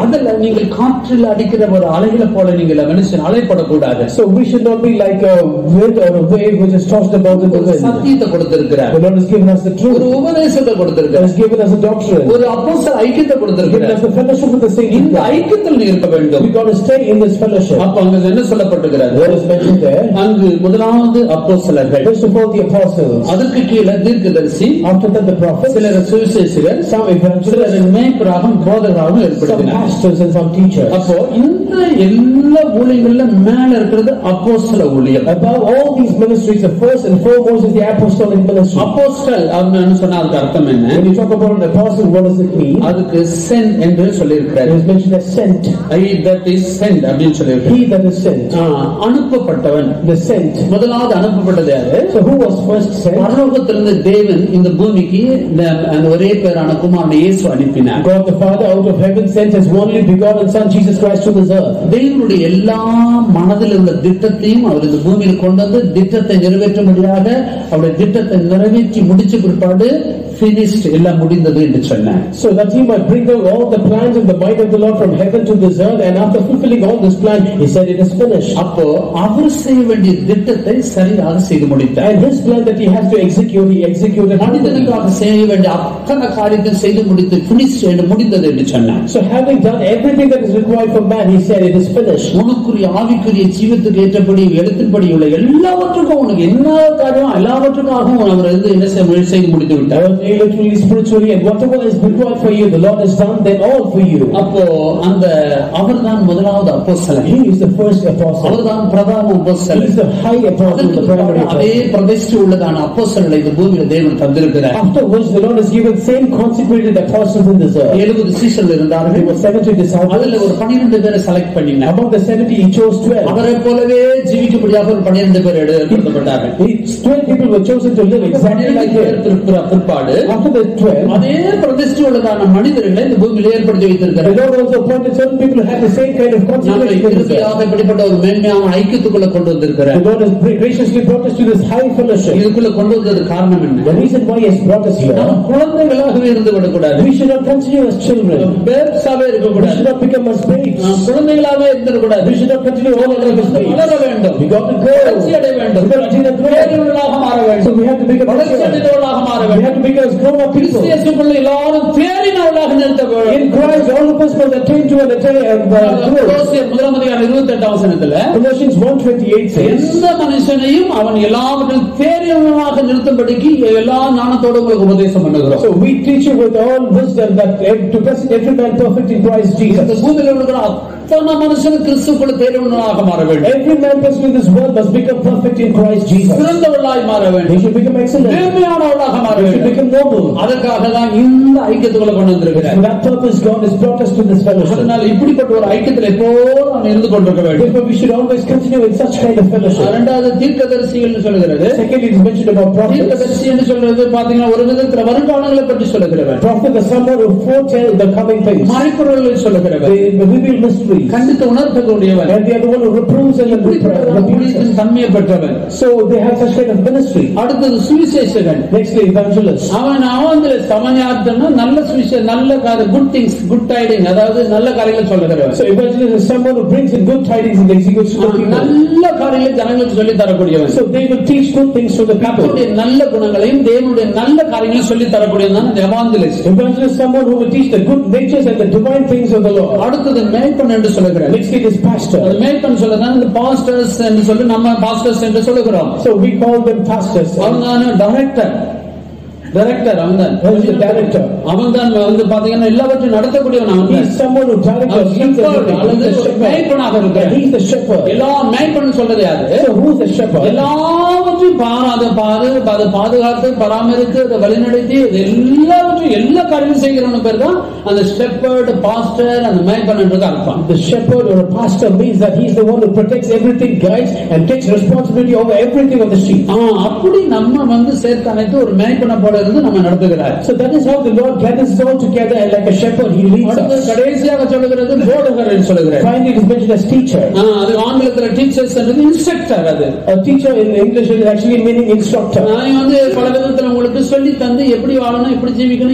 நீங்கள் காற்றில் அடிக்கிற ஒரு அலைகளை போல நீங்கள் மனுஷன் அலைப்படக்கூடாது So we should not be like a wind or a wave which is tossed about in the ஒரு wind. சத்தியத்தை கொடுத்திருக்கிறார் The Lord has given us the ஒரு truth. உபதேசத்தை He கொடுத்திருக்கிறார் has given us a doctrine. ஒரு அப்போஸ்தல ஐக்கியத்தை Given கொடுத்திருக்கிறார் us the fellowship with the saints. இந்த ஐக்கியத்தில் நீ இருக்க வேண்டும் We got to stay in this fellowship. அப்ப அங்க என்ன சொல்லப்பட்டிருக்கிறது What is mentioned there? அங்கு முதலாவது அப்போஸ்தலர்கள் First of all, the apostles. அதுக்கு கீழே தீர்க்கதரிசி After that, the prophets. சிலர் சுவிசேஷகர் Some evangelists. சிலர் மேய்ப்பராகவும் போதகராகவும் Some ஏற்படுத்தினார் pastors and some teachers. அப்போ இந்த எல்லா ஊழியங்கள்ல மேல இருக்கிறது அப்போஸ்தல ஊழியம் Above all these ministries, the first and foremost is the apostolic ministry. Apostle அப்படின்னு சொன்னா அதுக்கு அர்த்தம் என்ன When you talk about an apostle, what does it mean? அதுக்கு சென் என்று It சொல்லியிருக்கிறார் is mentioned as sent. I that is sent அப்படின்னு சொல்லியிருக்கிறார் He that is sent. Ah, அனுப்பப்பட்டவன் The sent. முதலாவது அனுப்பப்பட்டது யாரு So who was first sent? பரலோகத்திலிருந்து தேவன் இந்த பூமிக்கு இந்த அந்த ஒரே பேரான குமாரனை இயேசு அனுப்பினார் God the Father out of heaven sent his only begotten Son Jesus Christ to this earth. தேவனுடைய எல்லா மனதில் உள்ள திட்டத்தையும் அவர் இந்த பூமியில் கொண்டு வந்து திட்டத்தை நிறைவேற்றும்படியாக அவருடைய திட்டத்தை நிறைவேற்றி முடிச்ச பிற்பாடு finished எல்லாம் முடிந்தது என்று சொன்னார் So that he might bring out all the plans in the mind of the Lord from heaven to this earth, and after fulfilling all this plan, he said it is finished. அப்போ அவர் செய்ய வேண்டிய திட்டத்தை சரியாக செய்து முடித்தார் And his plan that he has to execute, he executed. fully. மனிதனுக்காக செய்ய வேண்டிய அத்தனை காரியத்தை செய்து முடித்து பினிஷ் முடிந்தது என்று சொன்னார் So having done everything that is required for man, he said it is finished. உனக்குரிய ஆவிக்குரிய ஜீவத்துக்கு ஏற்றபடி எழுத்தின்படி உள்ள எல்லாவற்றுக்கும் உனக்கு என்ன காரியம் எல்லாவற்றுக்காகவும் அவர் வந்து என்ன செய்ய செய்து முடித்து விட்டார் Earthly, literally, spiritually, and whatever is required for you, the Lord has done then all for you. அப்போ அந்த அவர்தான் முதலாவது அப்போஸ்தலன் He is the first apostle. அவர்தான் பிரதான He அப்போஸ்தலன் is the high apostle, அதற்கு the primary பிற்பாடு அதே apostle. பிரதிஷ்டை உள்ளதான அப்போஸ்தலனை இந்த பூமியில தேவன் தந்திருக்கிறார் Afterwards, the Lord has given same consecrated apostles in this earth. எழுபது சீசர்கள் There இருந்தார்கள் were 70 disciples. அதுல ஒரு பன்னிரெண்டு பேரை செலக்ட் பண்ணினார் Among the 70, he chose 12. அவரை போலவே ஜீவிக்கும்படியாக ஒரு பன்னிரெண்டு பேர் எடுக்கப்பட்டார்கள் He- 12 people were chosen to live exactly like பன்னிரெண்டு பேர் him. பிற்ப- பிற்பாடு After the 12, அதே பிரதிஷ்டை உள்ளதான மனிதர்களை இந்த பூமியில ஏற்படுத்தி the வைத்திருக்கிறார் Lord also appointed certain people who had the same kind of நம்மை consecration. in this earth. இறுதியாக இப்படிப்பட்ட ஒரு மேன்மையான ஐக்கியத்துக்குள்ள கொண்டு வந்திருக்கிறார் The Lord has graciously brought us to this high fellowship. இதுக்குள்ள கொண்டு வந்தது காரணம் என்ன The reason why He has brought us here, நாம் குழந்தைகளாகவே இருந்து விடக்கூடாது we should not continue as children. பேப்ஸாவே We இருக்கக்கூடாது should not become as babes. நாம் குழந்தைகளாவே இருந்திடக்கூடாது We should not continue all our life as வளர babes. வேண்டும் We got to grow. வளர்ச்சி அடைய வேண்டும் We got to continue to grow. தேறியுள்ளவர்களாக மாற So வேண்டும் we have to become வளர்ச்சி mature. அடைந்தவர்களாக மாற We வேண்டும் have to become as grown up people. கிறிஸ்தியசுக்குள்ள எல்லாரும் தேறினவர்களாக நிறுத்த In Christ, all of us must attain to and attain and uh, grow. கொலோசியர் முதலாம் அதிகாரம் இருபத்தி எட்டாம் வசனத்துல Colossians 1.28 says, எந்த மனுஷனையும் அவன் எல்லாவற்றிலும் தேறியவனாக நிறுத்தும்படிக்கு எல்லா ஞானத்தோடு உங்களுக்கு உபதேசம் பண்ணுகிறோம் So we teach you with all wisdom that ev- to present every man perfect in Christ இந்த Jesus. பூமியில் இருக்கிற அத்தனை மனுஷனும் கிறிஸ்துக்குள்ள தேறியவனாக மாற வேண்டும் Every man present in this world must become perfect in Christ Jesus. சிறந்தவர்களாய் மாற They வேண்டும் should become excellent. நேர்மையானவர்களாக மாற They should வேண்டும் become noble. அதற்காக தான் இந்த ஐக்கியத்துக்குள்ள கொண்டு வந்திருக்கிறார் For that purpose, God has brought us to this fellowship. அதனால் இப்படிப்பட்ட ஒரு ஐக்கியத்தில் எப்போதும் நாம் இருந்து கொண்டிருக்க வேண்டும் Therefore, we should always continue in such kind of fellowship. இரண்டாவது தீர்க்கதரிசிகள் சொல்லுகிறது Secondly, it is mentioned about prophets. தீர்க்கதரிசி என்று சொல்றது பாத்தீங்கன்னா ஒரு விதத்துல வருங்காலங்களை பற்றி சொல்லுகிறவர் Prophet is someone who foretell the coming things. மறைப்பொருள்களை சொல்லுகிறவர் They reveal mysteries. கண்டித்து உணர்த்தக்கூடியவர் And they are the one who reproves and இப்படிப்பட்ட ஒரு rebukes ஊழியத்தின் us. தன்மையை பெற்றவன் So they have such kind of ministry. அடுத்தது சுவிசேஷகன் Nextly, evangelists. அவன் அவங்கள சமஞாத்தம்னா நல்ல சுவிசே நல்ல குட் திங்ஸ் குட் டைடிங் அதாவது நல்ல காரியங்களை சொல்லுகிறவன் So evangelist is someone who brings in good tidings and executes to the people. நல்ல காரியங்களை ஜனங்களுக்கு சொல்லி தரக்கூடியவன் So they will teach good things to the people. கர்த்தருடைய நல்ல குணங்களையும் தேவனுடைய நல்ல காரியங்களையும் சொல்லி தரக்கூடியவன் தான் evangelist Evangelist is someone who will teach the good natures and the divine things of the Lord. அடுத்தது மேய்ப்பன் என்று சொல்லுகிறார் Nextly, is pastor. அது மேய்ப்பன் சொல்லதான் இந்த பாஸ்டர்ஸ் என்று சொல்லி நம்ம பாஸ்டர்ஸ் என்று சொல்லுகிறோம் So we call them pastors. அவன் தான் டைரக்டர் டைரக்டர் அவன் தான் Who is the director? அவன் தான் வந்து பாத்தீங்கன்னா எல்லாவற்றையும் நடத்தக்கூடியவன் அவன் He தான் is someone who directs அவன் us. He is the shepherd, shepherd. அல்லது He is the ஒரு shepherd. மேய்ப்பனாக And இருக்கிறார் he is the shepherd. எல்லா மேய்ப்பன் சொல்றது யாரு So who is the shepherd? எல்லாவற்றையும் பா- அதை பாது அதை பாதுகாத்து பராமரித்து அதை வழிநடத்தி அது எல்லாவற்றையும் எல்லா காரியமும் செய்கிறவனு பேர் தான் அந்த ஸ்டெப்பர்டு பாஸ்டர் அந்த மேய்ப்பன் என்றது அர்த்தம் The shepherd or a pastor means that he is the one who protects everything, guides, and takes responsibility over everything of the sheep. ஆ, அப்படி நம்ம வந்து சேர்த்து அனைத்து ஒரு மேய்ப்பனை போல இருந்து நம்ம நடத்துகிறார் So that is how the Lord gathers us all together, and like a shepherd, he leads அடுத்து us. கடைசியாக சொல்லுகிறது போதகர் என்று சொல்லுகிறார் Finally, it is mentioned as teacher. ஆ, அது ஆங்கிலத்துல டீச்சர்ஸ் என்றது இன்ஸ்ட்ரக்டர் அது A teacher in English is actually meaning instructor. நான் வந்து பல விதத்துல உங்களுக்கு சொல்லி தந்து எப்படி வாழணும் எப்படி ஜீவிக்கணும்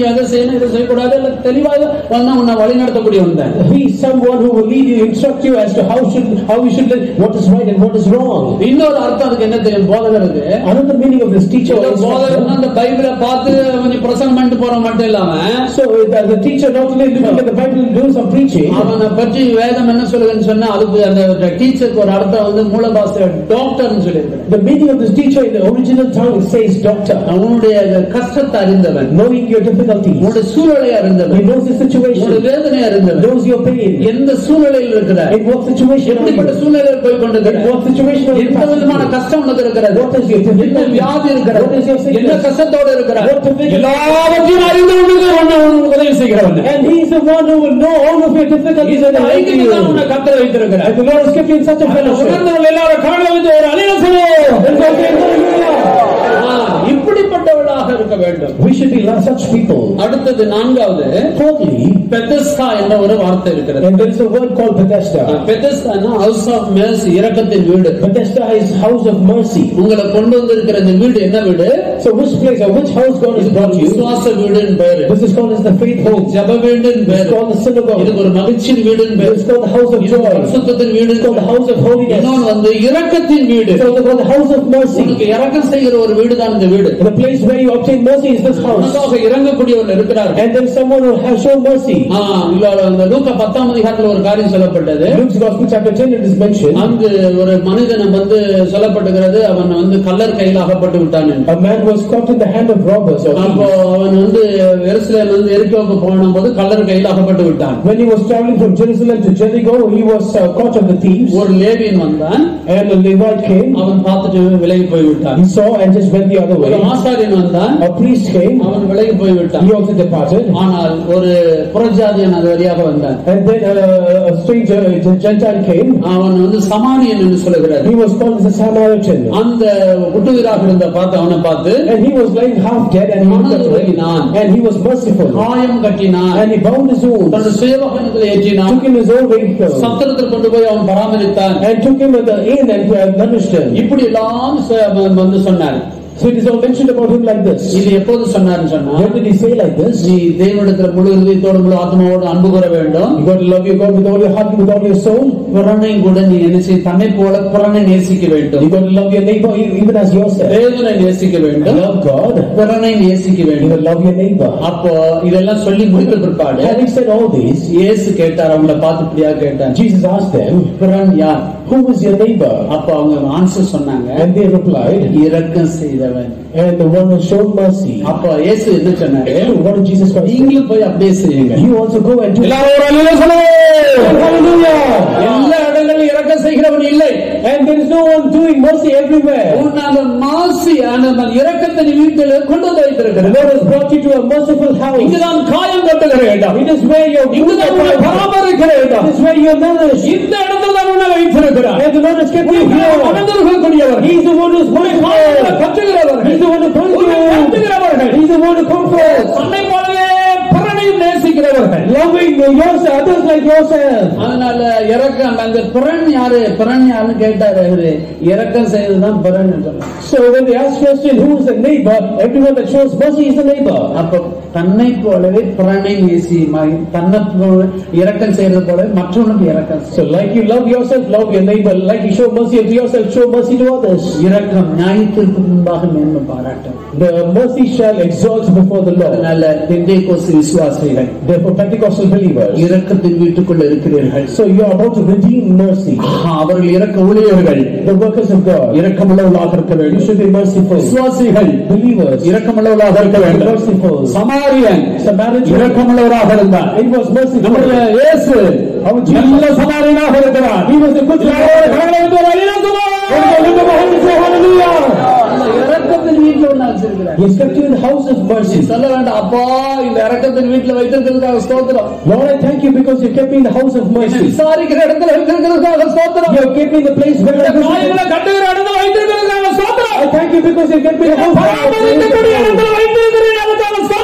செய்யணும் எதை செய்யணும் இதை செய்யக்கூடாது இல்ல தெளிவாக வந்து உன்னை வழி நடத்தக்கூடியவன் தான் He is someone who will lead you, instruct you as to how should how you should live, what is right and what is wrong. இன்னொரு அர்த்தம் அதுக்கு என்ன தெரியும் போதகருக்கு Another meaning of this teacher or போதகர்னா instructor. அந்த பைபிளை பார்த்து கொஞ்சம் பிரசங்கம் பண்ணிட்டு போற மட்டும் இல்லாம So the, the teacher not only looking at the Bible and doing some preaching, அவனை பற்றி வேதம் என்ன சொல்லுதுன்னு சொன்னா அதுக்கு அந்த டீச்சருக்கு ஒரு அர்த்தம் வந்து மூல பாஷை டாக்டர்னு சொல்லியிருக்கிறேன் the meaning of this teacher in the original tongue it says doctor, உன்னுடைய கஷ்டத்தை அறிந்தவன் knowing your difficulties. உன்னுடைய சூழலை He அறிந்தவன் knows the உன்னுடைய situation, வேதனை அறிந்தவன் knows your pain, எந்த சூழ்நிலையில் இருக்கிற in what situation are எப்படிப்பட்ட you, சூழ்நிலையில் போய் in கொண்டிருக்கிற what situation are you எந்த passing விதமான through? கஷ்டம் உனக்கு இருக்கிறது What is your என்ன difficulty? வியாதி இருக்கிறது What is your sickness? என்ன கஷ்டத்தோடு இருக்கிற What difficulty? எல்லாவற்றையும் அறிந்து உனக்கு உன்னை உதவி செய்கிறவன் And he is the one who will know all of your difficulties and இந்த help ஐக்கியத்தை தான் உன்னை you. கத்தர வைத்திருக்கிறார் And the Lord has kept you in such a fellowship. உணர்ந்தவர்கள் எல்லாரும் காணல வந்து ஒரு அலையில சொல்லுவோம் And God said, "Hallelujah." ஆ, இப்படிப்பட்டவர்களாக இருக்க வேண்டும் We should be like such people. அடுத்தது நான்காவது Fourthly, பெத்தஸ்தா என்ற ஒரு வார்த்தை இருக்கிறது and there is a word called Bethesda. பெத்தஸ்தானா ஹவுஸ் ஆஃப் மேர்சி இரக்கத்தின் வீடு Bethesda is house of mercy. உங்களை கொண்டு வந்திருக்கிற இந்த வீடு என்ன வீடு So which place or which house God has brought you? விசுவாச வீடுன்னு பேரு This is called as the faith home. ஜப வீடுன்னு It's பேரு called the synagogue. இதுக்கு ஒரு மகிழ்ச்சியின் வீடுன்னு பேரு It's called the house of இது joy. பரிசுத்தத்தின் வீடு It's called the house of holiness. இன்னொன்று வந்து இரக்கத்தின் வீடு It's also called the house of mercy. உனக்கு இரக்கம் செய்கிற ஒரு வீடு தான் இந்த வீடு The place where you obtain mercy is this house. உனக்காக இறங்கக்கூடியவர்கள் இருக்கிறார் And there is someone who has shown mercy. ஆ, இல்ல அந்த லூக்கா பத்தாம் அதிகாரத்துல ஒரு காரியம் சொல்லப்பட்டது Luke's Gospel chapter 10 it is mentioned. அங்கு ஒரு மனிதனை வந்து சொல்லப்பட்டுகிறது அவன் வந்து கல்லர் கையில் அகப்பட்டு விட்டான் என்று. A man was caught in the hand of robbers or அப்போ thieves. அவன் வந்து எருசலேம் வந்து எரிக்கோக்கு போன போது கல்லர் கையில் அகப்பட்டு விட்டான் When he was traveling from Jerusalem to Jericho, he was uh, caught of the thieves. ஒரு லேவியன் வந்தான் And a Levite came. அவன் பார்த்துட்டு விலகி போய் விட்டான் He saw and just went the other ஒரு way. ஆசாரியன் வந்தான் A priest came. அவன் விலகி போய் விட்டான் He also departed. ஆனால் ஒரு புறஜாதியன் அது வழியாக வந்தான் And then uh, a stranger, a Gentile came. அவன் வந்து சமானியன் என்று சொல்லுகிறார் He was called as a Samaritan. அந்த குட்டுவீராக இருந்த பார்த்து அவனை பார்த்து And he was lying half dead and he looked at him. And he was merciful. காயம் கட்டினான் And he bound his wounds. Than சேவகனத்தில் ஏற்றினான் Took him his own vehicle. சத்திரத்தில் கொண்டு போய் அவன் பராமரித்தான் And took him at the inn and uh, nourished him. இப்படி எல்லாம் ச- அவன் வந்து சொன்னார் So it is all mentioned about him like this. இது எப்போது சொன்னார்னு சொன்னா When did he say like this? நீ தேவனிடத்துல முழு இதயத்தோடு முழு ஆத்மாவோடு அன்பு கூற வேண்டும் You got to love your God with all your heart and with all your soul. புறனையும் கூட நீ என்ன செய்ய தன்னை போல புறனை நேசிக்க வேண்டும் You got to love your neighbor e- even as yourself. தேவனை நேசிக்க வேண்டும் Love God. புறனை நேசிக்க You வேண்டும் got to love your neighbor. அப்போ இதெல்லாம் சொல்லி முடித்த பிற்பாடு Having said all this, இயேசு கேட்டார் அவங்கள பார்த்து இப்படியா கேட்டார் Jesus asked them, புறன் யார் Who is your neighbor? அப்போ அவங்க ஆன்சர் சொன்னாங்க And they replied, இரக்கம் செய்தவன் And the one who showed mercy. அப்போ இயேசு என்ன சொன்னாரு What did Jesus Christ say? நீங்களும் போய் அப்படியே செய்யுங்க You also go and do எல்லாரும் ஒரு அல்லேலூயா சொல்லுங்க. Hallelujah! எல்லா இடங்களிலும் இரக்கம் செய்கிறவன் இல்லை And there is no one doing mercy everywhere. உன் அந்த மாசி அந்த இரக்கத்தின் வீட்டில் கொண்டு வந்து The வைத்திருக்கிறது Lord has brought you to a merciful house. இங்குதான் காயம் கட்டுகிற இடம் It is where your wounds இங்குதான் are உன்னை bound. பராமரிக்கிற இடம் It is where you are nourished. இந்த இடத்துல தான் உன்னை வைத்திருக்கிறார் And the Lord has kept you here. மனதிற்கக்கூடியவர் He is the one who is merciful. கற்றுகிறவர்கள் He is the one who pulls உன்னை you. கட்டுகிறவர்கள் He is the one who comforts. தன்னை போலவே பிறனையும் நேசிக்கிறவர்கள் Loving yourself, others like yourself. அதனால இறக்கம் அந்த பிறன் யாரு பிறன் யாருன்னு கேட்டாரு அவரு இறக்கம் செய்ததுதான் பிறன் சொன்னார் So when they ask question, who is the neighbor? Everyone that shows mercy is the neighbor. அப்ப தன்னை போலவே பிறனை நேசி ம- தன்னை போல இறக்கம் செய்யறது போல மற்றவனுக்கு இறக்கம் செய். So like you love yourself, love your neighbor. Like you show mercy to yourself, show mercy to others. இரக்கம் நியாயத்திற்கு முன்பாக மேன்மை பாராட்டும் The mercy shall exalt before the Lord. அதனால பெந்தைக்கோசு விசுவாசிகள் Therefore, Pentecostal believers. இரக்கத்தின் வீட்டுக்குள்ள இருக்கிறீர்கள் So you are about to redeem mercy. ஆஹா, அவர்கள் இறக்க ஊழியர்கள் The workers of God. இரக்கமுள்ளவர்களாக இருக்க You வேண்டும் should be merciful. விசுவாசிகள் Believers. இரக்கமுள்ளவர்களாக இருக்க Be வேண்டும் merciful. சமாரியன் Samaritan. இரக்கமுள்ளவராக இருந்தார் It was merciful. நம்முடைய இயேசு Our Jesus. நல்ல சமாரியனாக இருக்கிறார் He was a good எல்லாரும் Samaritan. கரங்களை வைத்து ஒரு அல்லேலூயா சொல்லுவோம். Lift up your hands and say hallelujah. அந்த இரக்கத்தின் வீட்டில் ஒண்ணு வச்சிருக்கிறார் He has kept you in the house of நீ mercy. சொல்ல வேண்டாம் அப்பா இந்த இரக்கத்தின் வீட்டுல வைத்திருக்கிறதுக்காக ஸ்தோத்திரம் Lord, I thank you because you kept me in the house of என்னை mercy. விசாரிக்கிற இடத்துல வைத்திருக்கிறதுக்காக ஸ்தோத்திரம் You have kept me in the place where I இந்த was. காயங்களை கட்டுகிற இடத்துல வைத்திருக்கிறதுக்காக ஸ்தோத்திரம் I thank you because you kept me in the house of பராமரிக்கக்கூடிய mercy. இடத்துல வைத்திருக்கிறதுக்காக ஸ்தோத்திரம்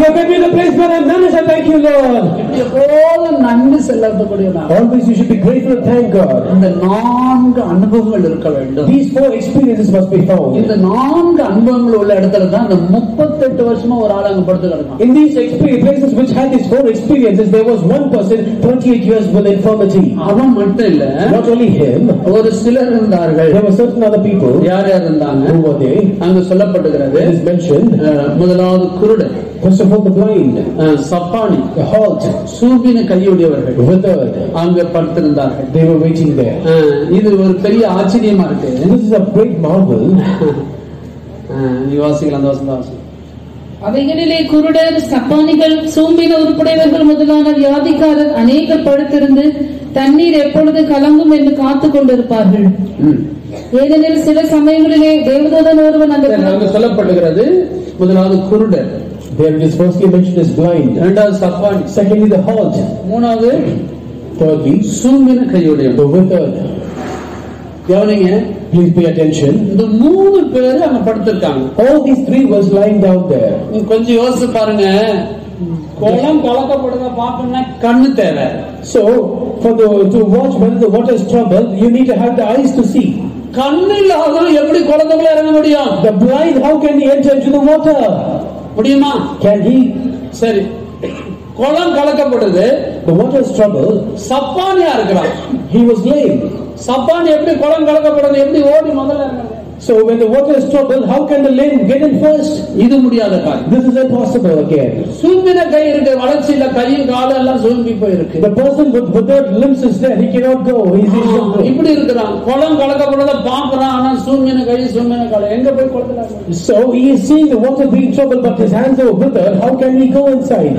You have made me the place where I'm managed. I thank you, Lord. எப்போதும் நன்றி செலுத்தக்கூடிய நாள். Always you should be grateful and thank God. இந்த நான்கு அனுபவங்கள் இருக்க வேண்டும் These four experiences must be found. இந்த நான்கு அனுபவங்கள் உள்ள இடத்துல தான் இந்த முப்பத்தெட்டு வருஷமா ஒரு ஆள் அங்க படுத்து கிடக்கும் In these experiences, places which had these four experiences, there was one person, 28 years with infirmity. அவன் மட்டும் இல்ல Not only him, ஒரு சிலர் இருந்தார்கள் there were certain other people. யார் யார் இருந்தாங்க Who were they? அங்க சொல்லப்பட்டுகிறது It is mentioned. அஹ், முதலாவது குருடன் First of all, the blind, அஹ், சப்பானி the halt, சூபின கையுடையவர்கள் withered. அங்க படுத்திருந்தார்கள் They were waiting there. அஹ், இது ஒரு பெரிய ஆச்சரியமா இருக்கு This is a great marvel. அஹ், நீ வாசிக்கலாம் அந்த வசனம் வாசி. அவைகளிலே குருடர் சப்பானிகள் சூம்பின உருப்படையவர்கள் முதலான வியாதிக்காரர் அநேகர் படுத்திருந்து தண்ணீர் எப்பொழுது கலங்கும் என்று காத்துக் கொண்டிருப்பார்கள் ம். ஏனெனில் சில சமயங்களிலே தேவதூதன் ஒருவன் அந்த சரி, அங்க சொல்லப்படுகிறது முதலாவது குருடர் There it is firstly mentioned as blind. இரண்டாவது சப்பானி Secondly, the halt. மூணாவது Thirdly, சூம்பின கையுடையவன் the withered. கவனிங்க Please pay attention. இந்த மூணு பேரு அங்க படுத்திருக்காங்க All these three was lying down there. நீங்க கொஞ்சம் யோசிச்சு பாருங்க குளம் கலக்கப்படுறத பார்க்கணும்னா கண்ணு தேவை So, for the to watch whether the water is troubled, you need to have the eyes to see. கண்ணு இல்லாதவன் எப்படி குளத்துக்குள்ள இறங்க முடியும் The blind, how can he enter into the water? முடியுமா Can he? சரி குளம் கலக்கப்படுது The water is troubled. சப்பானியா இருக்கிறான் He was lame. சப்பானி எப்படி குளம் கலக்கப்படுது எப்படி ஓடி முதல்ல இறங்குறது So, when the water is troubled, how can the lame get in first? இது முடியாத காரியம் This is impossible again. சூம்பின கை இருக்கு வளர்ச்சியில கையும் காலும் எல்லாம் சூம்பி போயிருக்கு The person with withered limbs is there. He cannot go. He's ah, in இப்படி இருக்கிறான் குளம் கலக்கப்படுறத பாக்குறான் ஆனா சூம்பின கை சூம்பின காலம் எங்க போய் குளத்துல இறங்குறது? So he is seeing the water being troubled, but his hands are withered. How can he go inside?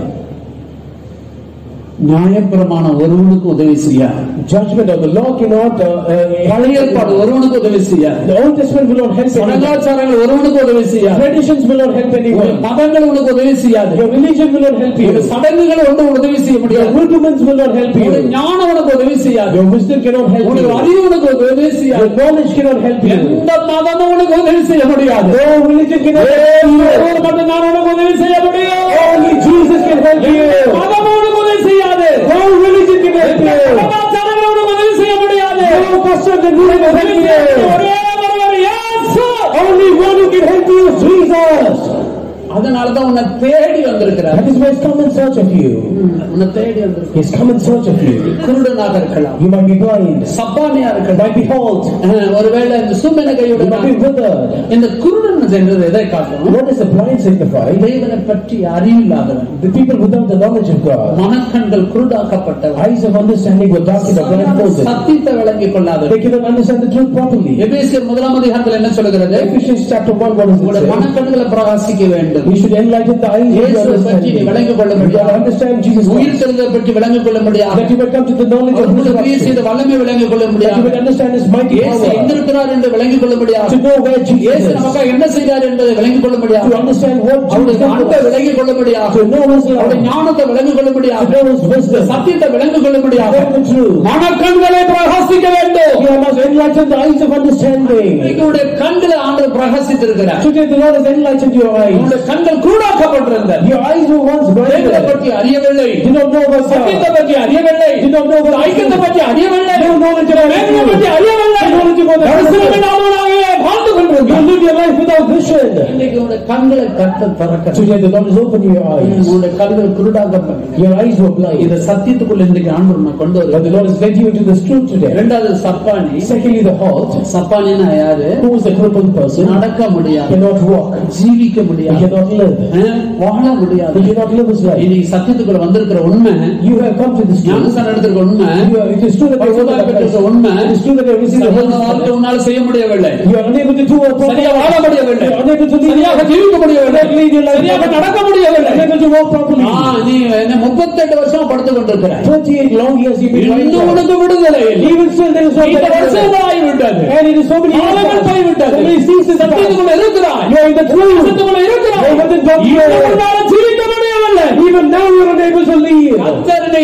நியாயப்பிரமான ஒருவனுக்கு உதவி செய்யாது Judgment of the law cannot. Uh, பழைய uh, ஏற்பாடு ஒருவனுக்கு உதவி செய்யாது the Old Testament will not help anyone. சடங்காச்சாரங்கள் ஒருவனுக்கு உதவி செய்யாது Traditions will not help ஒரு anyone. மதங்கள் உனக்கு உதவி செய்யாது Your religion will not help ஒரு you. சடங்குகள் ஒன்று உதவி செய்ய Your முடியாது rudiments will not help ஒரு you. ஞானம் உனக்கு உதவி செய்யாது Your wisdom cannot help உனக்கு you. அறிவு உனக்கு உதவி Your செய்யாது knowledge cannot help you. எந்த மதமும் உனக்கு உதவி செய்ய முடியாது No religion cannot help ஒரு you. மட்டும் நான் உனக்கு உதவி செய்ய முடியும் Only Jesus can help you. மதமும் உனக்கு உதவி செய்யாது No religion can help you. சடங்காச்சாரங்கள் உனக்கு உதவி செய்ய முடியாது No pastor can do it help you. ஒரே ஒருவர் இயேசு. Only one who can help you is Jesus. அதனாலதான் உன்னை தேடி வந்திருக்கிறார் That is why He's come in search of you. உன்னை தேடி வந்திருக்கிறார் He's come in search of you. குருடனாக இருக்கலாம் You might be blind. சப்பானியா You இருக்கலாம் might be halt. அஹ், ஒருவேளை இந்த சூமன கையோட You might be withered. இந்த குருடன் என்றது எதை காட்டும் What does the blind signify? தேவனை பற்றி அறிவில்லாதவன் The people without the knowledge of God. மனக்கண்கள் குருடாக்கப்பட்டவன் Eyes of understanding were darkened or blindfolded. சத்தியத்தை விளங்கிக் கொள்ளாதவன் They cannot understand the truth properly. எபேசியர் முதலாம் அதிகாரத்தில் என்ன சொல்கிறது Ephesians chapter 1, what does it உங்களுடைய say? மனக்கண்களை பிரகாசிக்க வேண்டும் We should enlighten the eyes of your இயேசுவை பற்றி நீ understanding. விளங்கிக் கொள்ள You got to முடியாது understand Jesus உயிர் Christ. தெழுதலை பற்றி விளங்கிக் கொள்ள முடியாது That you may come to the knowledge of அவர்களுக்கு கிரியை resurrection. செய்த வல்லமை விளங்கிக் கொள்ள That you முடியாது may understand His mighty இயேசு எங்க power. இருக்கிறார் என்று விளங்கிக் கொள்ள முடியாது To know where Jesus இயேசு is. நமக்காக என்ன செய்தார் என்பதை விளங்கிக் கொள்ள முடியாது To understand what அவருடைய Jesus அன்பை done. விளங்கிக் கொள்ள முடியாது To know His அவருடைய love. ஞானத்தை விளங்கிக் கொள்ள To முடியாது know His wisdom. சத்தியத்தை விளங்கிக் கொள்ள To முடியாது know the truth. மனக்கண்களை பிரகாசிக்க வேண்டும் You must enlighten the eyes of understanding. உங்களுடைய கண்களை ஆண்டவர் பிரகாசித்திருக்கிறார் Today the Lord has enlightened your eyes. உங்களுடைய கண்கள் கூடாக்கப்பட்டிருந்தது Your eyes were once தேவனை blinded. பற்றி அறியவில்லை Did not know about சத்தியத்தை God. பற்றி அறியவில்லை Did not know about ஐக்கியத்தை truth. பற்றி அறியவில்லை No knowledge about வேதனை பற்றி truth. அறியவில்லை No knowledge about the தரிசனமின் ஆளுநராகவே வாழ்ந்து You கொண்டிருக்கிறார் live your life without vision. இன்னைக்கு உங்களுடைய கண்களை கத்த திறக்க Today the Lord has opened your eyes. உங்களுடைய கண்கள் குருடாக்கப்பட்டது Your eyes were blind. இந்த சத்தியத்துக்குள்ள இன்றைக்கு ஆண்டு நம்ம கொண்டு But the வருவோம் Lord has led you into this truth today. இரண்டாவது சப்பானி Secondly, the halt. சப்பானினா யாரு Who is the crippled person? நடக்க முடியாது Cannot walk. ஜீவிக்க He முடியாது cannot live. அஹ், வாழ முடியாது He cannot live his life. இன்னைக்கு சத்தியத்துக்குள்ள வந்திருக்கிற உண்மை You have come to this truth. ஞானசாரம் எடுத்திருக்க உண்மை You are, it is true that you பரிசுத்தம் have பெற்றிருக்க உண்மை It is true that you have received the Holy சரியான வாழ்க்கை Spirit. உன்னால செய்ய முடியவில்லை You are unable to do a proper சரியா வாழ முடியவில்லை You are unable to live சரியாக ஜீவிக்க முடியவில்லை lead your life. சரியாக நடக்க முடியவில்லை unable to walk properly. ஆ, நீ என்ன முப்பத்தெட்டு வருஷம் படுத்து கொண்டிருக்கிற 38 long years you've been lying இன்னும் down. உனக்கு விடுதலை இல்லை Even still there is no இந்த better வருஷம் way. ஆகிவிட்டது And it is so many years காலங்கள் past. போய்விட்டது So many seasons past. சத்தியத்துக்குள்ள இருக்கிறாய் You are in the truth. சத்தியத்துக்குள்ள இருக்கிறாய் You are in the doctrine. இன்னும் உன்னால ஜீவிக்க முடியவில்லை Even now you are unable to leave. கர்த்தருடைய இயேசு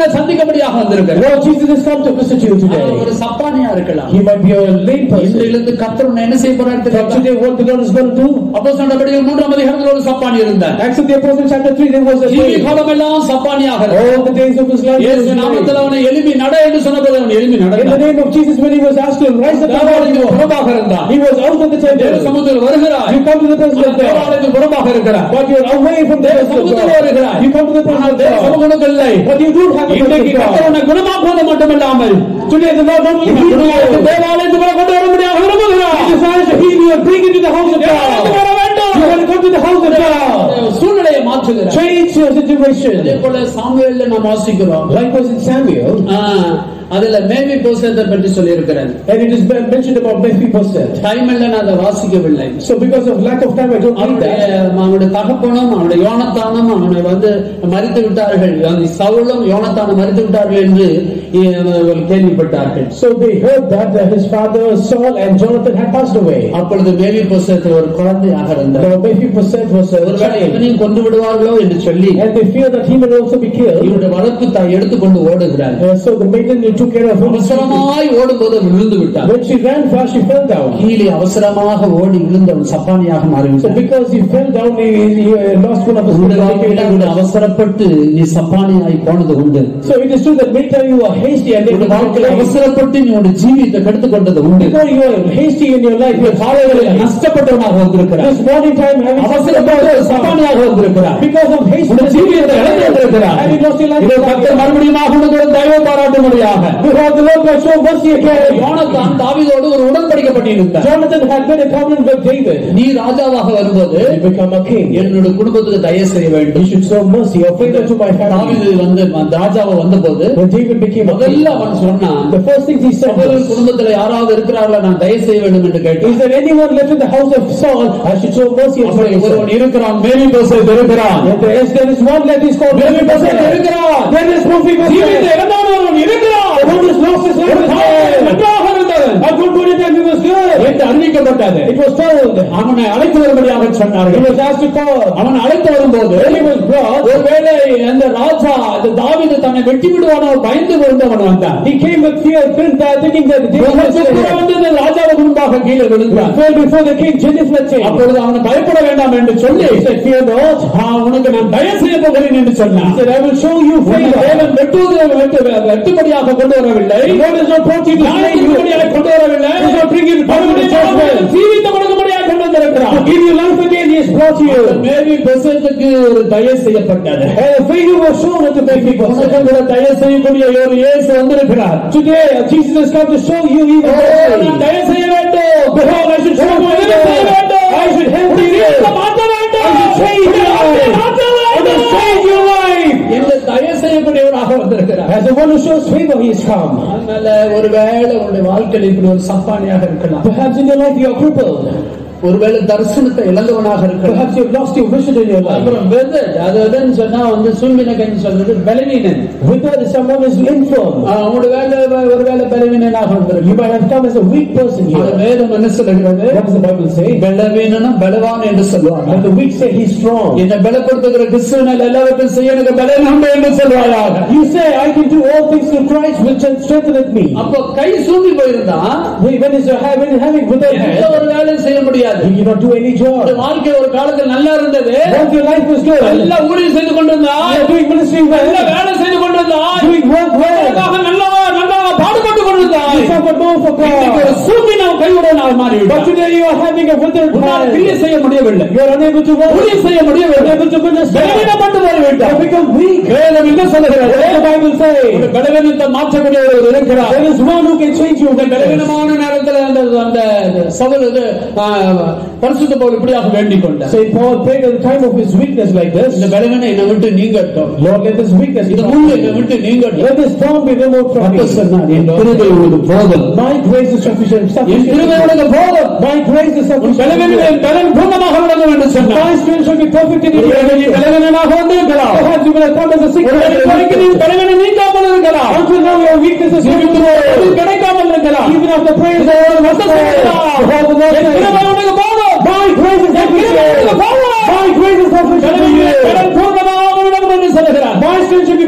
உன்னை சந்திக்கும்படியாக வந்திருக்கிறேன் Lord Jesus has come to visit you அவன் today. ஒரு சப்பானியா இருக்கலாம் He might be a late person. இன்றிலிருந்து கத்தர் உன்னை என்ன செய்ய போறாரு But தெரியுமா? today what the Lord is going to do? அப்போ சொன்னபடியில் மூன்றாம் அதிகாரத்தில் ஒரு சப்பானி இருந்தார் Acts of the Apostles chapter 3 there was a ஜீவி day. காலமெல்லாம் சப்பானியாக இருந்தார். All the days of his life. he was இயேசு நாமத்தில் married. அவனை எழுப்பி நட என்று சொன்னபோது அவன் எழுப்பி In the நடந்தான் name of Jesus when he was asked to rise up and walk, தேவாலயத்துக்கு புறமாக இருந்தான் he was out of the தேவ temple. சமூகத்தில் வருகிறாய் You come to the presence of God. தேவாலயத்துக்கு புறமாக இருக்கிறார் But you're away from the presence of சமூகத்தில் God. வருகிறாய் You come to the presence of தேவ God. சமூகனுக்கு இல்லை But you don't have the இன்றைக்கு presence of கத்தர் God. உன்னை குணமாக்குவது மட்டுமில்லாமல் Today the Lord not only உன்னை heals குணமாக்கி you, தேவாலயத்துக்குள்ள கொண்டு வரும்படியாக விரும்புகிறார் He desires to heal you and bring you to the house of தேவாலயத்துக்கு God. வர வேண்டும் You want to come to the house of God. சூழ்நிலையை மாற்றுகிறார் Change your அதே situation. போல சாமுவேல்ல நாம் வாசிக்கிறோம் Likewise in Samuel, ஆ, அதுல மேவி போசத்தை பற்றி சொல்லியிருக்கிறேன் and it is mentioned about Mephibosheth. Time இல்லை நான் அதை வாசிக்கவில்லை So because of lack of time, I don't read அவனுடைய that. அவனுடைய தகப்பனும் அவனுடைய யோனத்தானும் அவனை வந்து மறித்து விட்டார்கள் அந்த சவுலும் யோனத்தானும் மறித்து விட்டார்கள் என்று இவர்கள் கேள்விப்பட்டார்கள் So they heard that, that his father Saul and Jonathan had passed away. அப்பொழுது மேவி போசத்து ஒரு குழந்தையாக இருந்தார் Now Mephibosheth was a ஒருவேளை child, இவனையும் கொண்டு விடுவார்களோ என்று சொல்லி and they fear that he will also be killed. இவருடைய வளர்ப்பு தாய் எடுத்துக்கொண்டு ஓடுகிறார் Uh, so the maiden who took care of him, அவசரமாய் ஓடும்போது விழுந்து விட்டார் when she ran fast, she fell down. கீழே அவசரமாக ஓடி விழுந்தவன் சப்பானியாக So மாறிவிட்டார் because he fell down, he, he uh, lost one of his உன்னுடைய legs. வாழ்க்கையில கூட அவசரப்பட்டு நீ சப்பானியாய் போனது உண்டு So it is true that many times you are hasty and then உன்னுடைய you வாழ்க்கையில complain. அவசரப்பட்டு நீ உன்னுடைய ஜீவியத்தை கெடுத்துக் கொண்டது உண்டு Because you are hasty in your life, you are காலைகளில் நஷ்டப்பட்டவனாக வந்திருக்கிறார் This morning time having அவசரப்பட்டு சப்பானியாக வந்திருக்கிறார் because of haste, உன்னுடைய ஜீவியத்தை இழந்து வந்திருக்கிறார் having lost your life. இதை கர்த்தர் மறுபடியும் உனக்கு ஒரு தயவு பாராட்டும்படியாக Because the Lord God show mercy again. யோனத்தான் தாவீதோடு ஒரு உடன்படிக்கப்பட்டிருந்தார் Jonathan had made a covenant with David. நீ ராஜாவாக வரும்போது He become a king. என்னுடைய குடும்பத்துக்கு தயவு செய்ய He வேண்டும் should show mercy or favor to my family. தாவீது வந்து அந்த ராஜாவை வந்தபோது When David became a முதல்ல king, அவன் சொன்னான் the first thing he said சகோதரர் was, குடும்பத்துல யாராவது இருக்கிறார்களா நான் தயவு செய்ய வேண்டும் என்று Is கேட்டான் there anyone left in the house of Saul? I should show mercy on அப்படி him. ஒருவன் இருக்கிறான் மேரி போசத் இருக்கிறான் If there is, there is one that is called Mary போசத் Mephibosheth. இருக்கிறான் There is ஜீவித்த Mephibosheth. இழந்தவன் ஒருவன் இருக்கிறான் The one who has lost his ஒரு life. காலத்தில் is நன்றாக இருந்தவன் dead. A good point in time he was good. என்று அறிவிக்கப்பட்டது It was told. அவனை அழைத்து வரும்படியாக He சொன்னார்கள் was asked to call. அவன் அழைத்து வரும்போது When he was brought, ஒருவேளை அந்த ராஜா அந்த தாவீது தன்னை வெட்டி விடுவானோ பயந்து கொண்டவன் வந்தான் he came with fear, filled by thinking that David was முகத்துக்கு dead. வந்து அந்த ராஜாவுக்கு முன்பாக கீழே He விழுந்தான் fell before the king, genuflecting. அப்பொழுது அவன் பயப்பட வேண்டாம் என்று சொல்லி He said, Fear not. "ஆ, உனக்கு நான் தயவு செய்ய போகிறேன் என்று He சொன்னான் said, I will show you உன்னை favor. தேவன் வெட்டுவது வெட்டு வெட்டுபடியாக கொண்டு வரவில்லை The Lord has not brought you to slay you. நியாயத்தின்படியாக கொண்டு வரவில்லை He has not bring you to மறுபடியும் judgment. ஜீவித்த கொடுக்கும்படியாக கொண்டு வந்திருக்கிறான் To give you life again, he has brought you. மேவி பெசத்துக்கு ஒரு தயவு செய்யப்பட்டது And a favor was shown unto Mephibosheth. உனக்கு கூட தயவு செய்யக்கூடிய ஒரு இயேசு வந்திருக்கிறார் Today, uh, Jesus has come to show you even ஓ, நான் mercy. தயவு செய்ய வேண்டும் Behold, I should show you உதவி செய்ய வேண்டும் I should help you. ஜீவித்தை மாற்ற வேண்டும் I should change your உன்னுடைய வாழ்க்கையை life. மாற்ற I will வேண்டும் change your life. என்று தயவு செய்யக்கூடியவராக வந்திருக்கிறார் As the one who shows favor, he has come. அதனால ஒருவேளை உங்களுடைய வாழ்க்கையில் இப்படி ஒரு சப்பானியாக இருக்கலாம் Perhaps in your life you are crippled. ஒருவேளை தரிசனத்தை இழந்தவனாக இருக்கலாம் Perhaps you have lost your vision in your life. அப்புறம் வெதர் அது எதுன்னு சொன்னா வந்து சூழ்நிலைன்னு சொல்றது பலவீனன் Whether someone is infirm, ஆஹ் உங்களோட வேலை ஒருவேளை பலவீனனாக you வந்திருக்கு might have come as a weak person அது here. வேதம் என்ன சொல்லுகிறது What does the Bible say? பலவீனனும் பலவான் என்று சொல்லுவாங்க But the weak say he's strong. என்னை பலப்படுத்துகிற கிறிஸ்துவனால் எல்லாவற்றையும் செய்ய எனக்கு பலன் உண்டு என்று சொல்வாயாக You say, I can do all things through Christ which strengtheneth me. அப்போ கை சூம்பி போயிருந்தா When is your hand, when is having without எந்த hand, ஒரு வேலையும் செய்ய முடியாது you cannot do any உங்களுடைய job. வாழ்க்கை ஒரு காலத்தில் நல்லா இருந்தது Once your life was good, நல்லா ஊழியம் செய்து கொண்டிருந்தா you are doing ministry நல்ல well, வேலை செய்து கொண்டிருந்தா doing work well, அதற்காக நல்லா நல்லா பாடுபட்டு கொண்டிருந்தா you suffer more for இன்னைக்கு ஒரு God. சூழ்நிலை நாம் கைவிட But மாறிவிட்டோம் today you are having a withered உன்னால் கிரியை hand. செய்ய முடியவில்லை You are unable to work, ஊழியம் செய்ய முடியவில்லை unable to minister. You பலவீனப்பட்டு போய்விட்டோம் have become weak. வேதம் என்ன சொல்லுகிறது What does the Bible ஒரு say? பலவீனத்தை மாற்றக்கூடிய ஒரு இருக்கிறார் There is one who can change your இந்த weakness. பலவீனமான நேரத்தில் அந்த அந்த சவுல் இது ஆ, பரிசுத்த பவுல் இப்படியாக வேண்டிக் கொண்டார் Saint Paul prayed at the time of his weakness like இந்த this. பலவீனம் என்னை விட்டு நீங்கட்டும் Lord, let this weakness இந்த be முள் from என்னை me. விட்டு நீங்கட்டும் Let this thorn be removed from me. கர்த்தர் சொன்னார் என் கிருபை உனக்கு போதும் My grace is sufficient. என் கிருபை sufficient. உனக்கு போதும் My grace is உன் பலவீனம் sufficient. என் பலன் பூர்ணமாக விளங்கும் என்று சொன்னார் My strength shall be perfect in ஒருவேளை நீ you. பலவீனனாக வந்து இருக்கலாம் Perhaps you will have come as a sick ஒருவேளை வரைக்கும் நீ man. பலவீனம் நீங்காமல் இருக்கலாம் Until now your weakness is ஜீவித்து removed. அது கிடைக்காமல் இருக்கலாம் Even after praying இதை the ஒரு Lord வருஷம் செய்யலாம். Behold, the Lord N says, கிருபை உனக்கு போதும் My grace is என் கிருபை உனக்கு sufficient. போதும் My grace is sufficient for பலவீனம் you. பலன் பூர்ணமாக விளங்கும் என்று சொல்லுகிறார் My strength shall be perfect in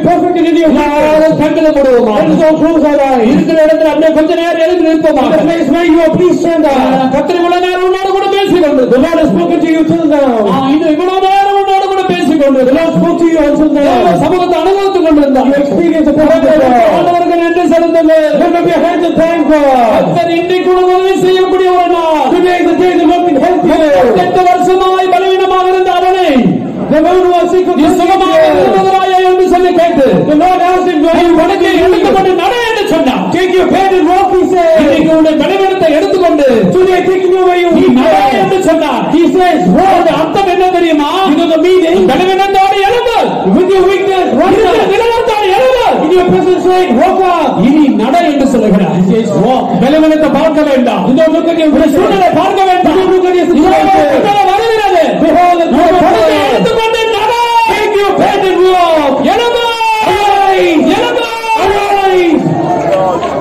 in your யாரும் கண்களை போடுவோமா Let us all close our eyes. இருக்கிற இடத்துல அப்படியே கொஞ்ச நேரம் எழுந்து நிற்போமா In the place where you are, please stand up. கத்திரி இவ்வளவு நேரம் உன்னோடு கூட பேசிக் கொண்டு The Lord has spoken to you till now. இது இவ்வளவு நேரம் உன்னோடு கூட பேசிக் கொண்டு The Lord spoke to you until தேவ now. சமூகத்தை அனுபவித்துக் கொண்டிருந்தார் You experience the presence of God. ஆண்டவருக்கு நன்றி செலுத்துங்கள் Lift up your hands and thank God. கர்த்தர் இன்றைக்கு உனக்கு உதவி செய்யக்கூடிய ஒரு நாள் Today is the day the Lord can help you. எட்டு வருஷமாய் பலவீனமாக இருந்த அவனை The man who was sick of நீ சுகமாக disease. இருந்தவராயா என்று சொல்லி கேட்டு The Lord asked him, "Where நீ you உனக்கு எடுத்துக்கொண்டு நட என்று சொன்னான் Take your bed and walk, he said. இன்னைக்கு உன்னுடைய பலவீனத்தை எடுத்துக்கொண்டு Today, taking you where you நீ weak நட are. என்று சொன்னான் He says, அதோட அர்த்தம் என்ன தெரியுமா You know the meaning? பலவீனத்தோடு எழுந்து With your weakness, rise இருக்கிற up. நிலவரத்தோடு எழுந்து In your present state, walk up. இனி நட என்று சொல்லுகிறார் He says, walk. பலவீனத்தை பார்க்க வேண்டாம் Do not look at your உன்னுடைய present. சூழ்நிலை பார்க்க வேண்டாம் Do not look at your இதோ situation. உன்னிடம் வருகிறது Behold, the உன் Lord படுக்கையை comes. எடுத்துக்கொண்டு நட Take your bed and walk. எழுந்து Arise. எழுந்து Arise.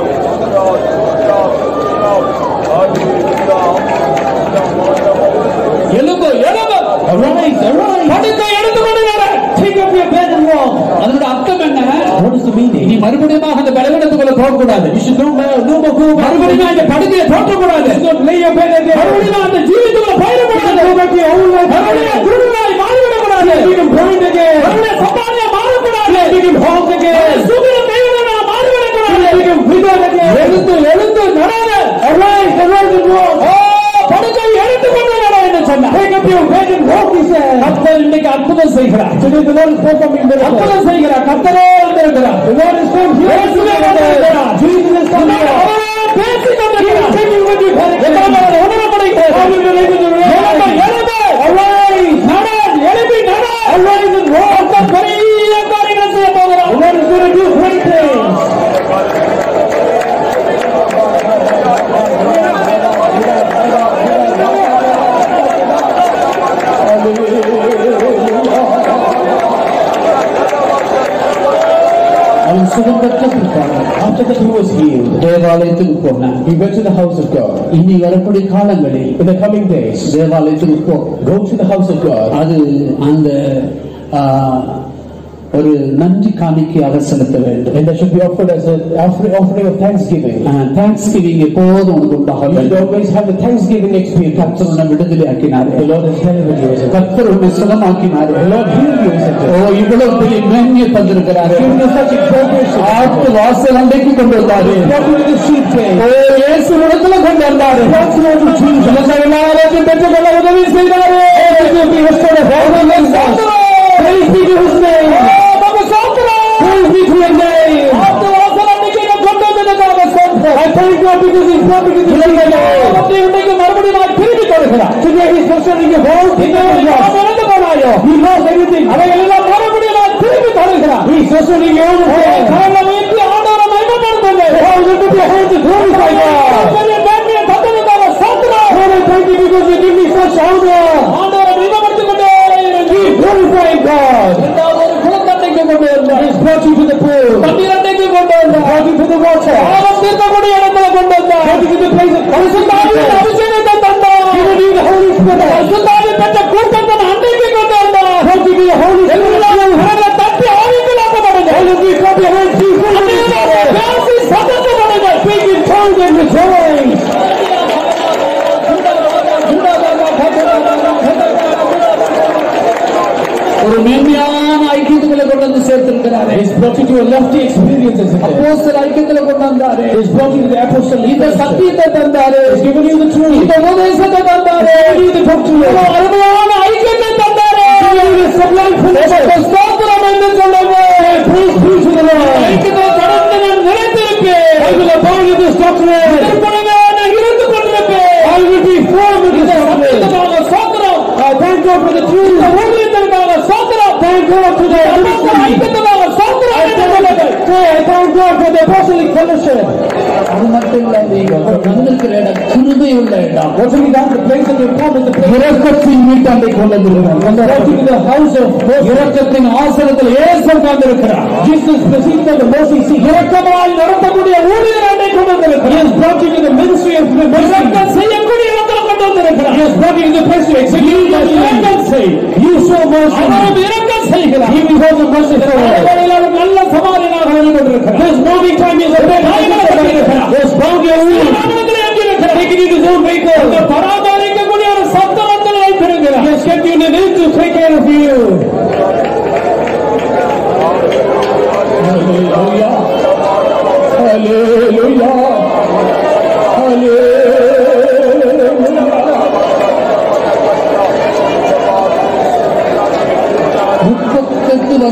எழும்பு எழும்பு Arise, arise. படுக்கை எடுத்துக்கொண்டு நட Take up your bed and walk. அதனோட அர்த்தம் என்ன What is the meaning? நீ மறுபடியும் அந்த பலவீனத்துக்குள்ள போகக்கூடாது You should no more, no more go back. மறுபடியும் இந்த படுக்கையை போற்றக்கூடாது You should not lay your bed again. மறுபடியும் அந்த ஜீவித்துக்குள்ள You போயிடக்கூடாது should go back to your own life. மறுபடியும் குருடனாய் மாறிவிடக்கூடாது You become blind again. மறுபடியும் சப்பானியா மாறக்கூடாது You become halt again. சுகிர கைவிடனா You மாறிவிடக்கூடாது become withered again. எழுந்து எழுந்து நடாத Arise, arise and walk. ஓ படுக்கை எடுத்துக்கொண்டு நட என்று சொன்னார் Take up your bed and walk, he said. கர்த்தர் இன்னைக்கு அற்புதம் செய்கிறார் Today the Lord is performing miracles. அற்புதம் செய்கிறார் கர்த்தரே வந்திருக்கிறார் The Lord is come here. இயேசுவே வந்திருக்கிறார். Jesus is come here. அவரே பேசிக் கொண்டிருக்கிறார் Taking what you had. எல்லாம் அவர் உணரப்படுகிறது How will you able to எழும்பு, realize? எழும்பு. Arise. நட, எழுப்பி நட. Arise and walk. கர்த்தர் பெரிய காரியங்கள் செய்ய போகிறார் The Lord is going to do great things. அவன் சுகம் பெற்ற பிற்பாடு After that he was healed. தேவாலயத்துக்கு போனான் He went to the house of God. இனி வரக்கூடிய காலங்களில் In the coming days, தேவாலயத்துக்கு போ go to the house of God. அது அந்த ஆ, ஒரு நன்றி காணிக்கையாக செலுத்த வேண்டும் And that should be offered as an offering offering of thanksgiving. Thanksgiving எப்போதும் உனக்கு உண்டாக You should வேண்டும் always have the thanksgiving experience. கர்த்தர் உன்னை விடுதலை ஆக்கினார் The Lord has delivered you, isn't it? கர்த்தர் உன்னை சுகமாக்கினார் The Lord healed you, isn't O it? இவ்வளவு பெரிய மேன்மையை தந்திருக்கிறாரு Given you such a progression. ஆட்டு வாசல் அண்டைக்கு கொண்டு வந்தாரு Brought you to the sheep gate. ஓ இயேசு இடத்துல கொண்டு வந்தாரு Brought you to Jesus. இவர்கள் எல்லாரையும் பெற்றுக்கொள்ள உதவி செய்தாரு It will be restored of all the nations. Praise be to his name. Praise be to your name. ஆட்டு வாசல் அண்டைக்கு என்னை கொண்டு வந்ததுக்காக சோத்திரம். I thank God because he's brought me to the sheep gate. அவற்றை இன்றைக்கு மறுபடியும் நான் திருப்பி கொடுக்கிறார் Today he's concerning your whole kingdom of நாம் God. இழந்து போனாயோ He lost everything. அவைகள் எல்லாம் மறுபடியும் நான் திருப்பி தருகிறார் He's concerning your own affairs. கரங்களை உயர்த்தி ஆண்டவரை மகிமைப்படுத்துங்கள். Oh, lift up your hands and glorify God. பெரிய மேன்மையை தந்ததுக்காக சோத்திரம். Lord, I thank you because you give me such honor. ஆண்டவரை மகிமைப்படுத்திக் கொண்டே இருங்கள். Keep glorifying God. இரண்டாவது ஒரு குளத்தண்டைக்கு கொண்டு வந்தார். He's brought you to the pool. பன்னிரண்டைக்கு கொண்டு வந்தார். Brought you to the water. பாவம் தீர்க்கக்கூடிய இடத்துல கொண்டு வந்தார். Brought you to the place of பரிசுத்தாவியின் consecration. அபிஷேகத்தை தந்தார். Given you the Holy Spirit. பரிசுத்தாவி பெற்ற கூட்டத்தின் அண்டைக்கு கொண்டு வந்தார். Brought you to the Holy Spirit. எல்லாரும் கரங்களை தட்டி ஆவிக்குள்ளாக்கப்படுங்கள். All of you clap your hands. Be full of this அநேகரை Spirit. பேசி சத்தப்படுங்கள். Speak in tongues and rejoice. ஒரு மேன்மையான ஐக்கியத்துக்குள்ள கொண்டு வந்து சேர்த்திருக்கிறாரு He's brought you to a lofty experience, isn't it? அப்போஸ்தலர் ஐக்கியத்துல கொண்டு வந்தாரு He's brought you to the apostolic இந்த fellowship. சத்தியத்தை தந்தாரு He's given you the truth. இந்த உபதேசத்தை தந்தாரு He's given you the doctrine. ஒரு அருமையான ஐக்கியத்தை தந்தாரு He's given you the sublime fellowship. உமக்கு ஸ்தோத்திரம் என்று சொல்லுங்கள் Praise be to the Lord. ஐக்கியத்தில் கடந்து நான் நிலைத்திருப்பேன் I will abide in this doctrine. இதற்குள்ளவே நான் இருந்து கொண்டிருப்பேன் I will be firm in this இந்த doctrine. சத்தியத்துக்காக சோத்திரம் I thank God for the truth. இந்த ஊழியத்திற்காக சோத்திரம் Thank God for the அப்போஸ்தலர் ministry. ஐக்கியத்துக்காக சோத்திரம் I என்று சொல்லுங்கள் thank, I thank God for the apostolic fellowship. அது மட்டும் இல்ல நீங்கள் வந்திருக்கிற இடம் கிருபை உள்ள இடம் Not only that, the place that you come is the place இரக்கத்தின் வீட்டாண்டை கொண்டு வந்திருக்கிறார் brought you to the house of mercy. இரக்கத்தின் ஆசனத்தில் இயேசு உட்கார்ந்திருக்கிறார் Jesus proceeded on the mercy seat. இரக்கமாய் நடத்தக்கூடிய ஊழியரை கொண்டு He வந்திருக்கிறார் has brought you to the ministry of mercy. இரக்கம் செய்யக்கூடிய இடத்துல கொண்டு வந்திருக்கிறார் He has brought you to the place to execute mercy. இரக்கம் செய் You show mercy. அவரும் இரக்கம் செய்கிறார் He beholds the mercy of the Lord. அவர்கள் எல்லாரும் நல்ல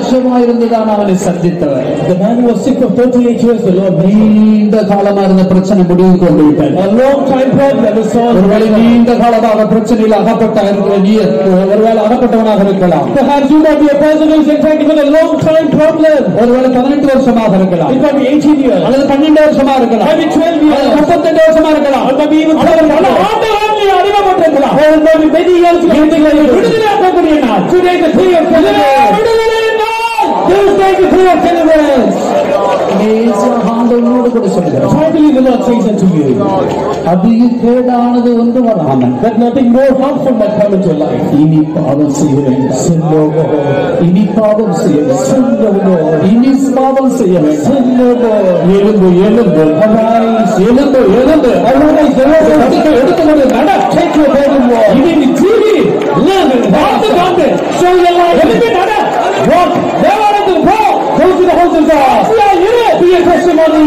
வருஷமா இருந்துதான் அவனை சந்தித்தவர் The man who was sick for 38 years, the Lord met him. நீண்ட காலமா இருந்த பிரச்சனை முடிவு கொண்டு விட்டார் A long time problem is solved. ஒருவேளை நீண்ட காலமாக பிரச்சனையில் அகப்பட்ட இருக்கிற நீ ஒருவேளை அகப்பட்டவனாக இருக்கலாம் Perhaps you might be a person who is entangled with a long time problem. ஒருவேளை பதினெட்டு வருஷமாக இருக்கலாம் It might be 18 years. அல்லது பன்னெண்டு வருஷமா இருக்கலாம் Maybe 12 years. அல்லது முப்பத்தெட்டு வருஷமா இருக்கலாம் Or maybe even அல்லது பல 30 years. ஆண்டுகளாக நீ அடிமைப்பட்டிருக்கலாம் Or maybe many years you have been like விடுதலையாக்கக்கூடிய நாள் Today is the day of deliverance. விடுதலையின் நாள் Tuesday is the day of deliverance. நேசியாக ஆண்டவனோடு கூட சொல்லுகிறார் Finally the Lord says unto you அதிக கேடானது ஒன்று வராமல் that nothing more harmful might come into your life. இனி பாவம் செய்ய வேண்டும் Sin no more. இனி பாவம் செய்ய வேண்டும் Sin no more. இனி பாவம் செய்ய வேண்டும் Sin no more. எழுந்து எழுந்து Arise. எழுந்து எழுந்து Arise. கடுக்க எடுத்துக்கொண்டு நட Take your bed and walk. இனி நீ ஜீவி Live and வாழ்ந்து walk. Khandu Show your life. எழுந்து நட Walk. தேவாலயத்துக்கு போ Go to the house of God. சாட்சியா இரு Be a testimony.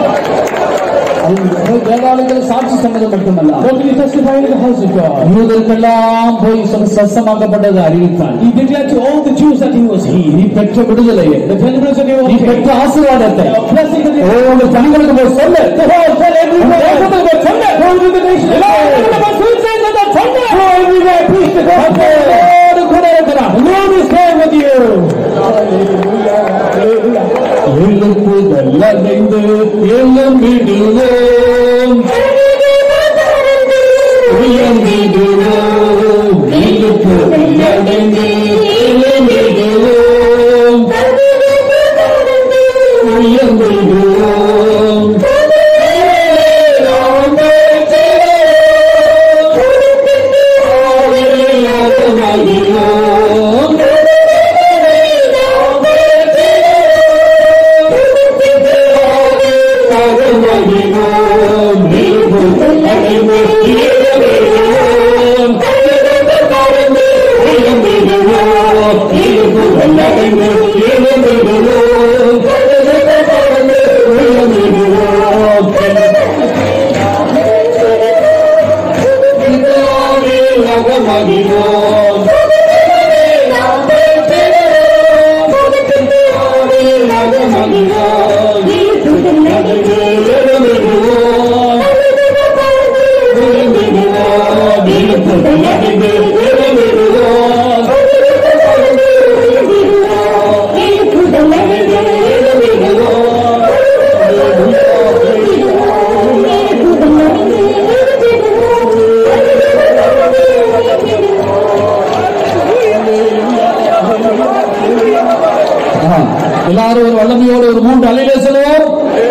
அது தேவாலயத்தில் சாட்சி சொன்னது மட்டுமல்ல What will you testify in the house of God? யூதருக்கெல்லாம் போய் சொ- சத்தமாக்கப்பட்டது அறிவித்தான் He declared to all the Jews that he was he. நீ பெற்ற விடுதலையை The deliverance that he நீ was பெற்ற ஆசீர்வாதத்தை The blessing that he ஒவ்வொரு ஜனங்களுக்கு போய் சொல்லு The whole tell everyone. தேசத்துக்கு போய் சொல்லு Go to the nation. எல்லா இடங்களிலும் போய் சுவிசேஷத்தை சொல்லு Go everywhere. Preach the gospel. கர்த்தரோடு கூட இருக்கிறார் The Lord is there with you. எழுப்புதல் அடைந்து எழும்பிடுவோம் உயர்ந்திடுவோம் எழுப்புதல் அடைந்து எழும்பிடுவோம் உயர்ந்திடுவோம் ஆஹா. எல்லாரும் ஒரு வல்லமையோடு ஒரு மூன்று அலையில சொல்லுவோம்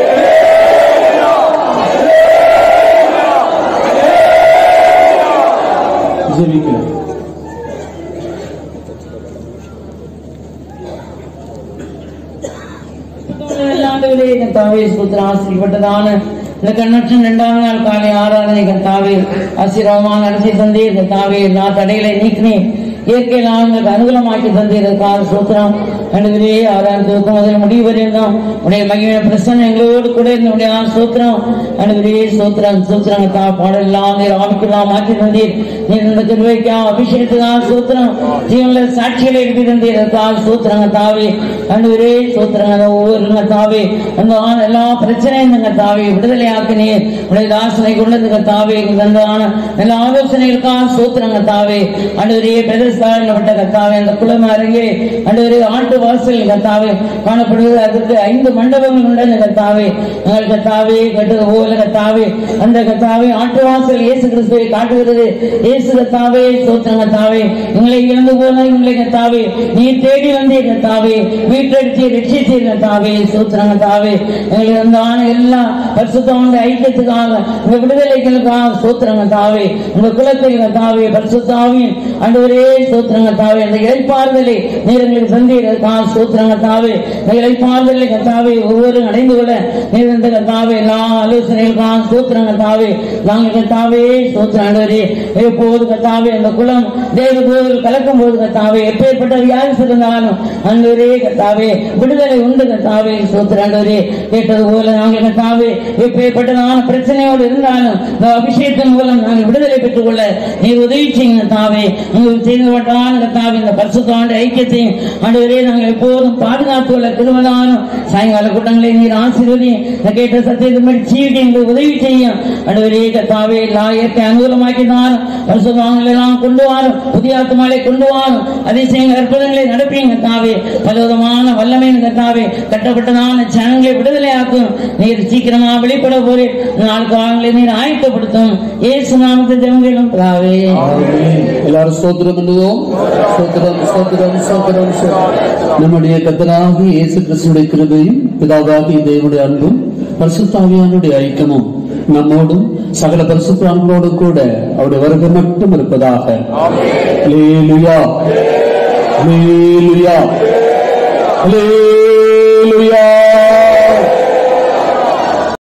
ஜெபிக்கலாம் ஆண்டவரே கர்த்தாவே ஸ்தோத்திரம் ஆசீர்வட்டதான இந்த கண்ணற்ற இரண்டாம் நாள் காலை ஆராதனை கர்த்தாவே ஆசீர்வாதமான நடத்தி தந்தீர் கர்த்தாவே எல்லா தடைகளை நீக்கினேன் இயற்கையில் எங்களுக்கு அனுகூலமாக்கி தந்தீர்கள் சூத்திரம் ஆண்டவரே ஆறாம் தூக்கம் முதல் முடிவு வரையும் உடைய மகிமை பிரசன்னம் எங்களோடு கூட இருந்த சூத்திரம் ஆண்டவரே சூத்திரம் சூத்திரம் கர்த்தா பாடல் எல்லாம் நீர் ஆவிக்கெல்லாம் மாற்றி தந்தீர் நீர் இந்த திருவைக்கா அபிஷேகத்துக்கா சூத்திரம் ஜீவன்ல சாட்சிகளை எழுதி தந்தீர் சூத்திரங்க தாவே ஆண்டவரே சூத்திரங்க ஒவ்வொரு தாவே அந்த ஆன எல்லா பிரச்சனையும் இந்த தாவே விடுதலை ஆக்கினீர் உடைய தாசனை கொண்டதுங்க தாவே அந்த ஆன எல்லா ஆலோசனைகளுக்காக சூத்திரங்க தாவே ஆண்டவரே பிரதேசப்பட்ட கத்தாவே அந்த குளம் அருகே ஆண்டவரே ஆட்டு வாசல் கத்தாவே காணப்படுவது அதற்கு ஐந்து மண்டபங்கள் உண்டு கத்தாவே எங்கள் கத்தாவே கட்டுவது போல கத்தாவே அந்த கத்தாவே ஆட்டு வாசல் இயேசு கிறிஸ்துவை காட்டுகிறது இயேசு கத்தாவே சோத்திரம் கத்தாவே எங்களை இழந்து போன எங்களை கத்தாவே நீ தேடி வந்தீர் கத்தாவே மீட்டெடுத்து ரட்சித்தீர் கத்தாவே சோத்திரம் கத்தாவே எங்களுக்கு அந்த ஆன எல்லா பரிசுத்தமான ஐக்கியத்துக்காக உங்க விடுதலைகளுக்காக சோத்திரம் கத்தாவே உங்க குலத்தை கத்தாவே பரிசுத்தாவின் ஆண்டவரே சோத்திரம் கத்தாவே அந்த இழைப்பாறுதலை நீர் எங்களுக்கு தந்தீர் சோத்திரம் கத்தாவே இந்த இழைப்பாறுதலை கத்தாவே ஒவ்வொரு அடைந்து கொள்ள நீர் இந்த கத்தாவே எல்லா ஆலோசனைகளுக்காக சோத்திரம் கத்தாவே நாங்கள் கத்தாவே சோத்திரம் ஆண்டவரே எப்போது கத்தாவே அந்த குலம் தேவதூதர்கள் கலக்கும் போது கத்தாவே எப்பேற்பட்ட வியாதி இருந்தாலும் ஆண்டவரே கத்தாவே விடுதலை உண்டு கத்தாவே சோத்திரம் ஆண்டவரே கேட்டது போல நாங்கள் கத்தாவே எப்பேற்பட்டதான பிரச்சனையோடு இருந்தாலும் இந்த அபிஷேகத்தின் மூலம் நாங்கள் விடுதலை பெற்றுக் கொள்ள நீர் உதவி செய்யுங்க தாவே நீங்கள் செய்த சம்பந்தப்பட்டான கத்தாவே இந்த பரிசுத்தாண்டு ஐக்கியத்தையும் ஆண்டவரே நாங்கள் எப்போதும் பாதுகாத்து உள்ள திருமணானும் சாயங்கால கூட்டங்களை நீர் ஆசீர்வதி இந்த கேட்ட சத்தியத்தை ஜீவிக்க எங்களுக்கு உதவி செய்யும் ஆண்டவரே கத்தாவே எல்லா இயற்கை அனுகூலமாக்கினாலும் பரிசுத்தவான்களை எல்லாம் கொண்டு வாரும் புதிய ஆத்மாலை கொண்டு வாரும் அதிசயங்கள் அற்புதங்களை நடப்பீங்க கத்தாவே பலவிதமான வல்லமையின் கத்தாவே கட்டப்பட்டதான ஜனங்களை விடுதலையாக்கும் நீர் சீக்கிரமா வெளிப்பட போரே நாளுக்கு வாங்களை நீர் ஆயத்தப்படுத்தும் ஏசு நாமத்தை தேவங்களும் பிதாவே எல்லாரும் ஸ்தோத்திரம் பண்ணுவோம் ஸ்தோத்திரம் ஸ்தோத்திரம் ஸ்தோத்திரம் ஸ்தோத்திரம். நம்முடைய கத்தராகி இயேசு கிறிஸ்துடைய கிருபையும் பிதாவாகி தேவனுடைய அன்பும் பரிசுத்தாவியானுடைய ஐக்கியமும் நம்மோடும் சகல பரிசுத்தான்களோடும் கூட அவருடைய வருகை மட்டும் இருப்பதாக அல்லேலூயா அல்லேலூயா அல்லேலூயா